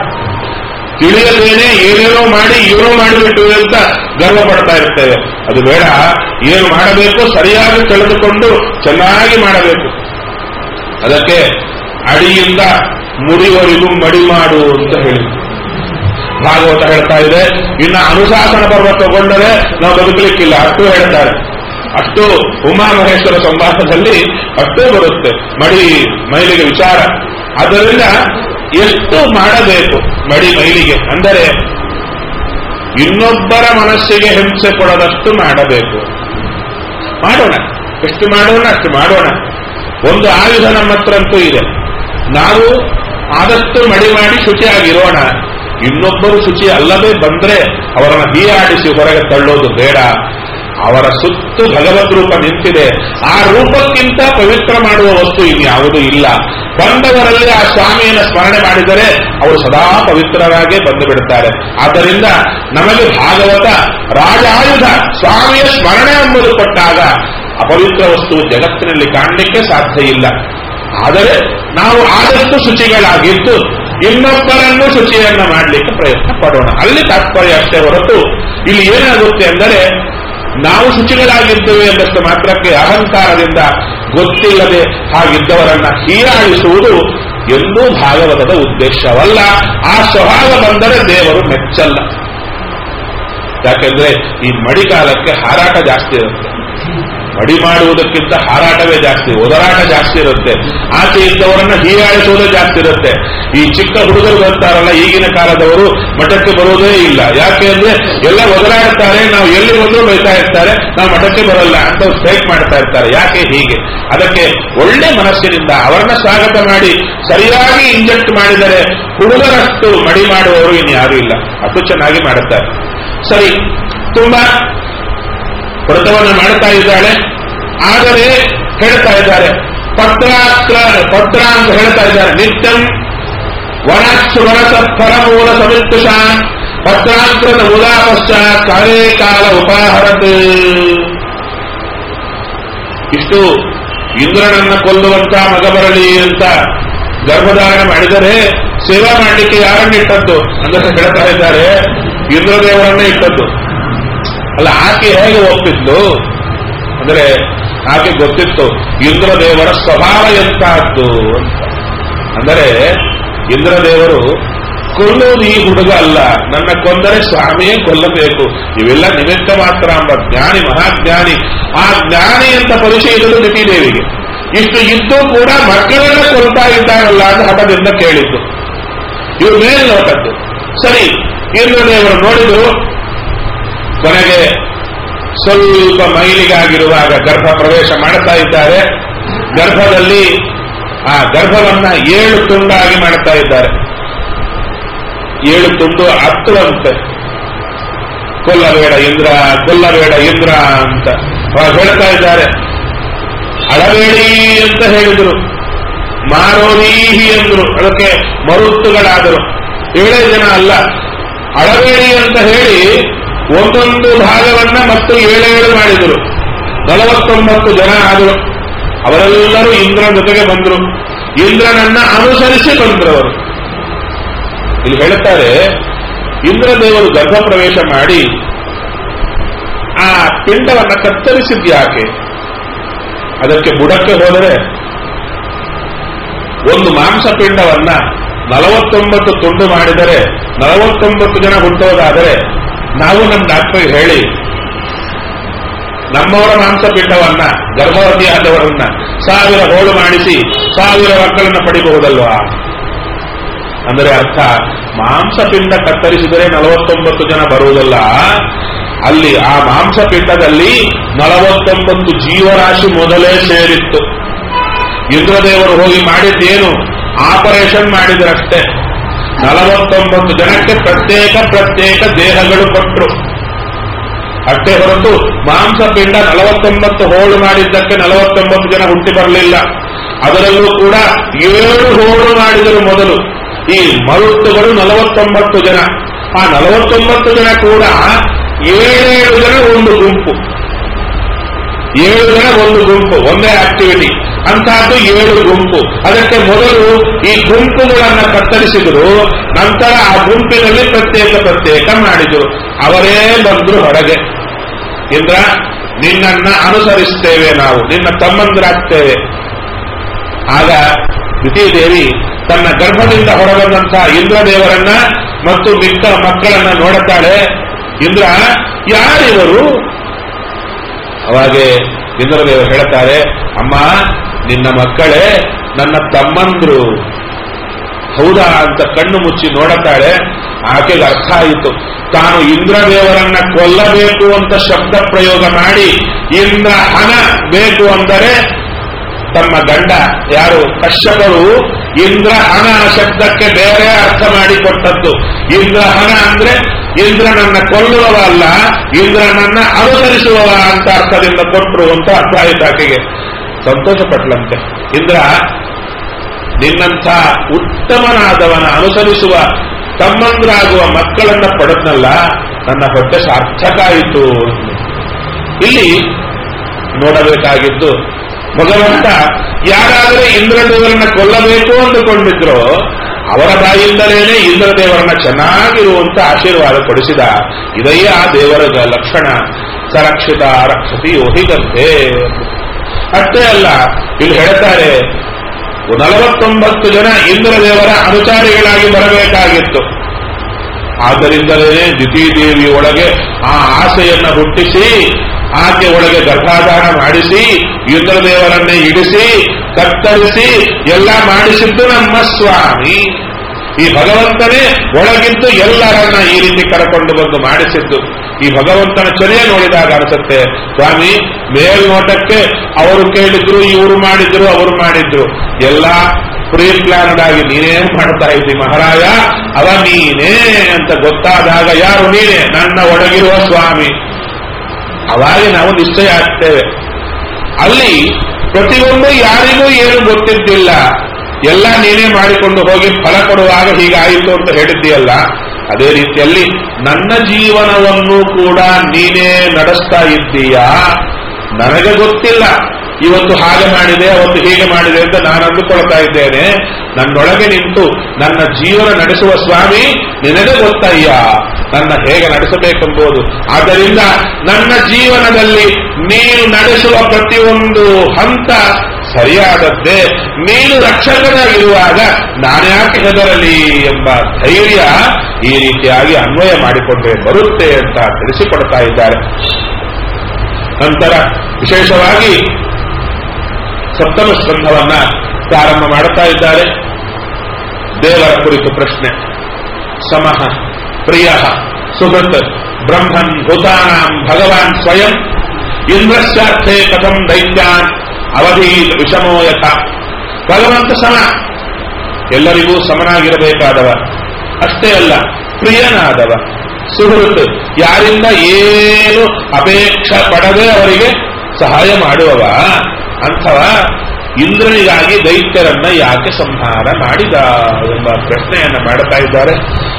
ತಿಳಿಯದೇನೆ ಏನೇನೋ ಮಾಡಿ ಏನೋ ಮಾಡಿಬಿಟ್ಟು ಅಂತ ಗರ್ವ ಪಡ್ತಾ ಇರ್ತೇವೆ ಅದು ಬೇಡ ಏನು ಮಾಡಬೇಕು ಸರಿಯಾಗಿ ತಿಳಿದುಕೊಂಡು ಚೆನ್ನಾಗಿ ಮಾಡಬೇಕು ಅದಕ್ಕೆ ಅಡಿಯಿಂದ ಮುಡಿಯವರಿಗೂ ಮಡಿ ಮಾಡು ಅಂತ ಹೇಳಿ ಭಾಗವತ ಹೇಳ್ತಾ ಇದೆ ಇನ್ನು ಅನುಶಾಸನ ಪರ್ವ ತಗೊಂಡರೆ ನಾವು ಬದುಕಲಿಕ್ಕಿಲ್ಲ ಅಷ್ಟು ಹೇಳ್ತಾರೆ ಅಷ್ಟು ಉಮಾಮಹೇಶ್ವರ ಸಂವಾದದಲ್ಲಿ ಅಷ್ಟೇ ಬರುತ್ತೆ ಮಡಿ ಮೈಲಿಗೆ ವಿಚಾರ ಆದ್ದರಿಂದ ಎಷ್ಟು ಮಾಡಬೇಕು ಮಡಿ ಮೈಲಿಗೆ ಅಂದರೆ ಇನ್ನೊಬ್ಬರ ಮನಸ್ಸಿಗೆ ಹಿಂಸೆ ಕೊಡದಷ್ಟು ಮಾಡಬೇಕು ಮಾಡೋಣ ಎಷ್ಟು ಮಾಡೋಣ ಅಷ್ಟು ಮಾಡೋಣ ಒಂದು ಆಯುಧ ನಮ್ಮ ಹತ್ರಂತೂ ಇದೆ ನಾವು ಆದಷ್ಟು ಮಡಿ ಮಾಡಿ ಶುಚಿಯಾಗಿರೋಣ ಇನ್ನೊಬ್ಬರು ಶುಚಿ ಅಲ್ಲದೆ ಬಂದ್ರೆ ಅವರನ್ನ ಹೀಯಾಡಿಸಿ ಹೊರಗೆ ತಳ್ಳೋದು ಬೇಡ ಅವರ ಸುತ್ತು ಭಗವದ್ ರೂಪ ನಿಂತಿದೆ ಆ ರೂಪಕ್ಕಿಂತ ಪವಿತ್ರ ಮಾಡುವ ವಸ್ತು ಇನ್ಯಾವುದೂ ಇಲ್ಲ ಬಂದವರಲ್ಲಿ ಆ ಸ್ವಾಮಿಯನ್ನು ಸ್ಮರಣೆ ಮಾಡಿದರೆ ಅವರು ಸದಾ ಪವಿತ್ರರಾಗೇ ಬಂದು ಬಿಡುತ್ತಾರೆ ಆದ್ದರಿಂದ ನಮಗೆ ಭಾಗವತ ರಾಜಾಯುಧ ಸ್ವಾಮಿಯ ಸ್ಮರಣೆ ಎಂಬುದು ಕೊಟ್ಟಾಗ ಅಪವಿತ್ರ ವಸ್ತು ಜಗತ್ತಿನಲ್ಲಿ ಕಾಣಲಿಕ್ಕೆ ಸಾಧ್ಯ ಇಲ್ಲ ಆದರೆ ನಾವು ಆದಷ್ಟು ಶುಚಿಗಳಾಗಿದ್ದು ಇನ್ನೊಬ್ಬರನ್ನು ಶುಚಿಯನ್ನ ಮಾಡಲಿಕ್ಕೆ ಪ್ರಯತ್ನ ಪಡೋಣ ಅಲ್ಲಿ ತಾತ್ಪರ್ಯ ಅಷ್ಟೇ ಹೊರತು ಇಲ್ಲಿ ಏನಾಗುತ್ತೆ ಅಂದರೆ ನಾವು ಶುಚಿಗಳಾಗಿದ್ದೇವೆ ಎಂಬಷ್ಟು ಮಾತ್ರಕ್ಕೆ ಅಹಂಕಾರದಿಂದ ಗೊತ್ತಿಲ್ಲದೆ ಹಾಗಿದ್ದವರನ್ನ ಹೀಯಾಳಿಸುವುದು ಎಂದೂ ಭಾಗವತದ ಉದ್ದೇಶವಲ್ಲ ಆ ಸ್ವಭಾವ ಬಂದರೆ ದೇವರು ಮೆಚ್ಚಲ್ಲ ಯಾಕೆಂದ್ರೆ ಈ ಮಡಿಕಾಲಕ್ಕೆ ಹಾರಾಟ ಜಾಸ್ತಿ ಇರುತ್ತೆ ಮಡಿ ಮಾಡುವುದಕ್ಕಿಂತ ಹಾರಾಟವೇ ಜಾಸ್ತಿ ಒದರಾಟ ಜಾಸ್ತಿ ಇರುತ್ತೆ ಆಚೆ ಇದ್ದವರನ್ನ ಹೀಯಾಳಿಸುವುದೇ ಜಾಸ್ತಿ ಇರುತ್ತೆ ಈ ಚಿಕ್ಕ ಹುಡುಗರು ಬರ್ತಾರಲ್ಲ ಈಗಿನ ಕಾಲದವರು ಮಠಕ್ಕೆ ಬರುವುದೇ ಇಲ್ಲ ಯಾಕೆ ಅಂದ್ರೆ ಎಲ್ಲ ಒದರಾಡ್ತಾರೆ ನಾವು ಎಲ್ಲಿ ಬಂದರೂ ಬೈತಾ ಇರ್ತಾರೆ ನಾವು ಮಠಕ್ಕೆ ಬರಲ್ಲ ಅಂತ ಸ್ಟ್ರೈಕ್ ಮಾಡ್ತಾ ಇರ್ತಾರೆ ಯಾಕೆ ಹೀಗೆ ಅದಕ್ಕೆ ಒಳ್ಳೆ ಮನಸ್ಸಿನಿಂದ ಅವರನ್ನ ಸ್ವಾಗತ ಮಾಡಿ ಸರಿಯಾಗಿ ಇಂಜೆಕ್ಟ್ ಮಾಡಿದರೆ ಹುಡುಗರಷ್ಟು ಮಡಿ ಮಾಡುವವರು ಇನ್ಯಾರೂ ಇಲ್ಲ ಅಷ್ಟು ಚೆನ್ನಾಗಿ ಮಾಡುತ್ತಾರೆ ಸರಿ ತುಂಬಾ ವ್ರತವನ್ನು ಮಾಡ್ತಾ ಇದ್ದಾಳೆ ಆದರೆ ಹೇಳ್ತಾ ಇದ್ದಾರೆ ಪತ್ರಾತ್ರ ಪತ್ರ ಅಂತ ಹೇಳ್ತಾ ಇದ್ದಾರೆ ನಿತ್ಯಂ ವನಸ್ಸುವನಸ ಫಲಮೂಲ ಸಮಿತ್ತುಷ ಪತ್ರಾಂತರದ ಉದಾಪಶ್ಚ ಕಾಲೇ ಕಾಲ ಉಪಾಹರತ್ ಇಷ್ಟು ಇಂದ್ರನನ್ನ ಕೊಲ್ಲುವಂತ ಮಗ ಬರಲಿ ಅಂತ ಗರ್ಭಧಾರಣೆ ಮಾಡಿದರೆ ಸೇವಾ ಮಾಡಲಿಕ್ಕೆ ಯಾರನ್ನ ಇಟ್ಟದ್ದು ಅಂದ್ರೆ ಹೇಳ್ತಾ ಇದ್ದಾರೆ ಇಂದ್ರದೇವರನ್ನೇ ಇಟ್ಟದ್ದು ಅಲ್ಲ ಆಕೆ ಹೇಗೆ ಒಪ್ಪಿದ್ಲು ಅಂದ್ರೆ ಆಕೆ ಗೊತ್ತಿತ್ತು ಇಂದ್ರದೇವರ ಸ್ವಭಾವ ಎಂತಹದ್ದು ಅಂತ ಅಂದರೆ ಇಂದ್ರದೇವರು ಕೊಲ್ಲುವುದು ಈ ಹುಡುಗ ಅಲ್ಲ ನನ್ನ ಕೊಂದರೆ ಸ್ವಾಮಿಯೇ ಕೊಲ್ಲಬೇಕು ಇವೆಲ್ಲ ನಿಮಿತ್ತ ಮಾತ್ರ ಎಂಬ ಜ್ಞಾನಿ ಮಹಾಜ್ಞಾನಿ ಆ ಜ್ಞಾನಿ ಅಂತ ಪರಿಚಯಿಸಲು ನಟಿದೇವಿಗೆ ಇಷ್ಟು ಇದ್ದು ಕೂಡ ಮಕ್ಕಳನ್ನ ಕೊಲ್ತಾ ಇದ್ದಾರಲ್ಲ ಅಂತ ಹಠದಿಂದ ಕೇಳಿದ್ದು ಇವು ಮೇಲ್ನೋಟದ್ದು ಸರಿ ಇಂದ್ರದೇವರು ನೋಡಿದ್ರು ಕೊನೆಗೆ ಸ್ವಲ್ಪ ಮೈಲಿಗಾಗಿರುವಾಗ ಗರ್ಭ ಪ್ರವೇಶ ಮಾಡ್ತಾ ಇದ್ದಾರೆ ಗರ್ಭದಲ್ಲಿ ಆ ಗರ್ಭವನ್ನ ಏಳು ತುಂಡಾಗಿ ಮಾಡ್ತಾ ಇದ್ದಾರೆ ಏಳು ತುಂಡು ಹತ್ತುವಂತೆ ಕೊಲ್ಲಬೇಡ ಇಂದ್ರ ಕೊಲ್ಲಬೇಡ ಇಂದ್ರ ಅಂತ ಅವಾಗ ಹೇಳ್ತಾ ಇದ್ದಾರೆ ಅಳಬೇಡಿ ಅಂತ ಹೇಳಿದ್ರು ಮಾರೋದೀಹಿ ಎಂದ್ರು ಅದಕ್ಕೆ ಮರುತ್ತುಗಳಾದರು ಏಳೇ ಜನ ಅಲ್ಲ ಅಳಬೇಡಿ ಅಂತ ಹೇಳಿ ಒಂದೊಂದು ಭಾಗವನ್ನ ಮತ್ತು ಏಳೇಳು ಮಾಡಿದರು ನಲವತ್ತೊಂಬತ್ತು ಜನ ಆದರು ಅವರೆಲ್ಲರೂ ಇಂದ್ರನ ಜೊತೆಗೆ ಬಂದರು ಇಂದ್ರನನ್ನ ಅನುಸರಿಸಿ ಬಂದರು ಅವರು ಇಲ್ಲಿ ಹೇಳುತ್ತಾರೆ ಇಂದ್ರದೇವರು ಗರ್ಭ ಪ್ರವೇಶ ಮಾಡಿ ಆ ಪಿಂಡವನ್ನ ಕತ್ತರಿಸಿದ್ಯಾಕೆ ಅದಕ್ಕೆ ಬುಡಕ್ಕೆ ಹೋದರೆ ಒಂದು ಮಾಂಸ ಪಿಂಡವನ್ನ ನಲವತ್ತೊಂಬತ್ತು ತುಂಡು ಮಾಡಿದರೆ ನಲವತ್ತೊಂಬತ್ತು ಜನ ಹುಟ್ಟೋದಾದರೆ ನಾವು ನಮ್ಮ ಡಾಕ್ಟರ್ ಹೇಳಿ ನಮ್ಮವರ ಮಾಂಸಪಿಂಡವನ್ನ ಗರ್ಭವತಿಯಾದವರನ್ನ ಸಾವಿರ ಹೋಳು ಮಾಡಿಸಿ ಸಾವಿರ ಮಕ್ಕಳನ್ನ ಪಡಿಬಹುದಲ್ವಾ ಅಂದರೆ ಅರ್ಥ ಮಾಂಸಪಿಂಡ ಕತ್ತರಿಸಿದರೆ ನಲವತ್ತೊಂಬತ್ತು ಜನ ಬರುವುದಲ್ಲ ಅಲ್ಲಿ ಆ ಮಾಂಸಪಿಂಡದಲ್ಲಿ ನಲವತ್ತೊಂಬತ್ತು ಜೀವರಾಶಿ ಮೊದಲೇ ಸೇರಿತ್ತು ಇಂದ್ರದೇವರು ಹೋಗಿ ಮಾಡಿದ್ದೇನು ಆಪರೇಷನ್ ಮಾಡಿದ್ರಷ್ಟೇ ನಲವತ್ತೊಂಬತ್ತು ಜನಕ್ಕೆ ಪ್ರತ್ಯೇಕ ಪ್ರತ್ಯೇಕ ದೇಹಗಳು ಕೊಟ್ಟರು ಅಷ್ಟೇ ಹೊರತು ಮಾಂಸಪಿಂಡ ನಲವತ್ತೊಂಬತ್ತು ಹೋಳು ಮಾಡಿದ್ದಕ್ಕೆ ನಲವತ್ತೊಂಬತ್ತು ಜನ ಹುಟ್ಟಿ ಬರಲಿಲ್ಲ ಅದರಲ್ಲೂ ಕೂಡ ಏಳು ಹೋಳು ಮಾಡಿದರು ಮೊದಲು ಈ ಮರುತ್ತುಗಳು ನಲವತ್ತೊಂಬತ್ತು ಜನ ಆ ನಲವತ್ತೊಂಬತ್ತು ಜನ ಕೂಡ ಏಳೇಳು ಜನ ಒಂದು ಗುಂಪು ಏಳು ಜನ ಒಂದು ಗುಂಪು ಒಂದೇ ಆಕ್ಟಿವಿಟಿ ಅಂತಹದ್ದು ಏಳು ಗುಂಪು ಅದಕ್ಕೆ ಮೊದಲು ಈ ಗುಂಪುಗಳನ್ನ ಕತ್ತರಿಸಿದ್ರು ನಂತರ ಆ ಗುಂಪಿನಲ್ಲಿ ಪ್ರತ್ಯೇಕ ಪ್ರತ್ಯೇಕ ಮಾಡಿದರು ಅವರೇ ಬಂದ್ರು ಹೊರಗೆ ಇಂದ್ರ ನಿನ್ನನ್ನ ಅನುಸರಿಸ್ತೇವೆ ನಾವು ನಿನ್ನ ತಮ್ಮಂದಿರಾಗ್ತೇವೆ ಆಗ ದೇವಿ ತನ್ನ ಗರ್ಭದಿಂದ ಹೊರಬಂದಂತಹ ಇಂದ್ರದೇವರನ್ನ ಮತ್ತು ಮಿಕ್ಕ ಮಕ್ಕಳನ್ನ ನೋಡುತ್ತಾಳೆ ಇಂದ್ರ ಯಾರಿವರು ಅವಾಗೆ ಇಂದ್ರದೇವರು ಹೇಳ್ತಾರೆ ಅಮ್ಮ ನಿನ್ನ ಮಕ್ಕಳೇ ನನ್ನ ತಮ್ಮಂದ್ರು ಹೌದಾ ಅಂತ ಕಣ್ಣು ಮುಚ್ಚಿ ನೋಡುತ್ತಾಳೆ ಆಕೆಗೆ ಅರ್ಥ ಆಯಿತು ತಾನು ಇಂದ್ರದೇವರನ್ನ ಕೊಲ್ಲಬೇಕು ಅಂತ ಶಬ್ದ ಪ್ರಯೋಗ ಮಾಡಿ ಇಂದ್ರ ಹಣ ಬೇಕು ಅಂದರೆ ತಮ್ಮ ಗಂಡ ಯಾರು ಕಶ್ಯಪರು ಇಂದ್ರ ಹಣ ಶಬ್ದಕ್ಕೆ ಬೇರೆ ಅರ್ಥ ಮಾಡಿಕೊಟ್ಟದ್ದು ಇಂದ್ರ ಹಣ ಅಂದ್ರೆ ಇಂದ್ರನನ್ನ ಕೊಲ್ಲುವವ ಅಲ್ಲ ಇಂದ್ರನನ್ನ ಅನುಸರಿಸುವವ ಅಂತ ಅರ್ಥದಿಂದ ಕೊಟ್ಟರು ಅಂತ ಅರ್ಥ ಆಯಿತು ಆಕೆಗೆ ಸಂತೋಷ ಪಟ್ಲಂತೆ ಇಂದ್ರ ನಿನ್ನಂಥ ಉತ್ತಮನಾದವನ ಅನುಸರಿಸುವ ತಮ್ಮಂದ್ರಾಗುವ ಮಕ್ಕಳನ್ನ ಪಡೆದ್ನಲ್ಲ ನನ್ನ ಹೊಟ್ಟೆ ಸಾರ್ಥಕ ಆಯಿತು ಇಲ್ಲಿ ನೋಡಬೇಕಾಗಿದ್ದು ಭಗವಂತ ಯಾರಾದರೆ ಇಂದ್ರದೇವರನ್ನ ಕೊಲ್ಲಬೇಕು ಅಂದುಕೊಂಡಿದ್ರೋ ಅವರ ಬಾಯಿಂದಲೇನೆ ಇಂದ್ರದೇವರನ್ನ ಚೆನ್ನಾಗಿರುವಂತ ಆಶೀರ್ವಾದ ಕೊಡಿಸಿದ ಇದಯ್ಯ ಆ ದೇವರ ಲಕ್ಷಣ ಸರಕ್ಷಿತ ರಕ್ಷತಿ ಯೋಹಿಗಂತೆ ಅಷ್ಟೇ ಅಲ್ಲ ಇಲ್ಲಿ ಹೇಳ್ತಾರೆ ನಲವತ್ತೊಂಬತ್ತು ಜನ ಇಂದ್ರದೇವರ ಅನುಚಾರಿಗಳಾಗಿ ಬರಬೇಕಾಗಿತ್ತು ಆದ್ದರಿಂದಲೇ ದಿತಿದೇವಿ ಒಳಗೆ ಆ ಆಸೆಯನ್ನ ಹುಟ್ಟಿಸಿ ಆಕೆ ಒಳಗೆ ಗರ್ಭಾಧಾನ ಮಾಡಿಸಿ ಇಂದ್ರದೇವರನ್ನೇ ಇಡಿಸಿ ಕತ್ತರಿಸಿ ಎಲ್ಲ ಮಾಡಿಸಿದ್ದು ನಮ್ಮ ಸ್ವಾಮಿ ಈ ಭಗವಂತನೇ ಒಳಗಿದ್ದು ಎಲ್ಲರನ್ನ ಈ ರೀತಿ ಕರಕೊಂಡು ಬಂದು ಮಾಡಿಸಿದ್ದು ಈ ಭಗವಂತನ ಚರ್ಯ ನೋಡಿದಾಗ ಅನಿಸುತ್ತೆ ಸ್ವಾಮಿ ಮೇಲ್ನೋಟಕ್ಕೆ ಅವರು ಕೇಳಿದ್ರು ಇವರು ಮಾಡಿದ್ರು ಅವರು ಮಾಡಿದ್ರು ಎಲ್ಲ ಪ್ರೀ ಪ್ಲಾನ್ಡ್ ಆಗಿ ನೀನೇ ಮಾಡ್ತಾ ಇದ್ದಿ ಮಹಾರಾಜ ಅವ ನೀನೇ ಅಂತ ಗೊತ್ತಾದಾಗ ಯಾರು ನೀನೇ ನನ್ನ ಒಳಗಿರುವ ಸ್ವಾಮಿ ಅವಾಗ ನಾವು ನಿಶ್ಚಯ ಆಗ್ತೇವೆ ಅಲ್ಲಿ ಪ್ರತಿಯೊಂದು ಯಾರಿಗೂ ಏನು ಗೊತ್ತಿದ್ದಿಲ್ಲ ಎಲ್ಲ ನೀನೇ ಮಾಡಿಕೊಂಡು ಹೋಗಿ ಫಲ ಕೊಡುವಾಗ ಹೀಗಾಯಿತು ಅಂತ ಹೇಳಿದ್ದೀಯಲ್ಲ ಅದೇ ರೀತಿಯಲ್ಲಿ ನನ್ನ ಜೀವನವನ್ನು ಕೂಡ ನೀನೇ ನಡೆಸ್ತಾ ಇದ್ದೀಯಾ ನನಗೆ ಗೊತ್ತಿಲ್ಲ ಇವತ್ತು ಹಾಗೆ ಮಾಡಿದೆ ಅವತ್ತು ಹೀಗೆ ಮಾಡಿದೆ ಅಂತ ನಾನು ಅಂದುಕೊಳ್ತಾ ಇದ್ದೇನೆ ನನ್ನೊಳಗೆ ನಿಂತು ನನ್ನ ಜೀವನ ನಡೆಸುವ ಸ್ವಾಮಿ ನಿನಗೆ ಗೊತ್ತಯ್ಯ ನನ್ನ ಹೇಗೆ ನಡೆಸಬೇಕೆಂಬುದು ಆದ್ದರಿಂದ ನನ್ನ ಜೀವನದಲ್ಲಿ ನೀನು ನಡೆಸುವ ಪ್ರತಿಯೊಂದು ಹಂತ ಸರಿಯಾದದ್ದೇ ನೀನು ರಕ್ಷಕನಾಗಿರುವಾಗ ನಾನ್ಯಾಕೆ ಹೆದರಲಿ ಎಂಬ ಧೈರ್ಯ ಈ ರೀತಿಯಾಗಿ ಅನ್ವಯ ಮಾಡಿಕೊಂಡ್ರೆ ಬರುತ್ತೆ ಅಂತ ತಿಳಿಸಿಕೊಡ್ತಾ ಇದ್ದಾರೆ ನಂತರ ವಿಶೇಷವಾಗಿ ಸಪ್ತಮ ಸ್ಕಂಧವನ್ನ ಪ್ರಾರಂಭ ಮಾಡುತ್ತಾ ಇದ್ದಾರೆ ದೇವರ ಕುರಿತು ಪ್ರಶ್ನೆ ಸಮಃ ಪ್ರಿಯ ಸುಹೃತ್ ಬ್ರಹ್ಮನ್ ಭೂತಾನಾಂ ಭಗವಾನ್ ಸ್ವಯಂ ಇಂದ್ರಶ್ಚಾರ್ಥೆ ಕಥಂ ದೈತ್ಯಾನ್ ಅವಧಿ ವಿಷಮೋ ಯಥ ಭಗವಂತ ಸಮ ಎಲ್ಲರಿಗೂ ಸಮನಾಗಿರಬೇಕಾದವ ಅಷ್ಟೇ ಅಲ್ಲ ಪ್ರಿಯನಾದವ ಸುಹೃತ್ ಯಾರಿಂದ ಏನು ಅಪೇಕ್ಷ ಪಡದೆ ಅವರಿಗೆ ಸಹಾಯ ಮಾಡುವವ ಅಂಥವ ಇಂದ್ರನಿಗಾಗಿ ದೈತ್ಯರನ್ನ ಯಾಕೆ ಸಂಹಾರ ಮಾಡಿದ ಎಂಬ ಪ್ರಶ್ನೆಯನ್ನ ಮಾಡುತ್ತಾ ಇದ್ದಾರೆ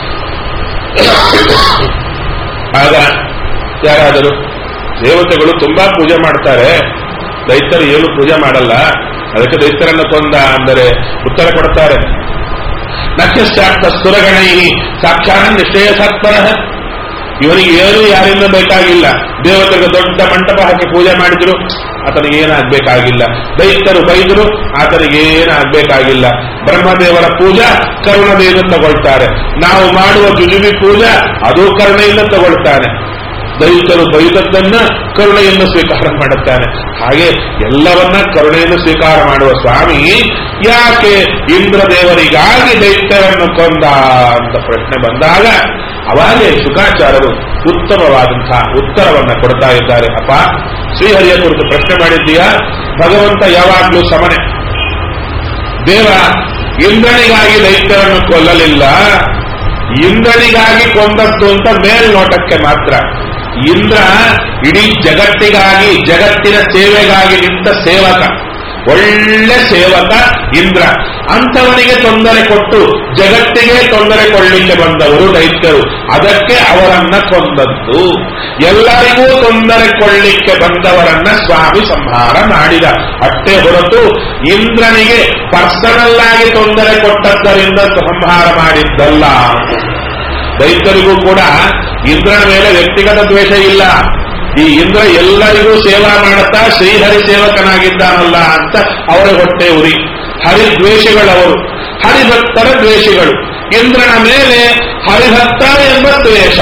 ಆಗ ಯಾರಾದರೂ ದೇವತೆಗಳು ತುಂಬಾ ಪೂಜೆ ಮಾಡ್ತಾರೆ ದೈತ್ಯರು ಏನು ಪೂಜೆ ಮಾಡಲ್ಲ ಅದಕ್ಕೆ ದೈತ್ಯರನ್ನ ಕೊಂದ ಅಂದರೆ ಉತ್ತರ ಕೊಡ್ತಾರೆ ನಕ್ಷಶ್ಚಾರ್ಥ ಸುರಗಣೈ ಸಾಕ್ಷಾತ್ ನಿಶ್ಚಯ ಸತ್ಪರ ಇವನಿಗೆ ಏನು ಯಾರಿಂದ ಬೇಕಾಗಿಲ್ಲ ದೇವತೆಗೆ ದೊಡ್ಡ ಮಂಟಪ ಹಾಕಿ ಪೂಜೆ ಮಾಡಿದ್ರು ಆತನಿಗೆ ಏನಾಗ್ಬೇಕಾಗಿಲ್ಲ ದೈತ್ಯರು ಬೈದರು ಆತನಿಗೆ ಏನಾಗ್ಬೇಕಾಗಿಲ್ಲ ಬ್ರಹ್ಮದೇವರ ಪೂಜಾ ಕರುಣದಿಂದ ತಗೊಳ್ತಾರೆ ನಾವು ಮಾಡುವ ಜುಜುಬಿ ಪೂಜಾ ಅದು ಕರುಣೆಯಿಂದ ತಗೊಳ್ತಾನೆ ದೈತ್ಯರು ಬೈದದ್ದನ್ನ ಕರುಣೆಯನ್ನು ಸ್ವೀಕಾರ ಮಾಡುತ್ತಾನೆ ಹಾಗೆ ಎಲ್ಲವನ್ನ ಕರುಣೆಯನ್ನು ಸ್ವೀಕಾರ ಮಾಡುವ ಸ್ವಾಮಿ ಯಾಕೆ ಇಂದ್ರದೇವರಿಗಾಗಿ ದೈತ್ಯರನ್ನು ಕೊಂದ ಅಂತ ಪ್ರಶ್ನೆ ಬಂದಾಗ ಅವಾಗೇ ಶುಕಾಚಾರ್ಯರು ಉತ್ತಮವಾದಂತಹ ಉತ್ತರವನ್ನ ಕೊಡ್ತಾ ಇದ್ದಾರೆ ಅಪ್ಪ ಶ್ರೀಹರಿಯ ಕುರಿತು ಪ್ರಶ್ನೆ ಮಾಡಿದ್ದೀಯಾ ಭಗವಂತ ಯಾವಾಗ್ಲೂ ಸಮನೆ ದೇವ ಇಂದ್ರನಿಗಾಗಿ ದೈತ್ಯರನ್ನು ಕೊಲ್ಲಲಿಲ್ಲ ಇಂದ್ರನಿಗಾಗಿ ಕೊಂದದ್ದು ಅಂತ ಮೇಲ್ನೋಟಕ್ಕೆ ಮಾತ್ರ ಇಂದ್ರ ಇಡೀ ಜಗತ್ತಿಗಾಗಿ ಜಗತ್ತಿನ ಸೇವೆಗಾಗಿ ನಿಂತ ಸೇವಕ ಒಳ್ಳೆ ಸೇವಕ ಇಂದ್ರ ಅಂಥವನಿಗೆ ತೊಂದರೆ ಕೊಟ್ಟು ಜಗತ್ತಿಗೆ ತೊಂದರೆ ಕೊಡಲಿಕ್ಕೆ ಬಂದವರು ದೈತ್ಯರು ಅದಕ್ಕೆ ಅವರನ್ನ ಕೊಂದದ್ದು ಎಲ್ಲರಿಗೂ ತೊಂದರೆ ಕೊಡಲಿಕ್ಕೆ ಬಂದವರನ್ನ ಸ್ವಾಮಿ ಸಂಹಾರ ಮಾಡಿದ ಅಷ್ಟೇ ಹೊರತು ಇಂದ್ರನಿಗೆ ಪರ್ಸನಲ್ ಆಗಿ ತೊಂದರೆ ಕೊಟ್ಟದ್ದರಿಂದ ಸಂಹಾರ ಮಾಡಿದ್ದಲ್ಲ ದೈತ್ಯರಿಗೂ ಕೂಡ ಇಂದ್ರನ ಮೇಲೆ ವ್ಯಕ್ತಿಗತ ದ್ವೇಷ ಇಲ್ಲ ಈ ಇಂದ್ರ ಎಲ್ಲರಿಗೂ ಸೇವಾ ಮಾಡುತ್ತಾ ಶ್ರೀಹರಿ ಸೇವಕನಾಗಿದ್ದಾನಲ್ಲ ಅಂತ ಅವರ ಹೊಟ್ಟೆ ಉರಿ ಹರಿದ್ವೇಷಗಳವರು ಹರಿಭಕ್ತರ ದ್ವೇಷಗಳು ಇಂದ್ರನ ಮೇಲೆ ಹರಿಭಕ್ತ ಎಂಬ ದ್ವೇಷ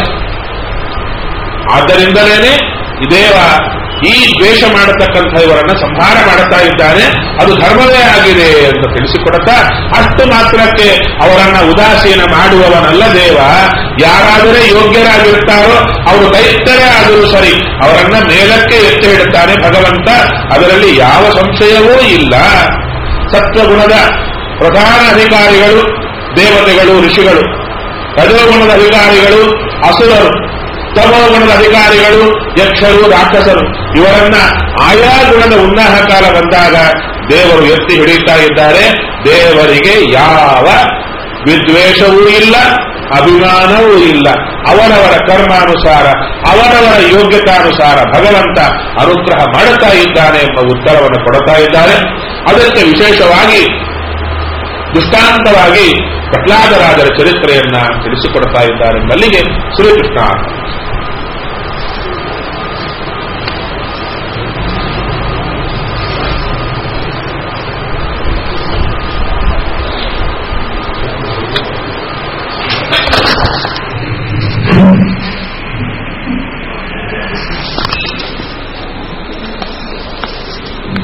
ಆದ್ದರಿಂದಲೇ ದೇವ ಈ ದ್ವೇಷ ಮಾಡತಕ್ಕಂಥ ಇವರನ್ನ ಸಂಹಾರ ಮಾಡುತ್ತಾ ಇದ್ದಾನೆ ಅದು ಧರ್ಮವೇ ಆಗಿದೆ ಅಂತ ತಿಳಿಸಿಕೊಡುತ್ತಾ ಅಷ್ಟು ಮಾತ್ರಕ್ಕೆ ಅವರನ್ನ ಉದಾಸೀನ ಮಾಡುವವನಲ್ಲ ದೇವ ಯಾರಾದರೆ ಯೋಗ್ಯರಾಗಿರ್ತಾರೋ ಅವರು ದೈತ್ಯರೇ ಆದರೂ ಸರಿ ಅವರನ್ನ ಮೇಲಕ್ಕೆ ಎತ್ತಿ ಇಡುತ್ತಾನೆ ಭಗವಂತ ಅದರಲ್ಲಿ ಯಾವ ಸಂಶಯವೂ ಇಲ್ಲ ಸತ್ವಗುಣದ ಪ್ರಧಾನ ಅಧಿಕಾರಿಗಳು ದೇವತೆಗಳು ಋಷಿಗಳು ರಜೋಗುಣದ ಅಧಿಕಾರಿಗಳು ಅಸುರರು ತಮೋಗುಣದ ಅಧಿಕಾರಿಗಳು ಯಕ್ಷರು ರಾಕ್ಷಸರು ಇವರನ್ನ ಆಯಾ ಗುಣದ ಉನ್ನಾಹ ಕಾಲ ಬಂದಾಗ ದೇವರು ಎತ್ತಿ ಹಿಡಿಯುತ್ತಾ ಇದ್ದಾರೆ ದೇವರಿಗೆ ಯಾವ ವಿದ್ವೇಷವೂ ಇಲ್ಲ ಅಭಿಮಾನವೂ ಇಲ್ಲ ಅವರವರ ಕರ್ಮಾನುಸಾರ ಅವರವರ ಯೋಗ್ಯತಾನುಸಾರ ಭಗವಂತ ಅನುಗ್ರಹ ಮಾಡುತ್ತಾ ಇದ್ದಾನೆ ಎಂಬ ಉತ್ತರವನ್ನು ಕೊಡುತ್ತಾ ಇದ್ದಾರೆ ಅದಕ್ಕೆ ವಿಶೇಷವಾಗಿ ದೃಷ್ಟಾಂತವಾಗಿ ಪ್ರಹ್ಲಾದರಾಜರ ಚರಿತ್ರೆಯನ್ನ ತಿಳಿಸಿಕೊಡ್ತಾ ಇದ್ದಾರೆ ಮಲ್ಲಿಗೆ ಶ್ರೀಕೃಷ್ಣ